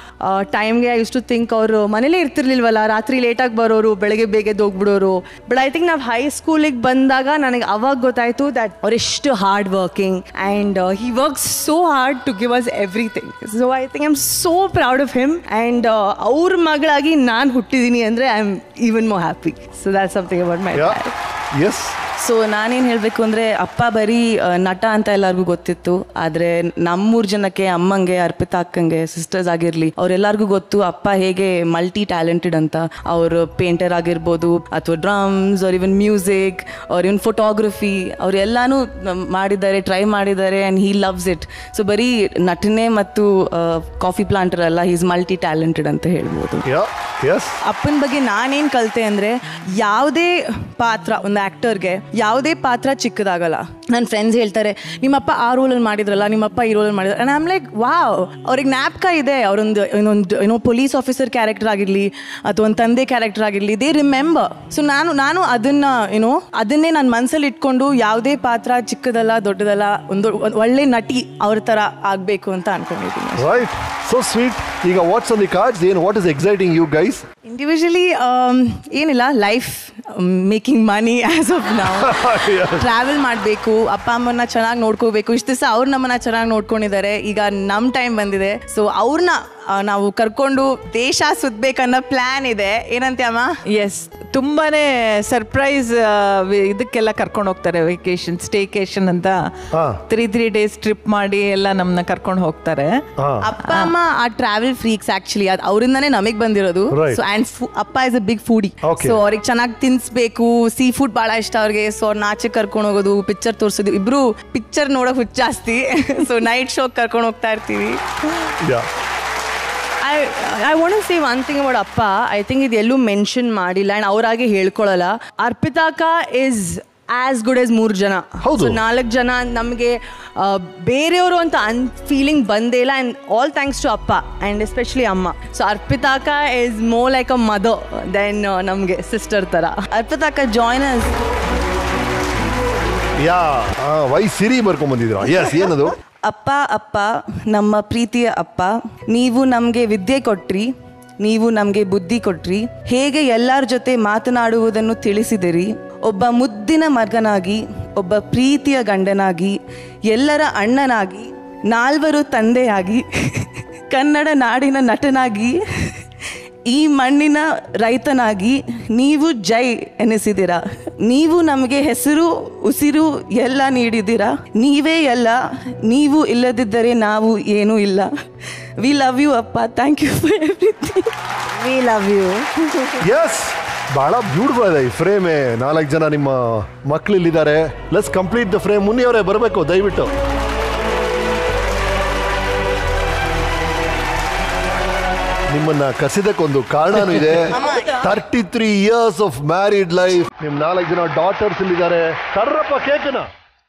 [SPEAKER 1] ಟೈಮ್ಗೆ ಐ ಯೂಸ್ ಟು ಥಿಂಕ್ ಅವರು ಮನೇಲೇ ಇರ್ತಿರ್ಲಿಲ್ವಲ್ಲ ರಾತ್ರಿ ಲೇಟಾಗಿ ಬರೋರು ಬೆಳಗ್ಗೆ ಬೇಗ ಹೋಗ್ಬಿಡೋರು ಬಟ್ ಐ ಥಿಂಕ್ ನಾವು ಹೈ ಸ್ಕೂಲಿಗೆ ಬಂದಾಗ ನನಗೆ ಅವಾಗ ಗೊತ್ತಾಯಿತು ದ್ಯಾಟ್ ಅವರೆಷ್ಟು hard working and he works so hard to give us everything so I think I am so proud of him and ಅವ್ರ ಮಗಳಾಗಿ ನಾನು ಹುಟ್ಟಿದ್ದೀನಿ ಅಂದರೆ I am even more happy so that something about my
[SPEAKER 2] yes
[SPEAKER 1] so ನಾನೇನು ಹೇಳಬೇಕು ಅಂದರೆ ಅಪ್ಪ ಬರೀ ಆ, ನಟ ಅಂತ ಎಲ್ಲರಿಗೂ ಗೊತ್ತಿತ್ತು ಆದರೆ ನಮ್ಮೂರು ಜನಕ್ಕೆ ಅಮ್ಮಂಗೆ ಅರ್ಪಿತಾ ಅಕ್ಕಂಗೆ ಸಿಸ್ಟರ್ಸ್ ಆಗಿರಲಿ ಅವರೆಲ್ಲರಿಗೂ ಗೊತ್ತು ಅಪ್ಪ ಹೇಗೆ ಮಲ್ಟಿ ಟ್ಯಾಲೆಂಟೆಡ್ ಅಂತ ಅವರು ಪೇಂಟರ್ ಆಗಿರ್ಬೋದು ಅಥವಾ ಡ್ರಮ್ಸ್ ಅವ್ರ ಇವನ್ ಮ್ಯೂಸಿಕ್ ಅವ್ರ ಇವನ್ ಫೋಟೋಗ್ರಫಿ ಅವರೆಲ್ಲಾನು ಮಾಡಿದ್ದಾರೆ ಟ್ರೈ ಮಾಡಿದ್ದಾರೆ and he loves it so ಬರೀ ನಟನೆ ಮತ್ತು ಕಾಫಿ ಪ್ಲಾಂಟರ್ ಅಲ್ಲ ಈಸ್ ಮಲ್ಟಿ ಟ್ಯಾಲೆಂಟೆಡ್ ಅಂತ ಹೇಳ್ಬೋದು
[SPEAKER 2] ಎಸ್
[SPEAKER 1] ಅಪ್ಪನ ಬಗ್ಗೆ ನಾನೇನು ಕಲಿತೆ ಅಂದರೆ ಯಾವುದೇ ಪಾತ್ರ ಒಂದು ಆ್ಯಕ್ಟರ್ಗೆ ಯಾವುದೇ ಪಾತ್ರ ಚಿಕ್ಕದಾಗಲ್ಲ ನನ್ನ ಫ್ರೆಂಡ್ಸ್ ಹೇಳ್ತಾರೆ ನಿಮ್ಮಪ್ಪ ಆ ರೋಲಲ್ಲಿ ಮಾಡಿದ್ರಲ್ಲ ನಿಮ್ಮಪ್ಪ ಈ ರೋಲಲ್ಲಿ ಮಾಡಿದ್ರೆ ಆ್ಯಂಡ್ ಆಮ್ ಲೈಕ್ ವಾವ್ ಅವ್ರಿಗೆ ಜ್ಞಾಪಕ ಇದೆ ಅವರೊಂದು ಇನ್ನೊಂದು ಏನೋ ಪೊಲೀಸ್ ಆಫೀಸರ್ ಕ್ಯಾರೆಕ್ಟರ್ ಆಗಿರಲಿ ಅಥವಾ ಒಂದು ತಂದೆ ಕ್ಯಾರೆಕ್ಟರ್ ಆಗಿರಲಿ ದೇ ರಿಮೆಂಬರ್ ಸೊ ನಾನು ನಾನು ಅದನ್ನು ಏನೋ ಅದನ್ನೇ ನನ್ನ ಮನಸ್ಸಲ್ಲಿ ಇಟ್ಕೊಂಡು ಯಾವುದೇ ಪಾತ್ರ ಚಿಕ್ಕದಲ್ಲ ದೊಡ್ಡದಲ್ಲ ಒಂದು ಒಂದು ಒಳ್ಳೆ ನಟಿ ಅವ್ರ ಥರ ಆಗಬೇಕು ಅಂತ ಅನ್ಕೊಂಡಿದ್ದೀನಿ
[SPEAKER 2] ರೈಟ್ ಸೊ ಸ್ವೀಟ್ ಈಗ ವಾಟ್ಸ್ ಆನ್ ದಿ ಕಾರ್ಡ್ಸ್ ಏನು what is exciting you guys
[SPEAKER 1] individually ಏನಿಲ್ಲ life making money as of ನಾವು ಟ್ರಾವೆಲ್ ಮಾಡಬೇಕು ಅಪ್ಪ ಅಮ್ಮನ್ನ ಚೆನ್ನಾಗಿ ನೋಡ್ಕೋಬೇಕು ಇಷ್ಟು ದಿವಸ ಅವ್ರು ನಮ್ಮನ್ನ ಚೆನ್ನಾಗಿ ನೋಡ್ಕೊಂಡಿದ್ದಾರೆ ಈಗ ನಮ್ಮ ಟೈಮ್ ಬಂದಿದೆ ಸೊ ಅವ್ರನ್ನ ನಾವು ಕರ್ಕೊಂಡು ದೇಶ ಸುತ್ತಬೇಕನ್ನೋ ಪ್ಲ್ಯಾನ್ ಇದೆ ಏನಂತೆ ಅಮ್ಮ
[SPEAKER 7] ಎಸ್ ತುಂಬಾನೇ ಸರ್ಪ್ರೈಸ್ ಇದಕ್ಕೆಲ್ಲ ಕರ್ಕೊಂಡು ಹೋಗ್ತಾರೆ ವೆಕೇಶನ್ ಸ್ಟೇಕೇಶನ್ ಅಂತ ತ್ರೀ ತ್ರೀ ಡೇಸ್ ಟ್ರಿಪ್ ಮಾಡಿ ಎಲ್ಲ ನಮ್ಮನ್ನ ಕರ್ಕೊಂಡು ಹೋಗ್ತಾರೆ
[SPEAKER 1] ಅಪ್ಪ ಅಮ್ಮ ಆ ಟ್ರಾವೆಲ್ ಫ್ರೀಕ್ಸ್ ಆಕ್ಚುಲಿ ಅದು ಅವರಿಂದಾನೇ ನಮಗೆ ಬಂದಿರೋದು
[SPEAKER 7] Right.
[SPEAKER 1] ಸೊ ಆ್ಯಂಡ್ ಅಪ್ಪ is a big foodie
[SPEAKER 7] Okay.
[SPEAKER 1] So ಅವ್ರಿಗೆ ಚೆನ್ನಾಗಿ ತಿನ್ಸ್ಬೇಕು ಸೀ ಫುಡ್ ಭಾಳ ಇಷ್ಟ ಅವ್ರಿಗೆ ಸೊ ಅವ್ರನ್ನ ಆಚೆ ಕರ್ಕೊಂಡು ಹೋಗೋದು ಪಿಕ್ಚರ್ ತೋರಿಸೋದು ಇಬ್ರು ಪಿಕ್ಚರ್ ನೋಡೋಕೆ ಹುಚ್ಚು ಜಾಸ್ತಿ ಸೊ ನೈಟ್ ಶೋ ಕರ್ಕೊಂಡು ಹೋಗ್ತಾ ಇರ್ತೀವಿ I I want say one thing about ಅಪ್ಪ ಐ ಥಿಂಕ್ ಇದು ಎಲ್ಲೂ ಮೆನ್ಷನ್ ಮಾಡಿಲ್ಲ ಆ್ಯಂಡ್ ಅವರಾಗೆ ಹೇಳ್ಕೊಳ್ಳಲ್ಲ ಅರ್ಪಿತಾಕ ಇಸ್ ಆಸ್ ಗುಡ್ ಎಸ್ ಮೂರು ಜನ ಸೊ ನಾಲ್ಕು ಜನ ನಮಗೆ ಬೇರೆಯವರು ಅಂತ ಅನ್ ಫೀಲಿಂಗ್ ಬಂದೇ ಇಲ್ಲ ಆ್ಯಂಡ್ ಆಲ್ ಥ್ಯಾಂಕ್ಸ್ ಟು ಅಪ್ಪ ಆ್ಯಂಡ್ ಎಸ್ಪೆಷಲಿ ಅಮ್ಮ ಸೊ ಅರ್ಪಿತಾಕ is more like a mother then ನಮಗೆ ಸಿಸ್ಟರ್ ಥರ ಅರ್ಪಿತಾಕ ಜಾಯ್ನ್
[SPEAKER 2] ಯಾ ವೈ ಸಿರಿ ಬರ್ಕೊಂಡ್ ಬಂದಿದ್ರ ಎಸ್ ಏನದು
[SPEAKER 1] ಅಪ್ಪ ಅಪ್ಪ ನಮ್ಮ ಪ್ರೀತಿಯ ಅಪ್ಪ ನೀವು ನಮಗೆ ವಿದ್ಯೆ ಕೊಟ್ರಿ ನೀವು ನಮಗೆ ಬುದ್ಧಿ ಕೊಟ್ರಿ ಹೇಗೆ ಎಲ್ಲರ ಜೊತೆ ಮಾತನಾಡುವುದನ್ನು ತಿಳಿಸಿದಿರಿ ಒಬ್ಬ ಮುದ್ದಿನ ಮಗನಾಗಿ ಒಬ್ಬ ಪ್ರೀತಿಯ ಗಂಡನಾಗಿ ಎಲ್ಲರ ಅಣ್ಣನಾಗಿ ನಾಲ್ವರು ತಂದೆಯಾಗಿ ಕನ್ನಡ ನಾಡಿನ ನಟನಾಗಿ ಈ ಮಣ್ಣಿನ ರೈತನಾಗಿ ನೀವು ಜೈ ಎನಿಸಿದಿರ ನೀವು ನಮಗೆ ಹೆಸರು ಉಸಿರು ಎಲ್ಲ ನೀಡಿದ್ದೀರಾ ನೀವೇ ಎಲ್ಲ ನೀವು ಇಲ್ಲದಿದ್ದರೆ ನಾವು ಏನೂ ಇಲ್ಲ ವಿ ಲವ್ ಯು ಅಪ್ಪ thank you for everything we love you
[SPEAKER 2] yes ಬಹಳ ಬ್ಯೂಟಿಫುಲ್ ಇದೆ ಈ ಫ್ರೇಮೇ ನಾಲ್ಕು ಜನ ನಿಮ್ಮ ಮಕ್ಳು ಇಲ್ಲಿದ್ದಾರೆ ಲೆಟ್ಸ್ ಕಂಪ್ಲೀಟ್ ದ ಫ್ರೇಮ್ ಮುನಿಯವರೇ ಬರಬೇಕು ದಯವಿಟ್ಟು ನಿಮ್ಮನ್ನ ಕಸಿದಕ್ಕೊಂದು ಕಾರಣನೂ ಇದೆ thirty three years of married life ನಿಮ್ ನಾಲ್ಕು ಜನ ಡಾಟರ್ಸ್ ಇಲ್ಲಿದ್ದಾರೆ ಕರ್ರಪ್ಪ ಕೇಕನ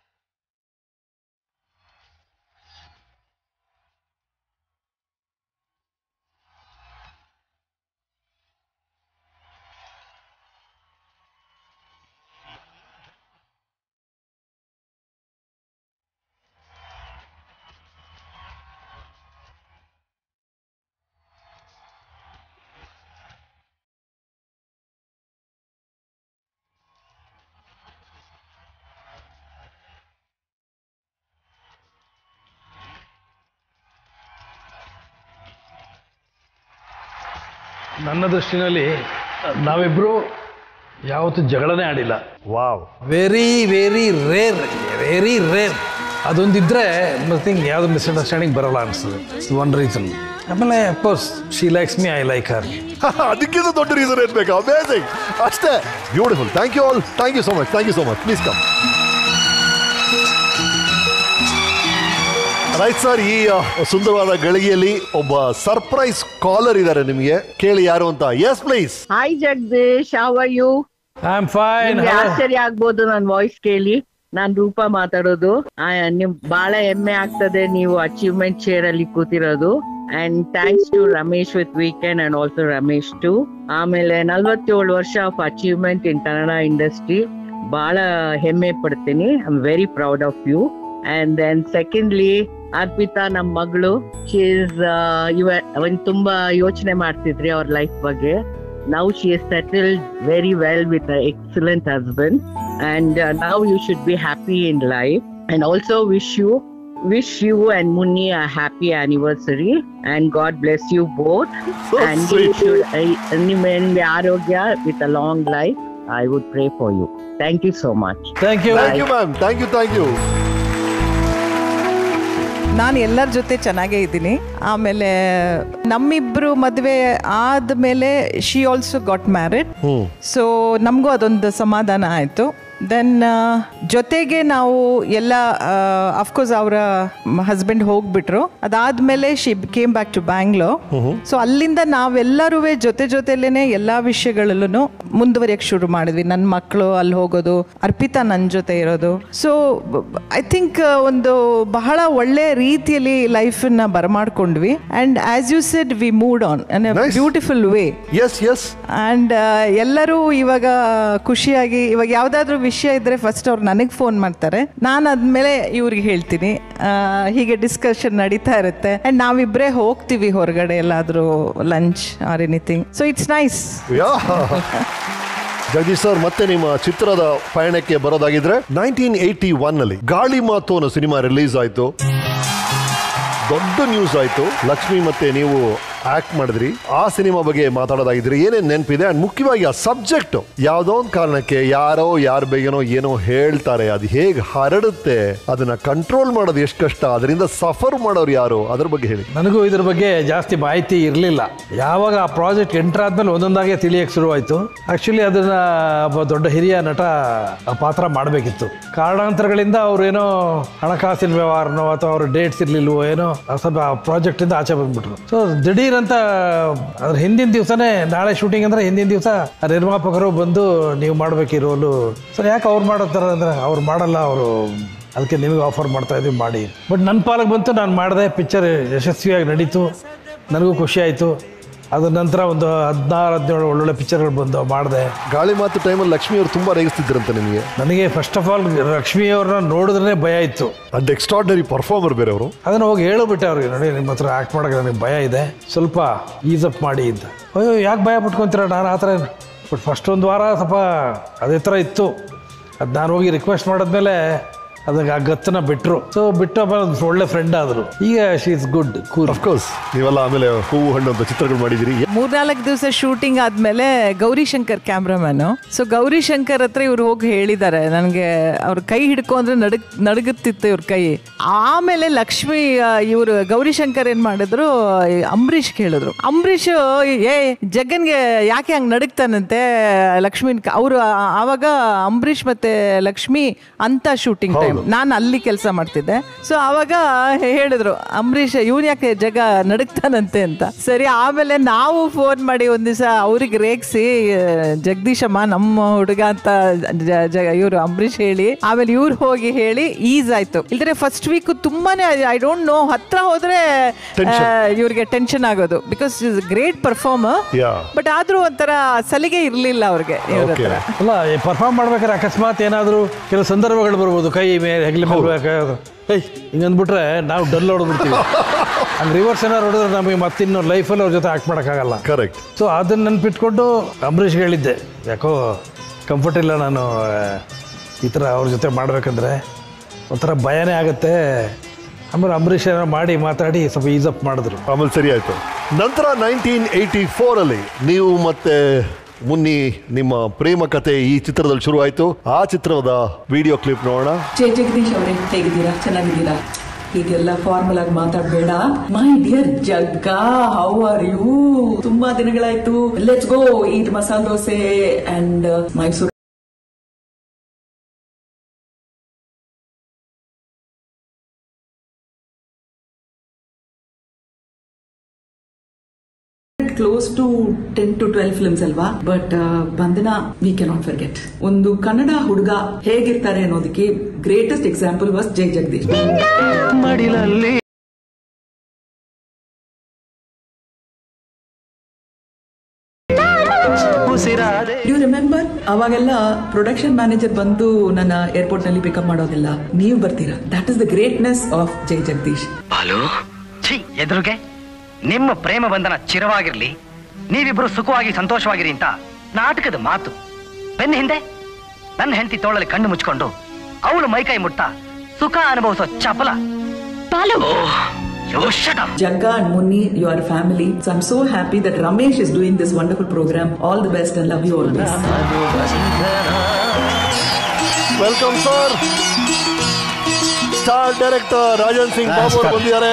[SPEAKER 3] ನನ್ನ ದೃಷ್ಟಿನಲ್ಲಿ ನಾವಿಬ್ರು ಯಾವತ್ತೂ ಜಗಳನೇ ಆಡಿಲ್ಲ
[SPEAKER 2] wow
[SPEAKER 3] very very rare very rare ಅದೊಂದಿದ್ರೆ ಮತ್ತಿಂಗ್ ಯಾವುದು ಮಿಸ್ಅಂಡರ್ಸ್ಟ್ಯಾಂಡಿಂಗ್ ಬರಲ್ಲ ಅನಿಸ್ತದೆ ಒನ್ ರೀಸನ್ ಆಮೇಲೆ of course she likes me I like her
[SPEAKER 2] ಅದಕ್ಕಿಂತ ದೊಡ್ಡ ರೀಸನ್ ಇರ್ಬೇಕು ಅಮೇಸಿಂಗ್ ಅಷ್ಟೇ beautiful thank you all thank you so much thank you so much please come right sir ಈ ಆ, ಸುಂದರವಾದ ಗಳಿಗೆಯಲ್ಲಿ ಒಬ್ಬ ಸರ್ಪ್ರೈಸ್ ಕಾಲರ್ ಇದ್ದಾರೆ ನಿಮಗೆ ಕೇಳಿ ಯಾರು ಅಂತ yes please
[SPEAKER 9] hi Jagadish how are you
[SPEAKER 3] I am fine
[SPEAKER 9] ನಿಮ್ಗೆ ಆಶ್ಚರ್ಯ ಆಗ್ಬೋದು ನನ್ನ ವಾಯ್ಸ್ ಕೇಳಿ ನಾನ್ ರೂಪ ಮಾತಾಡೋದು ಆ, ನಿಮ್ ಬಹಳ ಹೆಮ್ಮೆ ಆಗ್ತದೆ ನೀವು ಅಚೀವ್ಮೆಂಟ್ ಚೇರ್ ಅಲ್ಲಿ ಕೂತಿರೋದು and thanks to Ramesh with weekend and also Ramesh to ಆಮೇಲೆ ನಲ್ವತ್ತೇಳು ವರ್ಷ of achievement in Kannada industry ಬಹಳ ಹೆಮ್ಮೆ ಪಡ್ತೀನಿ I am very proud of you and then secondly Arpita ನಮ್ಮ ಮಗಳು ಶೀಸ್ ಇವ ಅವನ್ ತುಂಬಾ ಯೋಚನೆ ಮಾಡ್ತಿದ್ರಿ ಅವ್ರ ಲೈಫ್ ಬಗ್ಗೆ now she is settled very well with an excellent husband and uh, now you should be happy in life and also wish you wish you and Munni a happy anniversary and God bless you both and you
[SPEAKER 2] sweet.
[SPEAKER 9] should uh, ನಿಮಗೆ ಆರೋಗ್ಯ with a long life I would pray for you thank you so much
[SPEAKER 3] thank you
[SPEAKER 2] thank you ma'am thank you thank you
[SPEAKER 7] ನಾನು ಎಲ್ಲರ ಜೊತೆ ಚೆನ್ನಾಗೇ ಇದ್ದೀನಿ ಆಮೇಲೆ ನಮ್ಮಿಬ್ರು ಮದುವೆ ಆದಮೇಲೆ she also got married so ನಮಗೂ ಅದೊಂದು ಸಮಾಧಾನ ಆಯಿತು ದೆನ್ ಜೊತೆಗೆ ನಾವು ಎಲ್ಲ ಅಫ್ಕೋರ್ಸ್ ಅವರ ಹಸ್ಬೆಂಡ್ ಹೋಗ್ಬಿಟ್ರು ಅದಾದ್ಮೇಲೆ she came back to Bangalore so ಅಲ್ಲಿಂದ ನಾವೆಲ್ಲರೂ ಜೊತೆ ಜೊತೆಲೇನೆ ಎಲ್ಲ ವಿಷಯಗಳಲ್ಲೂ ಮುಂದುವರಿಯಕ್ಕೆ ಶುರು ಮಾಡಿದ್ವಿ ನನ್ನ ಮಕ್ಕಳು ಅಲ್ಲಿ ಹೋಗೋದು ಅರ್ಪಿತಾ ನನ್ನ ಜೊತೆ ಇರೋದು ಸೊ ಐ ಥಿಂಕ್ ಒಂದು ಬಹಳ ಒಳ್ಳೆ ರೀತಿಯಲ್ಲಿ ಲೈಫನ್ನ ಬರಮಾಡ್ಕೊಂಡ್ವಿ and as you said we moved on beautiful way
[SPEAKER 2] yes yes
[SPEAKER 7] and ಎಲ್ಲರೂ ಇವಾಗ ಖುಷಿಯಾಗಿ ಇವಾಗ ಯಾವ್ದಾದ್ರು ವಿಷಯ ಇದ್ರೆ ಫಸ್ಟ್ ಅವ್ರು ನನಗೆ ಫೋನ್ ಮಾಡ್ತಾರೆ ನಾನು ಆದ್ಮೇಲೆ ಇವ್ರಿಗೆ ಹೇಳ್ತೀನಿ ಆ, ಹೀಗೆ ಡಿಸ್ಕಷನ್ ನಡೀತಾ ಇರುತ್ತೆ ಅಂಡ್ ನಾವಿಬ್ರೇ ಹೋಗ್ತೀವಿ ಹೊರಗಡೆ ಎಲ್ಲಾದ್ರೂ lunch or anything so it's nice
[SPEAKER 2] yeah Jagadish sir ಮತ್ತೆ ನಿಮ್ಮ ಚಿತ್ರದ ಪಯಣಕ್ಕೆ ಬರೋದಾಗಿದ್ರೆ ನೈನ್ಟೀನ್ ಏಯ್ಟಿ ಒನ್ ಅಲ್ಲಿ ಗಾಳಿ ಮಾತು ಅನ್ನೋ ಸಿನಿಮಾ ರಿಲೀಸ್ ಆಯ್ತು ದೊಡ್ಡ ನ್ಯೂಸ್ ಆಯ್ತು ಲಕ್ಷ್ಮಿ ಮತ್ತೆ ನೀವು ಆಕ್ಟ್ ಮಾಡಿದ್ರಿ ಆ ಸಿನಿಮಾ ಬಗ್ಗೆ ಮಾತಾಡೋದಾಗಿದ್ರೆ ಏನೇನ್ ನೆನಪಿದೆ ಅಂಡ್ ಮುಖ್ಯವಾಗಿ ಆ ಸಬ್ಜೆಕ್ಟ್ ಯಾವ್ದೋ ಒಂದು ಕಾರಣಕ್ಕೆ ಯಾರೋ ಯಾರ ಬಗ್ಗೆನೋ ಏನೋ ಹೇಳ್ತಾರೆ ಅದು ಹೇಗೆ ಹರಡುತ್ತೆ ಅದನ್ನ ಕಂಟ್ರೋಲ್ ಮಾಡೋದು ಎಷ್ಟು ಕಷ್ಟ ಅದರಿಂದ ಸಫರ್ ಮಾಡೋರು ಯಾರು ಅದ್ರ ಬಗ್ಗೆ ಹೇಳಿ
[SPEAKER 3] ನನಗೂ ಇದ್ರ ಬಗ್ಗೆ ಜಾಸ್ತಿ ಮಾಹಿತಿ ಇರಲಿಲ್ಲ ಯಾವಾಗ ಆ ಪ್ರಾಜೆಕ್ಟ್ ಎಂಟರ್ ಆದ್ಮೇಲೆ ಒಂದೊಂದಾಗೆ ತಿಳಿಯಕ್ಕೆ ಶುರುವಾಯಿತು ಆ್ಯಕ್ಚುಲಿ ಅದನ್ನ ಒಬ್ಬ ದೊಡ್ಡ ಹಿರಿಯ ನಟ ಆ ಪಾತ್ರ ಮಾಡಬೇಕಿತ್ತು ಕಾರಣಾಂತರಗಳಿಂದ ಅವ್ರೇನೋ ಹಣಕಾಸಿನ ವ್ಯವಹಾರನೋ ಅಥವಾ ಅವ್ರ ಡೇಟ್ಸ್ ಇರ್ಲಿಲ್ವೋ ಏನೋ ಆ ಸ್ವಲ್ಪ ಆ ಪ್ರಾಜೆಕ್ಟಿಂದ ಆಚೆ ಬಂದ್ಬಿಟ್ರು ಸೊ ದಿಢೀರ್ ಅಂತ ಅದ್ರ ಹಿಂದಿನ ದಿವಸನೇ ನಾಳೆ ಶೂಟಿಂಗ್ ಅಂದ್ರೆ ಹಿಂದಿನ ದಿವಸ ನಿರ್ಮಾಪಕರು ಬಂದು ನೀವು ಮಾಡ್ಬೇಕು ಈ ರೋಲು ಸರ್ ಯಾಕೆ ಅವ್ರು ಮಾಡೋತಾರ ಅಂದ್ರೆ ಅವ್ರು ಮಾಡಲ್ಲ ಅವರು ಅದಕ್ಕೆ ನಿಮಗೆ ಆಫರ್ ಮಾಡ್ತಾ ಇದ್ವಿ ಮಾಡಿ ಬಟ್ ನನ್ನ ಪಾಲಕ್ಕೆ ಬಂತು ನಾನು ಮಾಡಿದೆ ಪಿಕ್ಚರ್ ಯಶಸ್ವಿಯಾಗಿ ನಡೀತು ನನಗೂ ಖುಷಿ ಆಯಿತು ಅದ್ರ ನಂತರ ಒಂದು ಹದಿನಾರು ಹದಿನೇಳು ಒಳ್ಳೊಳ್ಳೆ ಪಿಕ್ಚರ್ಗಳು ಬಂದು ಮಾಡಿದೆ
[SPEAKER 2] ಗಾಳಿ ಮಾತು ಟೈಮಲ್ಲಿ ಲಕ್ಷ್ಮಿ ಅವರು ತುಂಬಾ ರೇಗಿಸ್ತಿದ್ರಂತೆ ನಿಮಗೆ
[SPEAKER 3] ನನಗೆ ಫಸ್ಟ್ ಆಫ್ ಆಲ್ ಲಕ್ಷ್ಮಿ ಅವ್ರನ್ನ ನೋಡಿದ್ರೆ ಭಯ ಇತ್ತು
[SPEAKER 2] ಅಂಡ್ ಎಕ್ಸ್ಟ್ರಾರ್ಡನರಿ ಪರ್ಫಾರ್ಮರ್ ಬೇರೆ ಅವರು
[SPEAKER 3] ಅದನ್ನ ಹೋಗಿ ಹೇಳಿಬಿಟ್ಟೆ ಅವ್ರಿಗೆ ನೋಡಿ ನಿಮ್ಮ ಹತ್ರ ಆ್ಯಕ್ಟ್ ಮಾಡೋಕೆ ನನಗೆ ಭಯ ಇದೆ ಸ್ವಲ್ಪ ಈಸ್ ಅಪ್ ಮಾಡಿ ಅಂತ ಅಯ್ಯೋ ಯಾಕೆ ಭಯ ಪಟ್ಕೊತೀರ ನಾನು ಆ ಥರ ಬಟ್ ಫಸ್ಟ್ ಒಂದು ವಾರ ಸ್ವಲ್ಪ ಅದೇ ಥರ ಇತ್ತು ಅದು ನಾನು ಹೋಗಿ ರಿಕ್ವೆಸ್ಟ್ ಮಾಡಿದ್ಮೇಲೆ ಅದಕ್ಕೆ ಆ ಗತ್ತನ್ನ ಬಿಟ್ಟರು ಸೊ ಬಿಟ್ಟು ಆಮೇಲೆ ಒಂದು ಒಳ್ಳೆ ಫ್ರೆಂಡ್ ಆದರು ಈಗ she is good cool
[SPEAKER 2] of course ನೀವೆಲ್ಲ ಆಮೇಲೆ ಹೂವು ಹಣ್ಣು ಅಂತ ಚಿತ್ರಗಳು ಮಾಡಿದಿರಿ
[SPEAKER 7] ಮೂರ್ನಾಲ್ಕು ದಿವಸ ಶೂಟಿಂಗ್ ಆದ್ಮೇಲೆ ಗೌರಿ ಶಂಕರ್ ಕ್ಯಾಮ್ರಾಮ್ಯಾನು ಸೊ ಗೌರಿ ಶಂಕರ್ ಹತ್ರ ಇವ್ರು ಹೋಗಿ ಹೇಳಿದ್ದಾರೆ ನನಗೆ ಅವ್ರ ಕೈ ಹಿಡ್ಕೊ ಅಂದ್ರೆ ನಡಗ್ ನಡಗುತ್ತಿತ್ತು ಇವ್ರ ಕೈ ಆಮೇಲೆ ಲಕ್ಷ್ಮಿ ಇವರು ಗೌರಿ ಶಂಕರ್ ಏನ್ ಮಾಡಿದ್ರು ಅಂಬರೀಷ್ ಕೇಳಿದ್ರು ಅಂಬರೀಷ್ ಏ ಜಗನ್ಗೆ ಯಾಕೆ ಹಂಗ್ ನಡುಗ್ತಾನಂತೆ ಲಕ್ಷ್ಮಿನ್ ಅವರು ಆವಾಗ ಅಂಬರೀಷ್ ಮತ್ತೆ ಲಕ್ಷ್ಮಿ ಅಂತ ಶೂಟಿಂಗ್ ಟೈಮ್ ನಾನು ಅಲ್ಲಿ ಕೆಲಸ ಮಾಡ್ತಿದ್ದೆ ಸೊ ಅವಾಗ ಹೇಳಿದ್ರು ಅಂಬರೀಷ್ ಇವನ್ ಯಾಕೆ ಜಗ ನಡುಗ್ತಾನಂತೆ ಅಂತ ಸರಿ ಆಮೇಲೆ ನಾವು ಫೋನ್ ಮಾಡಿ ಒಂದ್ ದಿವಸ ಅವ್ರಿಗೆ ರೇಗ್ಸಿ ಜಗದೀಶಮ್ಮ ನಮ್ಮ ಹುಡುಗ ಅಂತ ಇವರು ಅಂಬರೀಷ್ ಹೇಳಿ ಆಮೇಲೆ ಇವ್ರು ಹೋಗಿ ಹೇಳಿ ಈಸ್ ಆಯ್ತು ಇಲ್ದ್ರೆ ಫಸ್ಟ್ ವೀಕ್ ತುಂಬಾನೇ ಐ ಡೋಂಟ್ ನೋ ಹತ್ರ ಹೋದ್ರೆ
[SPEAKER 2] Tension.
[SPEAKER 7] ಇವ್ರಿಗೆ ಟೆನ್ಷನ್ ಆಗೋದು because is great performer
[SPEAKER 2] yeah
[SPEAKER 7] but ಆದ್ರೂ ಒಂಥರ ಸಲಿಗೆ ಇರ್ಲಿಲ್ಲ ಅವ್ರಿಗೆ ಇವ್ರ ಹತ್ರ
[SPEAKER 3] ಅಲ್ಲ ಪರ್ಫಾರ್ಮ್ ಮಾಡ್ಬೇಕಾದ್ರೆ ಅಕಸ್ಮಾತ್ ಏನಾದರೂ ಕೆಲವು ಸಂದರ್ಭಗಳು ಬರ್ಬೋದು ಕೈ ಮೇಲೆ ಹೆಗ್ಲ ಮೇಲೆ ಬೇಕಾದ್ರು ಏಯ್ ಹಿಂಗಂದ್ಬಿಟ್ರೆ ನಾವು ಡಲ್ ಹೊಡೆದ್ಬಿಡ್ತೀವಿ ಹಂಗೆ ರಿವರ್ಸ್ ಏನಾರು ಹೊಡೆದ್ರೆ ನಮಗೆ ಮತ್ತಿನ್ನು ಲೈಫಲ್ಲಿ ಅವ್ರ ಜೊತೆ ಆಕ್ಟ್ ಮಾಡೋಕ್ಕಾಗಲ್ಲ
[SPEAKER 2] ಕರೆಕ್ಟ್
[SPEAKER 3] ಸೊ ಅದನ್ನ ನೆನ್ಪಿಟ್ಕೊಂಡು ಅಂಬರೀಷ್ಗೆ ಹೇಳಿದ್ದೆ ಯಾಕೋ ಕಂಫರ್ಟ್ ಇಲ್ಲ ನಾನು ಆ, ಈ ಥರ ಅವ್ರ ಜೊತೆ ಮಾಡಬೇಕಂದ್ರೆ ಒಂಥರ ಭಯನೇ ಆಗುತ್ತೆ ಆಮೇಲೆ ಅಂಬರೀಷ್ ಏನೋ ಮಾಡಿ ಮಾತಾಡಿ ಸ್ವಲ್ಪ ಈಸ್ ಅಪ್ ಮಾಡಿದ್ರು
[SPEAKER 2] ಆಮೇಲೆ ಸರಿ ಆಯ್ತು ನಂತರ ನೈನ್ಟೀನ್ ಏಯ್ಟಿ ಫೋರ್ ಅಲ್ಲಿ ನೀವು ಮತ್ತೆ ಮುನ್ನಿ ನಿಮ್ಮ ಪ್ರೇಮ ಕತೆ ಈ ಚಿತ್ರದಲ್ಲಿ ಶುರು ಆಯ್ತು ಆ ಚಿತ್ರದ ವಿಡಿಯೋ ಕ್ಲಿಪ್ ನೋಡೋಣ
[SPEAKER 11] ಜೈ ಜಗದೀಶ್ ಅವರೇ ಹೇಗಿದ್ದೀರಾ ಚೆನ್ನಾಗಿದ್ದೀರಾ ಹೀಗೆಲ್ಲ ಫಾರ್ಮಲ್ ಆಗಿ ಮಾತಾಡಬೇಡ my dear Jagga how are you ತುಂಬಾ ದಿನಗಳಾಯ್ತು let's go eat masala dosa and Mysore close to ten to twelve films ಅಲ್ವಾ but Bandhana we cannot forget ಒಂದು ಕನ್ನಡ ಹುಡುಗ ಹೇಗಿರ್ತಾರೆ ಅನ್ನೋದಕ್ಕೆ greatest example was Jai Jagadish
[SPEAKER 22] ಮಡಿಲಲ್ಲಿ ಉಸಿರಾದೆ
[SPEAKER 11] ಯು ರಿಮೆಂಬರ್ ಅವಾಗೆಲ್ಲ ಪ್ರೊಡಕ್ಷನ್ ಮ್ಯಾನೇಜರ್ ಬಂದು ನನ್ನ ಏರ್ಪೋರ್ಟ್ ನಲ್ಲಿ ಪಿಕಪ್ ಮಾಡೋದಿಲ್ಲ ನೀವು ಬರ್ತೀರಾ that is the greatness of Jai Jagadish
[SPEAKER 22] Balu ಛೀ ಎದುರುಗೆ ನಿಮ್ಮ ಪ್ರೇಮ ಬಂಧನ ಚಿರವಾಗಿರ್ಲಿ ನೀವಿಬ್ರು ಸುಖವಾಗಿ ಸಂತೋಷವಾಗಿರಿ ಅಂತ ನಾಟಕದ ಮಾತು ಬೆನ್ನ ಹಿಂದೆ ನನ್ನ ಹೆಂಡತಿ ತೋಳಲ್ಲಿ ಕಣ್ಣು ಮುಚ್ಕೊಂಡು ಅವಳು ಮೈಕೈ ಮುಟ್ಟ ಸುಖ ಅನುಭವಿಸೋ ಚಪಲ Balu
[SPEAKER 11] Jagga and Munni, you are family. So I'm so happy that Ramesh is doing this wonderful program. All the best and love you always.
[SPEAKER 2] Welcome sir star director Rajan Singh Babu ಅವರು ಬಂದಿದ್ದಾರೆ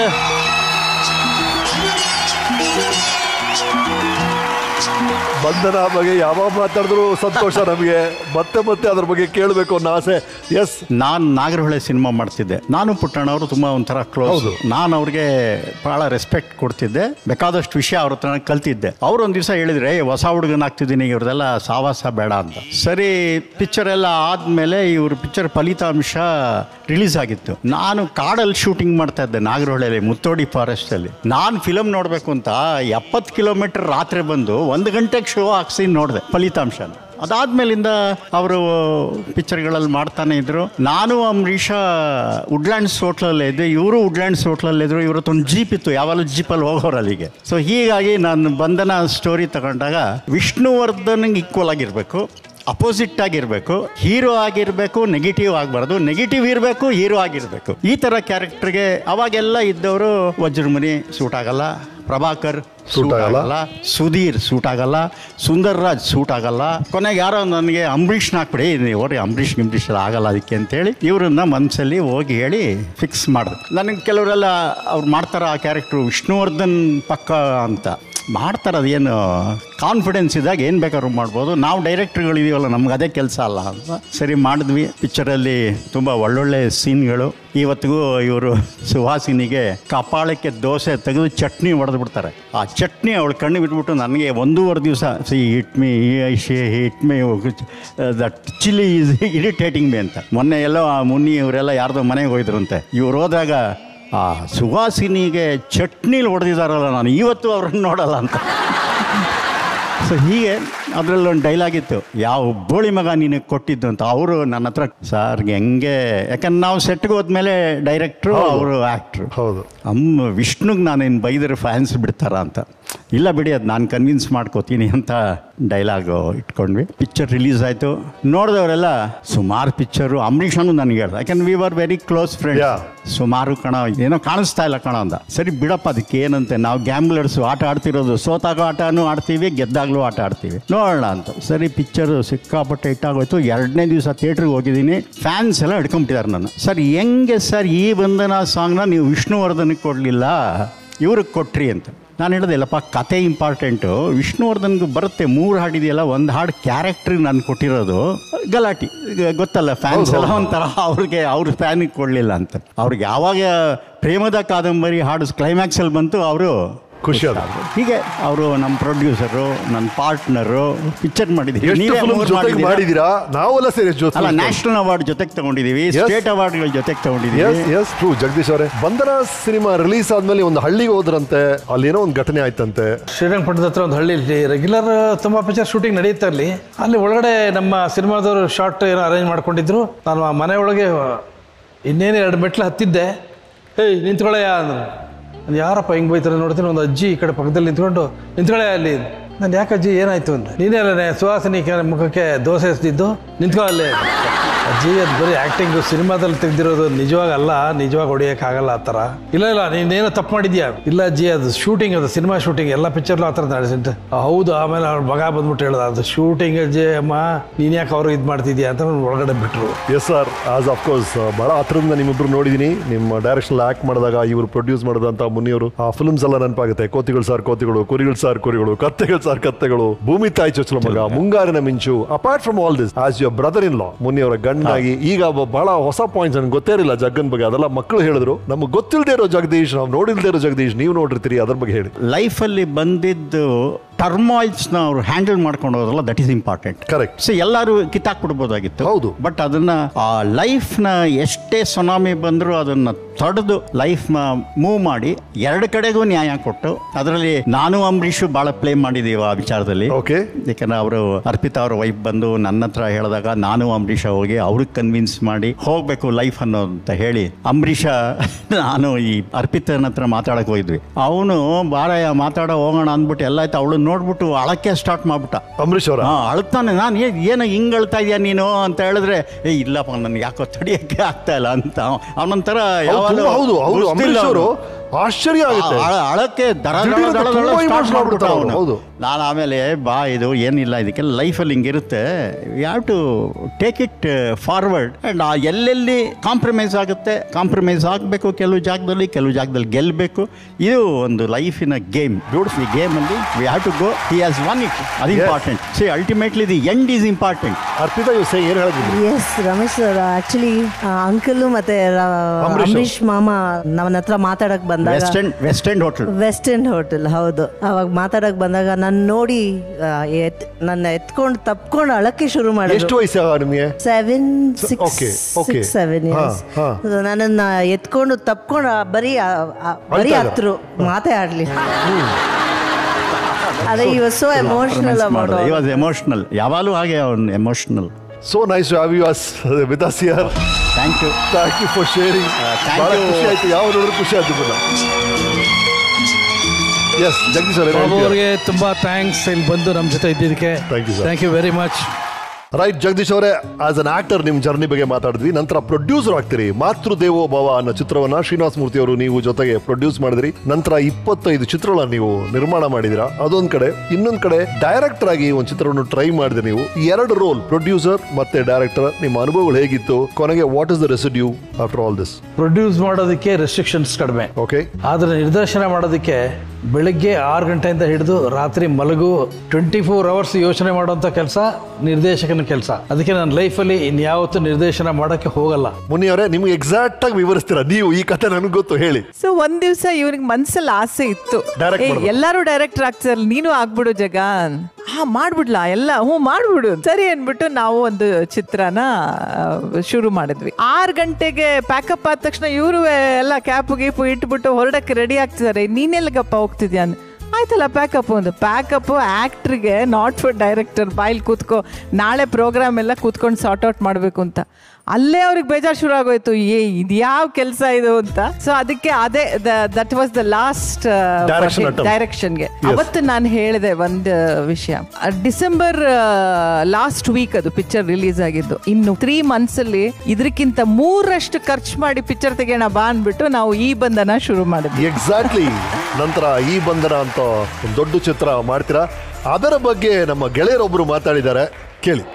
[SPEAKER 2] ಬಂಧನ ಬಗ್ಗೆ ಯಾವಾಗ ಮಾತಾಡಿದ್ರು ಸಂತೋಷ ನಮಗೆ ಮತ್ತೆ ಮತ್ತೆ ಅದ್ರ ಬಗ್ಗೆ ಕೇಳಬೇಕು ಅನ್ನೋ ಆಸೆ ಎಸ್
[SPEAKER 8] ನಾನು ನಾಗರಹೊಳೆ ಸಿನಿಮಾ ಮಾಡ್ತಿದ್ದೆ ನಾನು ಪುಟ್ಟಣ್ಣ ಅವರು ತುಂಬ ಒಂಥರ ಕ್ಲೋಸ್ ನಾನು ಅವ್ರಿಗೆ ಭಾಳ ರೆಸ್ಪೆಕ್ಟ್ ಕೊಡ್ತಿದ್ದೆ ಬೇಕಾದಷ್ಟು ವಿಷಯ ಅವ್ರ ಹತ್ರ ಕಲ್ತಿದ್ದೆ ಅವ್ರು ಒಂದು ದಿವಸ ಹೇಳಿದ್ರೆ "ಏ, ಹೊಸ ಹುಡುಗನಾಗ್ತಿದ್ದೀನಿ ಇವ್ರದೆಲ್ಲ ಸಾವಾಸ ಬೇಡ ಅಂತ ಸರಿ ಪಿಕ್ಚರ್ ಎಲ್ಲ ಆದಮೇಲೆ ಇವ್ರ ಪಿಕ್ಚರ್ ಫಲಿತಾಂಶ ರಿಲೀಸ್ ಆಗಿತ್ತು ನಾನು ಕಾಡಲ್ಲಿ ಶೂಟಿಂಗ್ ಮಾಡ್ತಾ ಇದ್ದೆ ನಾಗರಹೊಳೆಯಲ್ಲಿ ಮುತ್ತೋಡಿ ಫಾರೆಸ್ಟಲ್ಲಿ ನಾನು ಫಿಲಮ್ ನೋಡಬೇಕು ಅಂತ ಎಪ್ಪತ್ತು ಕಿಲೋಮೀಟರ್ ರಾತ್ರಿ ಬಂದು ಒಂದು ಗಂಟೆಗೆ ಶೋ ಹಾಕ್ಸಿ ನೋಡಿದೆ ಫಲಿತಾಂಶನ ಅದಾದ್ಮೇಲಿಂದ ಅವರು ಪಿಕ್ಚರ್ಗಳಲ್ಲಿ ಮಾಡ್ತಾನೆ ಇದ್ರು ನಾನು ಅಂಬರೀಷ ವುಡ್ಲ್ಯಾಂಡ್ಸ್ ಹೋಟ್ಲಲ್ಲೇ ಇದ್ದೆ ಇವರು ವುಡ್ಲ್ಯಾಂಡ್ಸ್ ಹೋಟ್ಲಲ್ಲಿ ಇದ್ರು ಇವ್ರ ಒಂದು ಜೀಪ್ ಇತ್ತು ಯಾವಾಗಲೂ ಜೀಪಲ್ಲಿ ಹೋಗೋರು ಅಲ್ಲಿಗೆ ಸೊ ಹೀಗಾಗಿ ನಾನು ಬಂಧನ ಸ್ಟೋರಿ ತಗೊಂಡಾಗ ವಿಷ್ಣುವರ್ಧನ್ಗೆ ಈಕ್ವಲ್ ಆಗಿರಬೇಕು ಅಪೋಸಿಟ್ ಆಗಿರಬೇಕು ಹೀರೋ ಆಗಿರಬೇಕು ನೆಗೆಟಿವ್ ಆಗಬಾರ್ದು ನೆಗೆಟಿವ್ ಇರಬೇಕು ಹೀರೋ ಆಗಿರಬೇಕು ಈ ಥರ ಕ್ಯಾರೆಕ್ಟರ್ಗೆ ಅವಾಗೆಲ್ಲ ಇದ್ದವರು ವಜ್ರಮುನಿ ಸೂಟ್ ಆಗಲ್ಲ ಪ್ರಭಾಕರ್ ಸೂಟ್ ಆಗಲ್ಲ ಸುಧೀರ್ ಸೂಟ್ ಆಗಲ್ಲ ಸುಂದರ್ ರಾಜ್ ಸೂಟ್ ಆಗಲ್ಲ ಕೊನೆಗೆ ಯಾರೋ ನನಗೆ ಅಂಬರೀಷ್ನ ಹಾಕ್ಬಿಡಿ ನೋಡ್ರಿ ಅಂಬರೀಷ್ ಗಿಂಬರೀಷ್ ಎಲ್ಲ ಆಗಲ್ಲ ಅದಕ್ಕೆ ಅಂತೇಳಿ ಇವ್ರನ್ನ ಮನಸ್ಸಲ್ಲಿ ಹೋಗಿ ಹೇಳಿ ಫಿಕ್ಸ್ ಮಾಡಿದೆ ನನಗೆ ಕೆಲವರೆಲ್ಲ ಅವ್ರು ಮಾಡ್ತಾರ ಆ ಕ್ಯಾರೆಕ್ಟ್ರು ವಿಷ್ಣುವರ್ಧನ್ ಪಕ್ಕ ಅಂತ ಮಾಡ್ತಾರೆ ಅದೇನು ಕಾನ್ಫಿಡೆನ್ಸ್ ಇದ್ದಾಗ ಏನು ಬೇಕಾದ್ರೂ ಮಾಡ್ಬೋದು ನಾವು ಡೈರೆಕ್ಟ್ರುಗಳಿದೀವಲ್ಲ ನಮ್ಗೆ ಅದೇ ಕೆಲಸ ಅಲ್ಲ ಅಂತ ಸರಿ ಮಾಡಿದ್ವಿ ಪಿಕ್ಚರಲ್ಲಿ ತುಂಬ ಒಳ್ಳೊಳ್ಳೆ ಸೀನ್ಗಳು ಇವತ್ತಿಗೂ ಇವರು ಸುಹಾಸಿನಿಗೆ ಕಪಾಳಕ್ಕೆ ದೋಸೆ ತೆಗೆದು ಚಟ್ನಿ ಹೊಡೆದು ಬಿಡ್ತಾರೆ ಆ ಚಟ್ನಿ ಅವಳು ಕಣ್ಣು ಬಿಟ್ಬಿಟ್ಟು ನನಗೆ ಒಂದೂವರೆ ದಿವಸ she hit me she hit me that chilli is irritating me ಅಂತ ಮೊನ್ನೆ ಎಲ್ಲೋ ಆ ಮುನ್ನಿ ಇವರೆಲ್ಲ ಯಾರ್ದೋ ಮನೆಗೆ ಹೋಯ್ದ್ರಂತೆ ಇವ್ರು ಹೋದಾಗ ಆ ಸುವಾಸಿನಿಗೆ ಚಟ್ನಿಲಿ ಹೊಡೆದಿದ್ದಾರಲ್ಲ ನಾನು ಇವತ್ತು ಅವ್ರನ್ನ ನೋಡಲ್ಲ ಅಂತ ಸೊ ಹೀಗೆ ಅದರಲ್ಲಿ ಒಂದು ಡೈಲಾಗ್ ಇತ್ತು ಯಾವ ಬೋಳಿ ಮಗ ನಿನಗೆ ಕೊಟ್ಟಿದ್ದು ಅಂತ ಅವರು ನನ್ನ ಹತ್ರ ಸರ್ ಹೆಂಗೆ ಯಾಕಂದ್ರೆ ನಾವು ಸೆಟ್ಗೆ ಹೋದ್ಮೇಲೆ ಡೈರೆಕ್ಟ್ರು
[SPEAKER 2] ಹೌದು.
[SPEAKER 8] ಅವರು ಆ್ಯಕ್ಟ್ರು
[SPEAKER 2] ಹೌದು
[SPEAKER 8] ಅಮ್ಮ ವಿಷ್ಣುಗೆ ನಾನೇನು ಬೈದರೆ ಫ್ಯಾನ್ಸ್ ಬಿಡ್ತಾರ ಅಂತ ಇಲ್ಲ ಬಿಡಿ ಅದು ನಾನು ಕನ್ವಿನ್ಸ್ ಮಾಡ್ಕೋತೀನಿ ಅಂತ ಡೈಲಾಗು ಇಟ್ಕೊಂಡ್ವಿ ಪಿಕ್ಚರ್ ರಿಲೀಸ್ ಆಯಿತು ನೋಡಿದವರೆಲ್ಲ ಸುಮಾರು ಪಿಕ್ಚರು ಅಂಬರೀಷನು ನನಗೆ ಹೇಳ್ದ ಯಾಕಂದ್ರೆ we are very close friend ಸುಮಾರು ಕಣ ಏನೋ ಕಾಣಿಸ್ತಾ ಇಲ್ಲ ಕಣ ಅಂದ ಸರಿ ಬಿಡಪ್ಪ ಅದಕ್ಕೆ ಏನಂತೆ ನಾವು ಗ್ಯಾಮ್ಲರ್ಸು ಆಟ ಆಡ್ತಿರೋದು ಸೋತಾಗ ಆಟನೂ ಆಡ್ತೀವಿ ಗೆದ್ದಾಗಲೂ ಆಟ ಆಡ್ತೀವಿ ನೋಡೋಣ ಅಂತ ಸರಿ ಪಿಕ್ಚರು ಸಿಕ್ಕಾಪಟ್ಟೆ ಇಟ್ಟಾಗೋಯ್ತು ಎರಡನೇ ದಿವಸ ಥಿಯೇಟ್ರಿಗೆ ಹೋಗಿದ್ದೀನಿ ಫ್ಯಾನ್ಸ್ ಎಲ್ಲ ಹಿಡ್ಕೊಂಬಿಟ್ಟಿದ್ದಾರೆ ನಾನು ಸರ್ ಹೆಂಗೆ ಸರ್ ಈ ವಂದನಾ ಸಾಂಗ್ನ ನೀವು ವಿಷ್ಣುವರ್ಧನ್ಗೆ ಕೊಡಲಿಲ್ಲ ಇವ್ರಿಗೆ ಕೊಟ್ರಿ ಅಂತ ನಾನು ಹೇಳೋದಿಲ್ಲಪ್ಪ ಕತೆ ಇಂಪಾರ್ಟೆಂಟು ವಿಷ್ಣುವರ್ಧನ್ಗೆ ಬರುತ್ತೆ ಮೂರು ಹಾಡಿದೆಯಲ್ಲ ಒಂದು ಹಾಡು ಕ್ಯಾರೆಕ್ಟ್ರಿಗೆ ನಾನು ಕೊಟ್ಟಿರೋದು ಗಲಾಟಿ ಈಗ ಗೊತ್ತಲ್ಲ ಫ್ಯಾನ್ಸ್ ಎಲ್ಲ ಒಂಥರ ಅವ್ರಿಗೆ ಅವ್ರ ಫ್ಯಾನಿಗೆ ಕೊಡಲಿಲ್ಲ ಅಂತ ಅವ್ರಿಗೆ ಯಾವಾಗ ಪ್ರೇಮದ ಕಾದಂಬರಿ ಹಾಡು ಕ್ಲೈಮ್ಯಾಕ್ಸಲ್ಲಿ ಬಂತು ಅವರು
[SPEAKER 2] ಖುಷಿ
[SPEAKER 8] ಹೀಗೆ ಅವರು ನಮ್ಮ ಪ್ರೊಡ್ಯೂಸರು ನನ್ನ ಪಾರ್ಟ್ನರು ಪಿಕ್ಚರ್ ಮಾಡಿದ್ದೀವಿ
[SPEAKER 2] ಎಷ್ಟು
[SPEAKER 8] ನೀವೇ
[SPEAKER 2] film
[SPEAKER 8] ಮೂರು
[SPEAKER 2] ಜೊತೆಗೆ
[SPEAKER 8] ಮಾಡಿದ್ದೀರಾ?
[SPEAKER 2] ಮಾಡಿದ್ದೀರಾ ನಾವೆಲ್ಲ ಸೇರಿ ಜೊತೆ
[SPEAKER 8] ಅಲ್ಲ ನ್ಯಾಷನಲ್ ಅವಾರ್ಡ್ ಜೊತೆಗೆ ತಗೊಂಡಿದ್ದೀವಿ
[SPEAKER 2] Yes.
[SPEAKER 8] ಸ್ಟೇಟ್ ಅವಾರ್ಡ್ಗಳ ಜೊತೆಗೆ ತಗೊಂಡಿದ್ದೀವಿ
[SPEAKER 2] ಎಸ್ ಎಸ್ ಟ್ರೂ ಜಗದೀಶ್ ಅವರೇ ಬಂಧನ ಸಿನಿಮಾ ರಿಲೀಸ್ ಆದ್ಮೇಲೆ ಒಂದು ಹಳ್ಳಿಗೆ ಹೋದ್ರಂತೆ ಅಲ್ಲಿ ಏನೋ ಒಂದು ಘಟನೆ ಆಯ್ತಂತೆ
[SPEAKER 3] ಶ್ರೀರಂಗಪಟ್ಟಣದ ಹತ್ರ ಒಂದು ಹಳ್ಳಿ ರೆಗ್ಯುಲರ್ ತುಂಬ ಪಿಕ್ಚರ್ ಶೂಟಿಂಗ್ ನಡೀತಾ ಇರಲಿ ಅಲ್ಲಿ ಒಳಗಡೆ ನಮ್ಮ ಸಿನಿಮಾದವರು ಶಾರ್ಟ್ ಏನೋ ಅರೇಂಜ್ ಮಾಡ್ಕೊಂಡಿದ್ರು ನಾನು ಆ ಮನೆ ಒಳಗೆ ಇನ್ನೇನು ಎರಡು ಮೆಟ್ಲು ಹತ್ತಿದ್ದೆ ಏಯ್ ನಿಂತ್ಕೊಳ್ಳಯ್ಯ ಅಂದ್ರು ನಾನು ಯಾರಪ್ಪ ಹಿಂಗೆ ಬೈತಾರೆ ನೋಡ್ತೀನಿ ಒಂದು ಅಜ್ಜಿ ಈ ಕಡೆ ಪಕ್ಕದಲ್ಲಿ ನಿಂತ್ಕೊಂಡು ನಿಂತ್ಕೊಳ್ಳಯ್ಯ ಅಲ್ಲಿ ನಾನು ಯಾಕೆ ಅಜ್ಜಿ ಏನಾಯ್ತು ಅಂತ ನೀನೇ ಅಲ್ಲೇ ಸುಹಾಸಿನಿ ಕೆ- ಮುಖಕ್ಕೆ ದೋಸೆ ಎಸ್ದಿದ್ದು ನಿಂತ್ಕೊ ಅಲ್ಲೇ ಅಜ್ಜಿ ಅದು ಬರೀ ಆ್ಯಕ್ಟಿಂಗು ಸಿನಿಮಾದಲ್ಲಿ ತೆಗ್ದಿರೋದು ನಿಜವಾಗ ಅಲ್ಲ ನಿಜವಾಗಿ ಹೊಡಿಯೋಕ್ಕಾಗಲ್ಲ ಆ ಥರ ಇಲ್ಲ ಇಲ್ಲ ನೀನೇನೋ ತಪ್ಪು ಮಾಡಿದ್ಯಾ ಇಲ್ಲ ಅಜ್ಜಿ ಅದು ಶೂಟಿಂಗ್ ಅದು ಸಿನಿಮಾ ಶೂಟಿಂಗ್ ಎಲ್ಲ ಪಿಕ್ಚರ್ಲು ಆ ಥರ ನಡೆಸಿಂಟು ಹೌದು ಆಮೇಲೆ ಅವ್ರ ಮಗ ಬಂದ್ಬಿಟ್ಟು ಹೇಳ್ದ ಅದು ಶೂಟಿಂಗ್ ಅಜ್ಜಿ ಅಮ್ಮ ನೀನು ಯಾಕೆ ಅವ್ರು ಇದು ಮಾಡ್ತಿದ್ಯಾ ಅಂತ ನನ್ ಒಳಗಡೆ ಬಿಟ್ರು
[SPEAKER 2] yes sir as of course ಬಹಳ ಹತ್ರದಿಂದ ನಿಮ್ಮಿಬ್ರು ನೋಡಿದೀನಿ ನಿಮ್ಮ ಡೈರೆಕ್ಷನ್ ಆಕ್ಟ್ ಮಾಡಿದಾಗ ಇವರು ಪ್ರೊಡ್ಯೂಸ್ ಮಾಡಿದಂತ ಮುನಿಯವರು ಆ ಫಿಲ್ಮ್ಸ್ ಎಲ್ಲ ನೆನಪಾಗುತ್ತೆ ಕೋತಿಗಳು ಸಾರ್ ಕೋತಿಗಳು ಕುರಿಗಳು ಸಾರ್ ಕುರಿಗಳು ಕತ್ತೆಗಳು ಸಾರ್ ಕತ್ತೆಗಳು ಭೂಮಿ ತಾಯಿ ಚೊಚ್ಚಲ ಮಗ Mungarina Minchu apart from all this as your brother in law ಮುನಿಯವರ ಗಂಡಾಗಿ ಈಗ ಒಬ್ಬ ಬಹಳ ಹೊಸ ಪಾಯಿಂಟ್ಸ್ ನನ್ಗೆ ಗೊತ್ತೇ ಇರಲಿಲ್ಲ ಜಗ್ಗನ್ ಬಗ್ಗೆ ಅದೆಲ್ಲ ಮಕ್ಕಳು ಹೇಳಿದ್ರು ನಮ್ಗೆ ಗೊತ್ತಿಲ್ಲದೆ ಇರೋ ಜಗದೀಶ್ ನಾವು ನೋಡಿಲ್ದೇ ಇರೋ ಜಗದೀಶ್ ನೀವು ನೋಡಿರ್ತೀರಿ ಅದ್ರ ಬಗ್ಗೆ ಹೇಳಿ
[SPEAKER 8] ಲೈಫಲ್ಲಿ ಬಂದಿದ್ದು ಟರ್ಮಾಯ್ಲ್ಸ್ನ ಅವರು ಹ್ಯಾಂಡಲ್ ಮಾಡ್ಕೊಂಡು ಹೋದ್ರಲ್ಲ that is important
[SPEAKER 2] correct
[SPEAKER 8] so ಎಲ್ಲರೂ ಕಿತ್ತಾಕ್ಬಿಡ್ಬೋದಾಗಿತ್ತು
[SPEAKER 2] ಹೌದು
[SPEAKER 8] ಬಟ್ ಅದನ್ನ ಆ ಲೈಫ್ನ ಎಷ್ಟೇ ಸುನಾಮಿ ಬಂದರೂ ಅದನ್ನ ತಡೆದು ಲೈಫ್ನ ಮೂವ್ ಮಾಡಿ ಎರಡು ಕಡೆಗೂ ನ್ಯಾಯ ಕೊಟ್ಟು ಅದರಲ್ಲಿ ನಾನು ಅಂಬರೀಷು ಭಾಳ ಪ್ಲೇ ಮಾಡಿದ್ದೀವಿ ಆ ವಿಚಾರದಲ್ಲಿ
[SPEAKER 2] ಓಕೆ
[SPEAKER 8] ಯಾಕಂದ್ರೆ ಅವರು ಅರ್ಪಿತಾ ಅವ್ರ ವೈಫ್ ಬಂದು ನನ್ನ ಹತ್ರ ಹೇಳಿದಾಗ ನಾನು ಅಂಬರೀಷ ಹೋಗಿ ಅವ್ರಿಗೆ ಕನ್ವಿನ್ಸ್ ಮಾಡಿ ಹೋಗ್ಬೇಕು ಲೈಫ್ ಅನ್ನೋ ಅಂತ ಹೇಳಿ ಅಂಬರೀಷ ನಾನು ಈ ಅರ್ಪಿತನ ಹತ್ರ ಮಾತಾಡಕ್ ಹೋಗಿದ್ವಿ ಅವನು ಬಾರಯ್ಯ ಮಾತಾಡೋ ಹೋಗೋಣ ಅಂದ್ಬಿಟ್ಟು ಎಲ್ಲ ಆಯ್ತು ಅವಳು ನೋಡ್ಬಿಟ್ಟು ಅಳಕ್ಕೆ ಸ್ಟಾರ್ಟ್ ಮಾಡ್ಬಿಟ್ಟ
[SPEAKER 2] ಅಂಬರೀಷ್ ಅವರ
[SPEAKER 8] ಹಾ ಅಳ್ತಾನೆ ನಾನು ಏ ಏನು ಹಿಂಗ್ ಅಳ್ತಾ ಇದೀಯ ನೀನು ಅಂತ ಹೇಳಿದ್ರೆ ಏ ಇಲ್ಲಪ್ಪ ನನ್ಗೆ ಯಾಕೋ ತಡಿಯಕ್ಕೆ ಆಗ್ತಾ ಇಲ್ಲ ಅಂತ ಅವನೊಂಥರ
[SPEAKER 2] ಹೌದು, ಹೌದು ಹೌದು ಅಂಬರೀಷ್ ಅವರು ಆಶ್ಚರ್ಯ ಆಗುತ್ತೆ
[SPEAKER 8] ಅಳಕ್ಕೆ ದರ ದರ
[SPEAKER 2] ದಿಢೀರ್ ಅಂತ
[SPEAKER 8] ದರ ದರ
[SPEAKER 2] ತುಂಬಾ
[SPEAKER 8] start
[SPEAKER 2] emotional
[SPEAKER 8] ಮಾಡ್ಬಿಟ್ಟ
[SPEAKER 2] ಆಗ್ಬಿಡ್ತಾರೆ
[SPEAKER 8] ಅವ್ನು.
[SPEAKER 2] ಹೌದು.
[SPEAKER 8] ನಾನು ಆಮೇಲೆ ಬಾ ಇದು ಏನಿಲ್ಲ ಇದಕ್ಕೆಲ್ಲ ಲೈಫಲ್ಲಿ ಹಿಂಗಿರುತ್ತೆ ಯಾವ to take it forward and ಎಲ್ಲೆಲ್ಲಿ ಕಾಂಪ್ರಮೈಸ್ ಆಗುತ್ತೆ ಕಾಂಪ್ರಮೈಸ್ ಆಗಬೇಕು ಕೆಲವು ಜಾಗದಲ್ಲಿ ಕೆಲವು ಜಾಗದಲ್ಲಿ ಗೆಲ್ಲಬೇಕು ಇದು ಒಂದು ಲೈಫಿನ ಗೇಮ್ ಈ ಗೇಮಲ್ಲಿ we have to go he has won it ಅದು important see ultimately the end is important
[SPEAKER 2] Arpita ಇವ್ ಸೇ ಏನು ಹೇಳಿದ್ರು
[SPEAKER 10] yes Ramesh sir actually uncle ಮತ್ತೆ ರ-
[SPEAKER 8] ಅಂಬರೀಷ್
[SPEAKER 10] ಅಂಬರೀಷ್ ಮಾಮ ನನ್ನ ಹತ್ರ ಮಾತಾಡಕ್ ಬಂದಾಗ
[SPEAKER 8] west end west end hotel
[SPEAKER 10] west end hotel ಹೌದು ಅವಾಗ ಮಾತಾಡಕ್ ಬಂದಾಗ ನಾನು ನೋಡಿ ಆ, ಎತ್ ನನ್ನ ಎತ್ಕೊಂಡು ತಪ್ಕೊಂಡು ಅಳಕ್ಕೆ ಶುರು
[SPEAKER 2] ಎಷ್ಟು
[SPEAKER 10] ಮಾಡಿದ್ರು
[SPEAKER 2] ವಯಸ್ಸು ನಿಮಗೆ
[SPEAKER 10] seven
[SPEAKER 2] So,
[SPEAKER 10] six
[SPEAKER 2] okay, okay.
[SPEAKER 10] Six seven
[SPEAKER 2] ಹಾ,
[SPEAKER 10] ಇಯರ್ಸ್
[SPEAKER 2] ಹಾ.
[SPEAKER 10] ನನ್ನನ್ನ ಎತ್ಕೊಂಡು ತಪ್ಕೊಂಡು ಆ ಬರೀ ಆ- ಆ- ಬರೀ
[SPEAKER 2] ಅಳ್ತಾ ಇದ್ದಾರೆ.
[SPEAKER 10] ಹತ್ರು ಮಾತೇ ಆಡ್ಲಿ ಅದೇ ಇವ so emotional about
[SPEAKER 8] he was emotional ಯಾವಾಗಲೂ ಹಾಗೆ ಅವನು emotional
[SPEAKER 2] so nice to have you us with us here
[SPEAKER 8] thank you
[SPEAKER 2] thank you for sharing
[SPEAKER 8] thank
[SPEAKER 2] ಬಹಳ
[SPEAKER 8] you.
[SPEAKER 2] ಖುಷಿ ಆಯ್ತು ಯಾವ ನೋಡಿದ್ರು ಖುಷಿ ಆಯ್ತು ಕೂಡ ಎಸ್ ಜಗದೀಶ್ ಅವರೇ
[SPEAKER 3] ಬಾಬು ಅವರಿಗೆ ತುಂಬಾ ಥ್ಯಾಂಕ್ಸ್ ಇಲ್ಲಿ ಬಂದು ನಮ್ಮ ಜೊತೆ ಇದ್ದಿದ್ದಕ್ಕೆ
[SPEAKER 2] Thank you, sir.
[SPEAKER 3] Thank you very much
[SPEAKER 2] right Jagadish ಅವರೇ ಆಸ್ ಅನ್ ಆಕ್ಟರ್ ನಿಮ್ಮ ಜರ್ನಿ ಬಗ್ಗೆ ಮಾತಾಡಿದ್ವಿ ನಂತರ ಪ್ರೊಡ್ಯೂಸರ್ ಆಗ್ತೀರಿ ಮಾತೃದೇವೋ ಭವ ಅನ್ನೋ ಚಿತ್ರವನ್ನ ಶ್ರೀನಿವಾಸ ಮೂರ್ತಿ ಅವರು ನೀವು ಜೊತೆಗೆ ಪ್ರೊಡ್ಯೂಸ್ ಮಾಡಿದ್ರಿ ನಂತರ ಇಪ್ಪತ್ತೈದು ಚಿತ್ರಗಳನ್ನ ನೀವು ನಿರ್ಮಾಣ ಮಾಡಿದಿರಾ ಅದೊಂದ್ ಕಡೆ ಇನ್ನೊಂದ್ ಕಡೆ ಡೈರೆಕ್ಟರ್ ಆಗಿ ಒಂದು ಚಿತ್ರವನ್ನು ಟ್ರೈ ಮಾಡಿದ್ರಿ ನೀವು ಎರಡು ರೋಲ್ ಪ್ರೊಡ್ಯೂಸರ್ ಮತ್ತೆ ಡೈರೆಕ್ಟರ್ ನಿಮ್ಮ ಅನುಭವಗಳು ಹೇಗಿತ್ತು ಕೊನೆಗೆ what is the residue after all this
[SPEAKER 3] produce ಮಾಡೋದಕ್ಕೆ ರೆಸ್ಟ್ರಿಕ್ಷನ್ಸ್ ಕಡಿಮೆ
[SPEAKER 2] ಓಕೆ
[SPEAKER 3] ಆದರೆ ನಿರ್ದೇಶನ ಮಾಡೋದಕ್ಕೆ ಬೆಳಗ್ಗೆ ಆರು ಗಂಟೆಯಿಂದ ಹಿಡಿದು ರಾತ್ರಿ ಮಲಗು ಟ್ವೆಂಟಿ ಫೋರ್ ಅವರ್ಸ್ ಯೋಚನೆ ಮಾಡುವಂಥ ಕೆಲಸ ನಿರ್ದೇಶಕನ ಕೆಲಸ ಅದಕ್ಕೆ ನನ್ನ ಲೈಫಲ್ಲಿ ಇನ್ಯಾವತ್ತೂ ನಿರ್ದೇಶನ ಮಾಡೋಕ್ಕೆ ಹೋಗಲ್ಲ
[SPEAKER 2] ಮುನಿ ಅವರೇ ನಿಮ್ಗೆ ಎಕ್ಸಾಕ್ಟ್ ಆಗಿ ವಿವರಿಸ್ತೀರಾ ನೀವು ಈ ಕತೆ ನನಗೆ ಗೊತ್ತು ಹೇಳಿ
[SPEAKER 7] ಸೊ ಒಂದ್ ದಿವಸ ಇವ್ನಿಗೆ ಮನ್ಸಲ್ಲಿ ಆಸೆ ಇತ್ತು
[SPEAKER 2] Direct
[SPEAKER 7] ಏ,
[SPEAKER 2] ಮಾಡ್ಬೇಕು.
[SPEAKER 7] ಎಲ್ಲಾರು ಡೈರೆಕ್ಟರ್ ಆಗ್ತಾರಲ್ಲ ನೀನು ಆಗ್ಬಿಡು ಜಗ ಹಾ ಮಾಡ್ಬಿಡ್ಲಾ ಎಲ್ಲ ಹ್ಞೂ ಮಾಡ್ಬಿಡು ಸರಿ ಅಂದ್ಬಿಟ್ಟು ನಾವು ಒಂದು ಚಿತ್ರನ ಆ, ಶುರು ಮಾಡಿದ್ವಿ ಆರು ಗಂಟೆಗೆ ಪ್ಯಾಕಪ್ ಆದ ತಕ್ಷಣ ಇವರು ಎಲ್ಲ ಕ್ಯಾಪು ಗೀಪು ಇಟ್ಬಿಟ್ಟು ಹೊರಡಕ್ಕೆ ರೆಡಿ ಆಗ್ತಿದ್ದಾರೆ ನೀನೆಲ್ಗಪ್ಪ ಹೋಗ್ತಿದ್ಯಾ ಅಂದ್ ಆಯ್ತಲ್ಲ ಪ್ಯಾಕಪ್ ಒಂದು ಪ್ಯಾಕಪ್ ಆ್ಯಕ್ಟ್ರಿಗೆ ನಾಟ್ ಫಾರ್ ಡೈರೆಕ್ಟರ್ ಬಾಯ್ಲಿ ಕೂತ್ಕೋ ನಾಳೆ ಪ್ರೋಗ್ರಾಮ್ ಎಲ್ಲ ಕೂತ್ಕೊಂಡು ಸಾರ್ಟ್ ಔಟ್ ಮಾಡಬೇಕು ಅಂತ ಅಲ್ಲೇ ಅವ್ರಿಗೆ ಬೇಜಾರು ಶುರು ಆಗೋಯ್ತು ಏ ಇದು ಯಾವ ಕೆಲಸ ಇದು ಅಂತ ಸೊ ಅದಕ್ಕೆ ಅದೇ that was the last
[SPEAKER 2] Direction attempt.
[SPEAKER 7] ಡೈರೆಕ್ಷನ್ಗೆ
[SPEAKER 2] Yes.
[SPEAKER 7] ಅವತ್ತು ನಾನು ಹೇಳಿದೆ ಒಂದು ವಿಷಯ ಡಿಸೆಂಬರ್ ಲಾಸ್ಟ್ ವೀಕ್ ಅದು ಪಿಕ್ಚರ್ ರಿಲೀಸ್ ಆಗಿದ್ದು ಇನ್ನು ತ್ರೀ ಮಂತ್ಸ್ ಅಲ್ಲಿ ಇದಕ್ಕಿಂತ ಮೂರಷ್ಟು ಖರ್ಚು ಮಾಡಿ ಪಿಕ್ಚರ್ ತೆಗೆಯೋಣ ಬಾ ಅಂದ್ಬಿಟ್ಟು ನಾವು ಈ ಬಂಧನ ಶುರು ಮಾಡಿದ್ವಿ
[SPEAKER 2] ಎಕ್ಸಾಕ್ಟ್ಲಿ ನಂತರ ಈ ಬಂಧನ ಅಂತ ಒಂದು ದೊಡ್ಡ ಚಿತ್ರ ಮಾಡ್ತೀರಾ ಅದರ ಬಗ್ಗೆ ನಮ್ಮ ಗೆಳೆಯರೊಬ್ಬರು ಮಾತಾಡಿದ್ದಾರೆ ಕೇಳಿ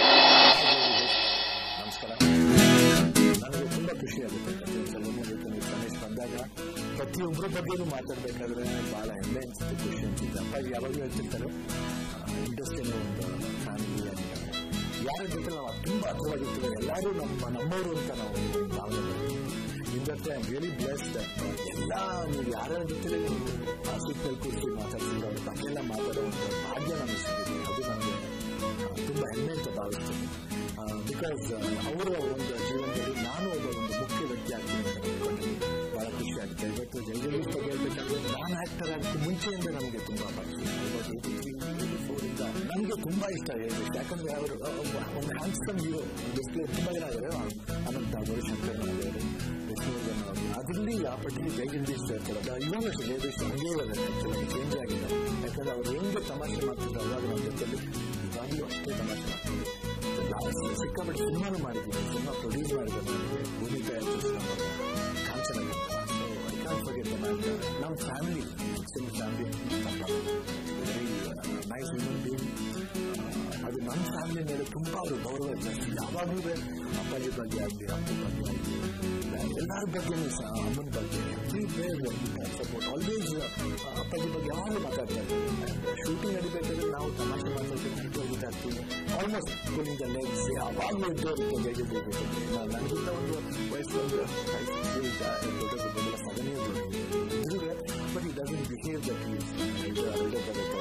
[SPEAKER 12] ಪ್ರತಿಯೊಬ್ಬರ ಬಗ್ಗೆನೂ ಮಾತಾಡ್ಬೇಕಾದ್ರೆ ಬಹಳ ಹೆಮ್ಮೆ ಅನ್ಸುತ್ತೆ ಖುಷಿ ಅನ್ಸುತ್ತೆ ಅಪ್ಪಾಜಿ ಯಾವಾಗಲೂ ಹೇಳ್ತಿರ್ತಾರೆ ಇಂಡಸ್ಟ್ರಿನ ಒಂದು ಫ್ಯಾಮಿಲಿ ಅಂತ ಯಾರ ಜೊತೆ ನಾವು ತುಂಬಾ ಹತ್ರವಾಗಿರ್ತೀವಿ ಎಲ್ಲರೂ ನಮ್ಮ ನಮ್ಮವರು ಅಂತ ನಾವು ಭಾವನೆ ಮಾಡ್ತೀವಿ ಇಂದತ್ತೆ ಐ ರಿಯಲಿ ಬ್ಲೆಸ್ಡ್ ಎಲ್ಲ ನೀವು ಯಾರ್ಯಾರ ಜೊತೆ ಸೀಟ್ನಲ್ಲಿ ಕೂರಿಸಿ ಮಾತಾಡ್ತಿರೋ ಅವ್ರ ಬಗ್ಗೆ ಎಲ್ಲ ಮಾತಾಡೋ ಒಂದು ಭಾಗ್ಯ ನಮಗೆ ಸಿಗುತ್ತೆ ಅದು ನಮಗೆ ತುಂಬ ಹೆಮ್ಮೆ ಅಂತ ಭಾವಿಸ್ತೀನಿ ಬಿಕಾಸ್ ಅವರ ಒಂದು ಜೀವನದಲ್ಲಿ ನಾನು ಒಬ್ಬ ಒಂದು ಮುಖ್ಯ ವ್ಯಕ್ತಿ ಆಗ್ತೀನಿ ಅಂತ ಅಂದ್ಕೊಂಡಿದ್ದೀನಿ ಬಹಳ ಖುಷಿ ಆಗುತ್ತೆ ಇವತ್ತು ಜೈಜಗೀಶ್ ಬಗ್ಗೆ ಹೇಳ್ಬೇಕಂದ್ರೆ ನಾನು ಆಕ್ಟರ್ ಆಗೋಕ್ಕೆ ಮುಂಚೆಯಿಂದ ನಮಗೆ ತುಂಬಾ ಫೋರಿಂದ ನನಗೆ ತುಂಬಾ ಇಷ್ಟ ಜೈಜಗೀಶ್ ಯಾಕಂದ್ರೆ ಅವರು ಒಂದು ಹ್ಯಾಂಡ್ಸಮ್ ಹೀರೋ ಡಿಸ್ಪ್ಲೇ ತುಂಬಾ ಜನ ಇದ್ದಾರೆ ಅನಂತ ಗೌರಿಶಂಕರ್ ಅವರು ವಿಷ್ಣುವರ್ಧನ್ ಅವರು ಅದರಲ್ಲಿ ಆ ಪಟ್ಟಿಗೆ ಜೈಜಗದೀಶ್ ಸೇರ್ತಾರೆ ಇವಾಗ ಜೈಜಗದೀಶ್ ಹಂಗೆ ಇದ್ದಾರೆ ಕೆಲವು ಚೇಂಜ್ ಆಗಿದೆ ಯಾಕಂದ್ರೆ ಅವ್ರು ಹೆಂಗೆ ತಮಾಷೆ ಮಾಡ್ತಿದ್ರು ಅವಾಗ ನಮ್ಮ ಜೊತೆಲಿ ಇವಾಗಲೂ ಅಷ್ಟೇ ತಮಾಷೆ ಮಾಡ್ತಿದ್ರು ಲಾಸ್ಟ್ ಸಿಕ್ಕಾಪಟ್ಟೆ ಸಿನಿಮಾನು ಮಾಡಿದ್ವಿ ಸಿನಿಮಾ ಪ್ರೊಡ್ಯೂಸ್ ಮಾಡಿದ್ರು ನನಗೆ Bhoomika Kanchana so I can't forget the ma'am ನಮ್ಮ ಫ್ಯಾಮಿಲಿ ಸಿಮ್ family very nice human being ಅದು ನಮ್ಮ ಫ್ಯಾಮಿಲಿ ಮೇಲೆ ತುಂಬ ಅವರು ಗೌರವ ಜಾಸ್ತಿ ಯಾವಾಗಲೂ ಅಪ್ಪಾಜಿ ಬಗ್ಗೆ ಆಗಲಿ ಅಪ್ಪನ ಬಗ್ಗೆ ಆಗಲಿ ಎಲ್ಲರ ಬಗ್ಗೆನೂ ಸಹ ಅಮ್ಮನ ಬಗ್ಗೆ ಎವ್ರಿ ವೇರ್ ಸಪೋರ್ಟ್ ಆಲ್ವೇಸ್ ಅಪ್ಪಾಜಿ ಬಗ್ಗೆ ಯಾವಾಗಲೂ ಮಾತಾಡ್ತಾ ಇರ್ತೀವಿ ಶೂಟಿಂಗ್ ನಡಿಬೇಕಾದ್ರೆ ನಾವು ತಮಾಷೆ ಮಾತಾಡ್ತೀವಿ ನೈಟ್ ಹೋಗ್ತಾ ಇರ್ತೀವಿ ಆಲ್ಮೋಸ್ಟ್ ಸ್ಕೂಲಿಂದ ಲೆಗ್ಸ್ ಯಾವಾಗಲೂ ಇದ್ದೇ ಇರುತ್ತೆ ಜೈಗೆ ನನಗಿಂತ ಒಂದು ವಯಸ್ಸು ಒಂದು ದೊಡ್ಡ ಸಗಣಿ ಇದ್ರೆ ಬಟ್ ಈ ಡಸನ್ ಬಿಹೇವ್ ದಟ್ ಇದು ಅರಳೆ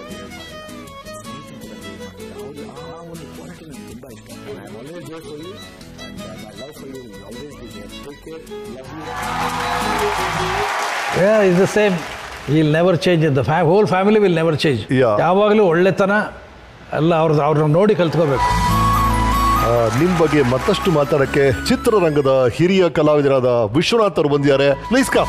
[SPEAKER 12] ಅವರು ಆ ಒಂದು ಕ್ವಾಲಿಟಿ ನನಗೆ ತುಂಬ ಇಷ್ಟ I always there for you and my love for you always be there take care love you
[SPEAKER 3] is the same will never change the ಫ್ಯಾ whole family will never change ಯಾವಾಗಲೂ ಒಳ್ಳೆತನ ಎಲ್ಲ ಅವ್ರದ್ದು ಅವ್ರನ್ನ ನೋಡಿ ಕಲ್ತ್ಕೋಬೇಕು
[SPEAKER 2] ನಿಮ್ಮ ಬಗ್ಗೆ ಮತ್ತಷ್ಟು ಮಾತಾಡಕ್ಕೆ ಚಿತ್ರರಂಗದ ಹಿರಿಯ ಕಲಾವಿದರಾದ ವಿಶ್ವನಾಥ್ ಅವರು ಬಂದಿದ್ದಾರೆ ಪ್ಲೀಸ್ ಕಾ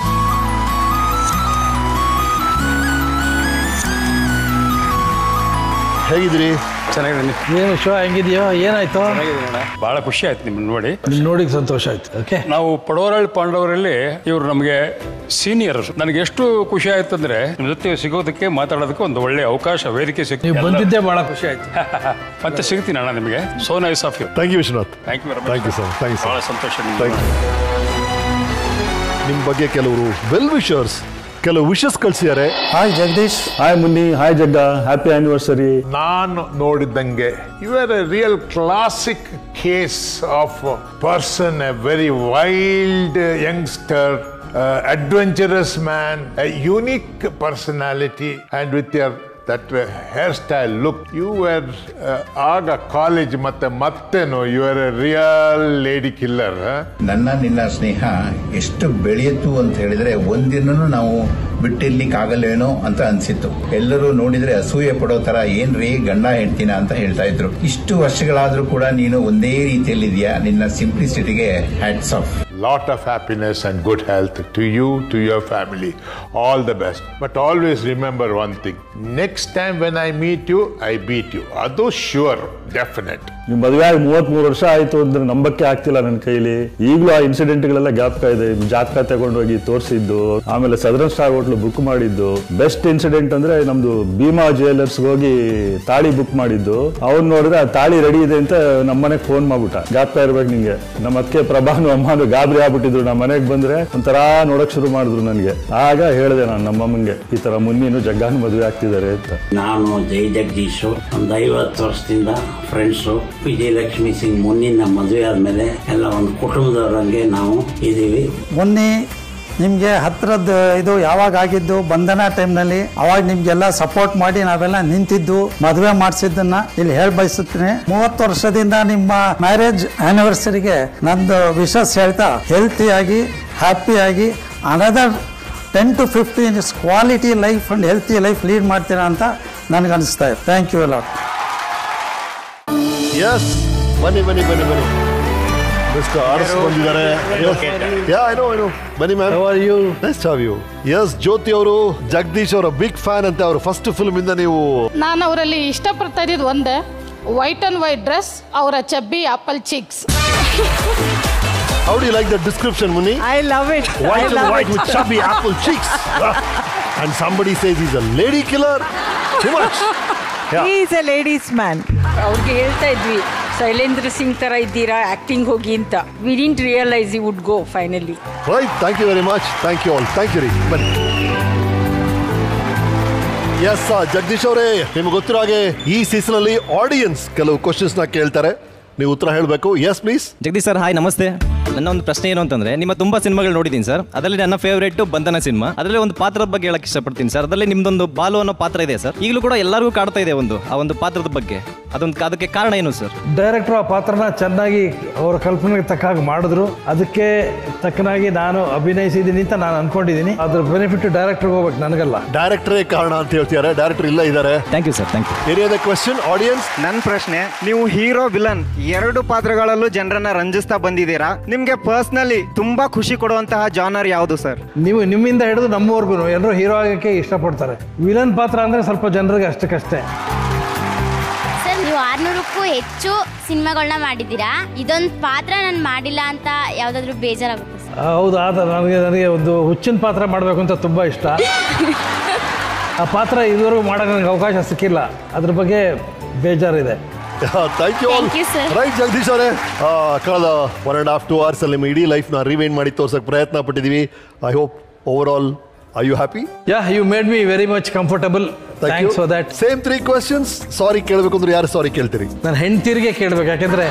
[SPEAKER 2] ಹೇಗಿದ್ದೀರಿ
[SPEAKER 3] ಚೆನ್ನಾಗಿದ್ದೀನಿ ಏನು ಶೋ ಹೆಂಗಿದೆಯೋ ಏನಾಯ್ತು
[SPEAKER 13] ಬಹಳ ಖುಷಿ ಆಯ್ತು ನಿಮ್ಮನ್ನ ನೋಡಿ
[SPEAKER 3] ನಿಮ್ ನೋಡಿ ಸಂತೋಷ ಆಯ್ತು ಓಕೆ
[SPEAKER 13] ನಾವು ಪಡವರಳ್ಳಿ ಪಾಂಡವರಲ್ಲಿ ಇವರು ನಮಗೆ ಸೀನಿಯರ್ ನನಗೆ ಎಷ್ಟು ಖುಷಿ ಆಯ್ತು ಅಂದ್ರೆ ನಿಮ್ ಜೊತೆ ಸಿಗೋದಕ್ಕೆ ಮಾತಾಡೋದಕ್ಕೆ ಒಂದು ಒಳ್ಳೆ ಅವಕಾಶ ವೇದಿಕೆ ಸಿಕ್ತು
[SPEAKER 3] ನೀವು ಬಂದಿದ್ದೇ ಬಹಳ ಖುಷಿ ಆಯ್ತು
[SPEAKER 13] ಮತ್ತೆ ಸಿಗ್ತೀನಿ ಅಣ್ಣ ನಿಮಗೆ so nice of you
[SPEAKER 2] thank you Vishwanath
[SPEAKER 13] thank you
[SPEAKER 2] thank you sir thank you
[SPEAKER 13] ಬಹಳ
[SPEAKER 2] ಸರ್
[SPEAKER 13] ಸಂತೋಷ
[SPEAKER 2] ಥ್ಯಾಂಕ್ ಯು ನಿಮ್ಮ ಬಗ್ಗೆ ಕೆಲವರು ವೆಲ್ ವಿಶರ್ಸ್ ಕೆಲವು ವಿಶಸ್ ಕಳಿಸಿದ್ದಾರೆ
[SPEAKER 23] hi Jagadish hi Munni hi Jagga happy anniversary
[SPEAKER 24] ನಾನು ನೋಡಿದಂಗೆ you are a real classic case of person a very wild youngster adventurous man a unique personality and with your that hair style look you are ಆಗ college ಮತ್ತೆ ಮತ್ತೇನು you are a real lady killer
[SPEAKER 25] ನನ್ನ ನಿನ್ನ ಸ್ನೇಹ ಎಷ್ಟು ಬೆಳೆಯಿತು ಅಂತ ಹೇಳಿದ್ರೆ ಒಂದಿನೂ ನಾವು ಬಿಟ್ಟಿರ್ಲಿಕ್ಕೆ ಆಗಲ್ವೇನೋ ಅಂತ ಅನ್ಸಿತ್ತು ಎಲ್ಲರೂ ನೋಡಿದ್ರೆ ಅಸೂಯೆ ಪಡೋ ತರ ಏನ್ರಿ ಗಂಡ ಹೆಂಡ್ತಿನ ಅಂತ ಹೇಳ್ತಾ ಇದ್ರು ಇಷ್ಟು ವರ್ಷಗಳಾದ್ರೂ ಕೂಡ ನೀನು ಒಂದೇ ರೀತಿಯಲ್ಲಿದ್ಯಾ ನಿನ್ನ ಸಿಂಪ್ಲಿಸಿಟಿಗೆ hats off
[SPEAKER 24] lot of happiness and good health to you, to your family. All the best. But always remember one thing next time when I meet you, I beat you. Ado sure, definite.
[SPEAKER 23] ನೀವು ಮದುವೆ ಆಗಿ ಮೂವತ್ಮೂರು ವರ್ಷ ಆಯ್ತು ಅಂದ್ರೆ ನಂಬಕ್ಕೆ ಆಗ್ತಿಲ್ಲ ನನ್ನ ಕೈಲಿ ಈಗಲೂ ಆ ಇನ್ಸಿಡೆಂಟ್ಗಳೆಲ್ಲ ಜ್ಞಾಪಕ ಇದೆ ಜಾತಕ ತಗೊಂಡೋಗಿ ತೋರಿಸಿದ್ದು ಆಮೇಲೆ ಸದರನ್ ಸ್ಟಾರ್ ಹೋಟ್ಲು ಬುಕ್ ಮಾಡಿದ್ದು ಬೆಸ್ಟ್ ಇನ್ಸಿಡೆಂಟ್ ಅಂದ್ರೆ ನಮ್ದು ಭೀಮಾ ಜ್ಯುವೆಲರ್ಸ್ ಹೋಗಿ ತಾಳಿ ಬುಕ್ ಮಾಡಿದ್ದು ಅವ್ನು ನೋಡಿದ್ರೆ ಆ ತಾಳಿ ರೆಡಿ ಇದೆ ಅಂತ ನಮ್ಮನೆಗೆ ಫೋನ್ ಮಾಡ್ಬಿಟ್ಟ ಜ್ಞಾಪಕ ಇರ್ಬೇಕು ನಿಂಗೆ ನಮ್ಮ ಅಕ್ಕೆ ಪ್ರಭಾನು ಅಮ್ಮನು ಗಾಬರಿ ಆಗ್ಬಿಟ್ಟಿದ್ರು ನಮ್ಮ ಮನೆಗೆ ಬಂದ್ರೆ ಒಂಥರ ನೋಡಕ್ ಶುರು ಮಾಡಿದ್ರು ನನಗೆ ಆಗ ಹೇಳಿದೆ ನಾನು ನಮ್ಮಮ್ಮಂಗೆ ಈ ತರ ಮುನ್ನಿನು ಜಗ್ಗಾನು ಮದುವೆ ಆಗ್ತಿದ್ದಾರೆ ಅಂತ
[SPEAKER 26] ನಾನು ಜೈ ಜಗದೀಶು ಒಂದು ಐವತ್ತು ವರ್ಷದಿಂದ ಫ್ರೆಂಡ್ಸು ವಿಜಯಲಕ್ಷ್ಮಿ ಸಿಂಗ್ ಮುನ್ನಿನ ಮದುವೆ ಆದ್ಮೇಲೆ ಎಲ್ಲ ಒಂದು ಕುಟುಂಬದವರಂಗೆ ನಾವು ಇದ್ದೀವಿ
[SPEAKER 27] ಮೊನ್ನೆ
[SPEAKER 4] ನಿಮಗೆ ಹತ್ರದ ಇದು ಯಾವಾಗ ಆಗಿದ್ದು ಬಂಧನ ಟೈಮ್ನಲ್ಲಿ ಅವಾಗ ನಿಮ್ಗೆಲ್ಲ ಸಪೋರ್ಟ್ ಮಾಡಿ ನಾವೆಲ್ಲ ನಿಂತಿದ್ದು ಮದುವೆ ಮಾಡಿಸಿದ್ದನ್ನ ಇಲ್ಲಿ ಹೇಳ ಬಯಸುತ್ತೇನೆ ಮೂವತ್ತು ವರ್ಷದಿಂದ ನಿಮ್ಮ ಮ್ಯಾರೇಜ್ ಆನಿವರ್ಸರಿಗೆ ನಂದು ವಿಶಸ್ ಹೇಳ್ತಾ ಹೆಲ್ತಿಯಾಗಿ ಹ್ಯಾಪಿಯಾಗಿ another ten to fifteen is quality life and healthy life lead ಮಾಡ್ತೀರಾ ಅಂತ ನನಗನ್ನಿಸ್ತಾ ಇದೆ ಥ್ಯಾಂಕ್ ಯು ಎಲ್ಲ
[SPEAKER 2] ಎಸ್ ಬನ್ನಿ ಬನ್ನಿ ಬನ್ನಿ ಬನ್ನಿ ಮಿಸ್ಟರ್ ಆರ್ಸ್ ಬಂದಿದ್ದಾರೆ ಯಾ ಐನೋ ಐನೋ ಬನ್ನಿ ma'am
[SPEAKER 3] are you
[SPEAKER 2] nice how you yes Jyothi ಅವರು ಜಗದೀಶ್ ಅವರ ಬಿಗ್ ಫ್ಯಾನ್ ಅಂತ ಅವರು ಫಸ್ಟ್ ಫಿಲ್ಮ್ ಇಂದ ನೀವು
[SPEAKER 5] ನಾನು ಅವರಲ್ಲಿ ಇಷ್ಟಪಡ್ತಾ ಇದ್ದಿದ್ದು ಒಂದೇ ವೈಟ್ ಅಂಡ್ ವೈಟ್ ಡ್ರೆಸ್ ಅವರ chubby apple cheeks
[SPEAKER 2] how do like the description Muni
[SPEAKER 7] I love it
[SPEAKER 2] white and white with chubby apple cheeks. and somebody says he's a lady killer. Too much. Yeah.
[SPEAKER 7] Is a ladies man
[SPEAKER 14] ಅವ್ರಿಗೆ ಹೇಳ್ತಾ ಇದ್ವಿ ಶೈಲೇಂದ್ರ ಸಿಂಗ್ ತರ ಇದ್ದೀರಾ acting ಹೋಗಿ ಅಂತ we didn't realise you would go finally
[SPEAKER 2] Right. Thank you very much. Thank you all. Thank you, ರೀ ಬನ್ನಿ S Jagadish ಅವರೇ ನಿಮ್ಗೆ ಗೊತ್ತಿರೋ ಹಾಗೆ ಈ ಸೀಸನ್ ಅಲ್ಲಿ ಆಡಿಯನ್ಸ್ ಕೆಲವು ಕ್ವಶನ್ಸ್ ನ ಕೇಳ್ತಾರೆ ನೀವು ಉತ್ತರ ಹೇಳಬೇಕು yes please
[SPEAKER 15] Jagadish sir hi ನಮಸ್ತೆ ನನ್ನ ಒಂದು ಪ್ರಶ್ನೆ ಏನು ಅಂತಂದ್ರೆ ನಿಮ್ಮ ತುಂಬಾ ಸಿನಿಮಾಗಳು ನೋಡಿದ್ದೀನಿ ಸರ್ ಅದರಲ್ಲಿ ನನ್ನ ಫೇವರೇಟ್ ಬಂಧನ ಸಿನಿಮಾ ಅದರಲ್ಲಿ ಒಂದು ಪಾತ್ರದ ಬಗ್ಗೆ ಹೇಳಕ್ ಇಷ್ಟಪಡ್ತೀನಿ ಸರ್ ಅದರಲ್ಲಿ ನಿಮ್ದೊಂದು ಬಾಲು ಅನ್ನೋ ಪಾತ್ರ ಇದೆ ಸರ್ ಈಗಲೂ ಕೂಡ ಎಲ್ಲರಿಗೂ ಕಾಡ್ತಾ ಇದೆ ಒಂದು ಆ ಒಂದು ಪಾತ್ರದ ಬಗ್ಗೆ ಅದೊಂದು ಅದಕ್ಕೆ ಕಾರಣ ಏನು ಸರ್
[SPEAKER 3] ಡೈರೆಕ್ಟರ್ ಆ ಪಾತ್ರನ ಚೆನ್ನಾಗಿ ಅವರ ಕಲ್ಪನೆಗೆ ತಕ್ಕ ಹಾಗೆ ಮಾಡಿದ್ರು ಅದಕ್ಕೆ ತಕ್ಕನಾಗಿ ನಾನು ಅಭಿನಯಿಸಿದ್ದೀನಿ ಅಂತ ನಾನು ಅನ್ಕೊಂಡಿದ್ದೀನಿ ಅದ್ರ ಬೆನಿಫಿಟ್ ಡೈರೆಕ್ಟರ್ಗೆ ಹೋಗ್ಬೇಕು ನನಗಲ್ಲ
[SPEAKER 2] ಡೈರೆಕ್ಟರೇ ಕಾರಣ ಅಂತ ಹೇಳ್ತಿದ್ದಾರೆ ಡೈರೆಕ್ಟರ್ ಇಲ್ಲ ಇದ್ದಾರೆ
[SPEAKER 15] thank you sir thank you
[SPEAKER 2] ಏರಿಯಾದ ಕ್ವಶನ್ ಆಡಿಯನ್ಸ್
[SPEAKER 17] ನನ್ನ ಪ್ರಶ್ನೆ ನೀವು ಹೀರೋ ವಿಲನ್ ಎರಡು ಪಾತ್ರಗಳಲ್ಲೂ ಜನರನ್ನ ರಂಜಿಸ್ತಾ ಬಂದಿದ್ದೀರಾ ನಿಮ್ಗೆ ಪರ್ಸ್ನಲಿ ತುಂಬಾ ಖುಷಿ ಕೊಡುವಂತಹ ಜಾನರ್ ಯಾವುದು ಸರ್
[SPEAKER 3] ನೀವು ನಿಮ್ಮಿಂದ ಹಿಡಿದು ನಮ್ಮವರೆಗೂ ಎಲ್ಲರೂ ಹೀರೋ ಆಗಕ್ಕೆ ಇಷ್ಟಪಡ್ತಾರೆ ವಿಲನ್ ಪಾತ್ರ ಅಂದ್ರೆ ಸ್ವಲ್ಪ ಜನರಿಗೆ ಅಷ್ಟಕ್ಕಷ್ಟೇ
[SPEAKER 18] ಸರ್ ನೀವು ಆರ್ನೂರಕ್ಕೂ ಹೆಚ್ಚು ಸಿನಿಮಾಗಳನ್ನ ಮಾಡಿದ್ದೀರಾ ಇದೊಂದು ಪಾತ್ರ ನಾನು ಮಾಡಿಲ್ಲ ಅಂತ ಯಾವ್ದಾದ್ರು ಬೇಜಾರಾಗುತ್ತೆ ಸರ್
[SPEAKER 3] ಆ, ಹೌದು ಆದ ನನಗೆ ನನಗೆ ಒಂದು ಹುಚ್ಚಿನ ಪಾತ್ರ ಮಾಡಬೇಕು ಅಂತ ತುಂಬ ಇಷ್ಟ ಆ ಪಾತ್ರ ಇದುವರೆಗೂ ಮಾಡೋಕೆ ನನಗೆ ಅವಕಾಶ ಸಿಕ್ಕಿಲ್ಲ ಅದ್ರ ಬಗ್ಗೆ ಬೇಜಾರಿದೆ
[SPEAKER 2] thank you all
[SPEAKER 18] Thank you, sir.
[SPEAKER 2] Right Jagadish ಅವರೇ ಆ, ಕಳೆದ one and half two hours ಅಲ್ಲಿ ನಿಮ್ಮ ಇಡೀ ಲೈಫ್ ನ ರಿವೈಂಡ್ ಮಾಡಿ ತೋರ್ಸಕ್ ಪ್ರಯತ್ನ ಪಟ್ಟಿದೀವಿ I hope over all I you happy
[SPEAKER 3] yeah you made me very much comfortable thanks for that
[SPEAKER 2] same three questions sorry ಕೇಳಬೇಕು ಅಂದ್ರೆ ಯಾರು ಸಾರಿ ಕೇಳ್ತೀರಿ
[SPEAKER 3] ನಾನು ಹೆಂಡ್ತಿರಿಗೆ ಕೇಳ್ಬೇಕು ಯಾಕೆಂದ್ರೆ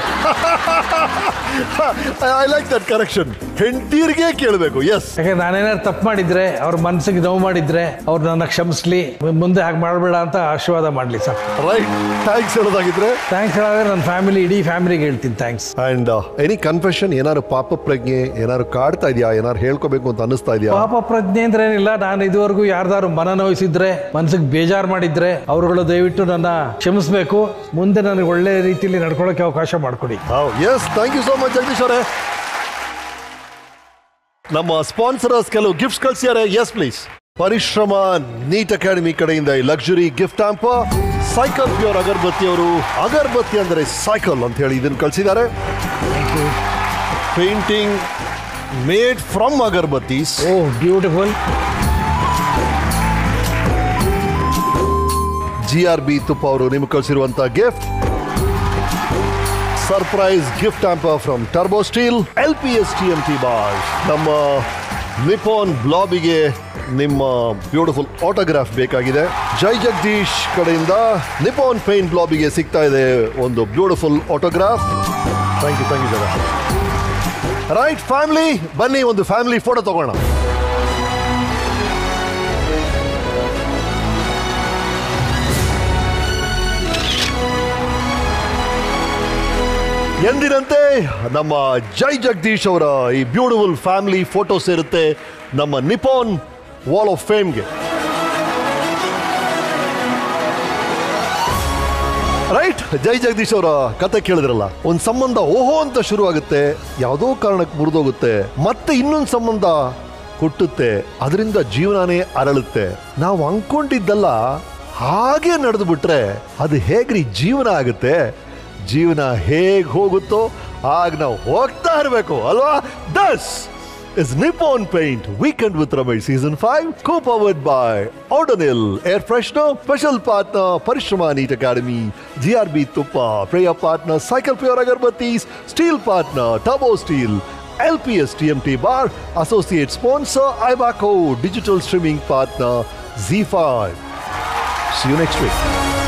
[SPEAKER 2] ಐ ಲೈಕ್ ದಟ್ ಕರೆಕ್ಷನ್ ಹೆಂಡತೀರಿಗೆ ಕೇಳಬೇಕು ಎಸ್
[SPEAKER 3] ಯಾಕಂದ್ರೆ ನಾನೇನಾದ್ರು ತಪ್ಪು ಮಾಡಿದ್ರೆ ಅವ್ರ ಮನಸ್ಸಿಗೆ ನೋವು ಮಾಡಿದ್ರೆ ಅವ್ರು ನನ್ನ ಕ್ಷಮಿಸ್ಲಿ ಮುಂದೆ ಹಾಗೆ ಮಾಡಬೇಡ ಅಂತ ಆಶೀರ್ವಾದ ಮಾಡಲಿ ಸರ್
[SPEAKER 2] ರೈಟ್ ಥ್ಯಾಂಕ್ಸ್ ಹೇಳೋದಾಗಿದ್ರೆ
[SPEAKER 3] ಥ್ಯಾಂಕ್ಸ್ ಹೇಳಿದ್ರೆ ನನ್ನ ಫ್ಯಾಮಿಲಿ ಇಡೀ ಫ್ಯಾಮಿಲಿಗೆ ಹೇಳ್ತೀನಿ ಥ್ಯಾಂಕ್ಸ್
[SPEAKER 2] ಅಂಡ್ ಎನಿ ಕನ್ಫೆಷನ್ ಏನಾದ್ರು ಪಾಪ ಪ್ರಜ್ಞೆ ಏನಾದ್ರು ಕಾಡ್ತಾ ಇದೆಯಾ ಏನಾದ್ರು ಹೇಳ್ಕೋಬೇಕು ಅಂತ ಅನಿಸ್ತಾ ಇದೆಯಾ
[SPEAKER 3] ಪಾಪ ಪ್ರಜ್ಞೆ ಅಂದ್ರೆ ಏನಿಲ್ಲ ನಾನು ಇದುವರೆಗೂ ಯಾರ್ದಾರು ಮನ ನೋಯಿಸಿದ್ರೆ ಮನ್ಸಿಗೆ ಬೇಜಾರು ಮಾಡಿದ್ರೆ ಅವರುಗಳು ದಯವಿಟ್ಟು ನನ್ನ ಕ್ಷಮಿಸ್ಬೇಕು ಮುಂದೆ ನನಗೆ ಒಳ್ಳೆ ರೀತಿಯಲ್ಲಿ ನಡ್ಕೊಳ್ಳೋಕೆ ಅವಕಾಶ ಮಾಡಿಕೊಡಿ
[SPEAKER 2] yes thank you so much Jagadish ಅವರೇ ನಮ್ಮ ಸ್ಪಾನ್ಸರರ್ಸ್ ಕೆಲವು ಗಿಫ್ಟ್ಸ್ ಕಳಿಸಿದ್ದಾರೆ yes please Parishrama NEET academy ಕಡೆಯಿಂದ ಈ luxury gift hamper cycle pure agarbatti ಅವರು ಅಗರಬತ್ತಿ ಅಂದರೆ ಸೈಕಲ್ ಅಂತ ಹೇಳಿ ಇದನ್ನು ಕಳಿಸಿದ್ದಾರೆ painting made from agarbattis
[SPEAKER 3] oh beautiful
[SPEAKER 2] G R B ತುಪ್ಪ ಅವರು ನಿಮ್ಗೆ ಕಳಿಸಿರುವಂತ gift surprise gift hamper from turbo steel L P S T M T bar ನಮ್ಮ ನಿಪಾನ್ ಬ್ಲಾಬಿಗೆ ನಿಮ್ಮ ಬ್ಯೂಟಿಫುಲ್ ಆಟೋಗ್ರಾಫ್ ಬೇಕಾಗಿದೆ ಜೈ ಜಗದೀಶ್ ಕಡೆಯಿಂದ ನಿಪಾನ್ ಪೇಂಟ್ ಬ್ಲಾಬಿಗೆ ಸಿಗ್ತಾ ಇದೆ ಒಂದು beautiful autograph thank you thank you ಜಗ ರೈಟ್ ಫ್ಯಾಮಿಲಿ ಬನ್ನಿ ಒಂದು ಫ್ಯಾಮಿಲಿ ಫೋಟೋ ತಗೋಣ ಎಂದಿನಂತೆ ನಮ್ಮ ಜೈ ಜಗದೀಶ್ ಅವರ ಈ ಬ್ಯೂಟಿಫುಲ್ ಫ್ಯಾಮಿಲಿ ಫೋಟೋಸ್ ಇರುತ್ತೆ ನಮ್ಮ ನಿಪಾನ್ ವಾಲ್ ಆಫ್ ಫೇಮ್ಗೆ ರೈಟ್ ಜೈ ಜಗದೀಶ್ ಅವರ ಕತೆ ಕೇಳಿದ್ರಲ್ಲ ಒಂದ್ ಸಂಬಂಧ ಓಹೋ ಅಂತ ಶುರು ಆಗುತ್ತೆ ಯಾವುದೋ ಕಾರಣಕ್ಕೆ ಮುರಿದೋಗುತ್ತೆ ಮತ್ತೆ ಇನ್ನೊಂದು ಸಂಬಂಧ ಹುಟ್ಟುತ್ತೆ ಅದರಿಂದ ಜೀವನನೇ ಅರಳುತ್ತೆ ನಾವು ಅಂದ್ಕೊಂಡಿದ್ದಲ್ಲ ಹಾಗೆ ನಡೆದು ಬಿಟ್ರೆ ಅದು ಹೇಗ್ರಿ ಜೀವನ ಆಗುತ್ತೆ ಜೀವನ ಹೇಗ್ ಹೋಗುತ್ತೋ ಆಗ ನಾವು ಹೋಗ್ತಾ ಇರಬೇಕು ಅಲ್ವಾ ದಸ್ is Nippon Paint Weekend with Ramesh Season 5 co-powered by Odonil Air Freshener Special Partner Parishrama Neat Academy GRB Tuppa Prayer Partner Cycle Pure Agarbattis Steel Partner Turbo Steel LPS TMT Bar Associate Sponsor Ibaco Digital Streaming Partner Z5 See you next week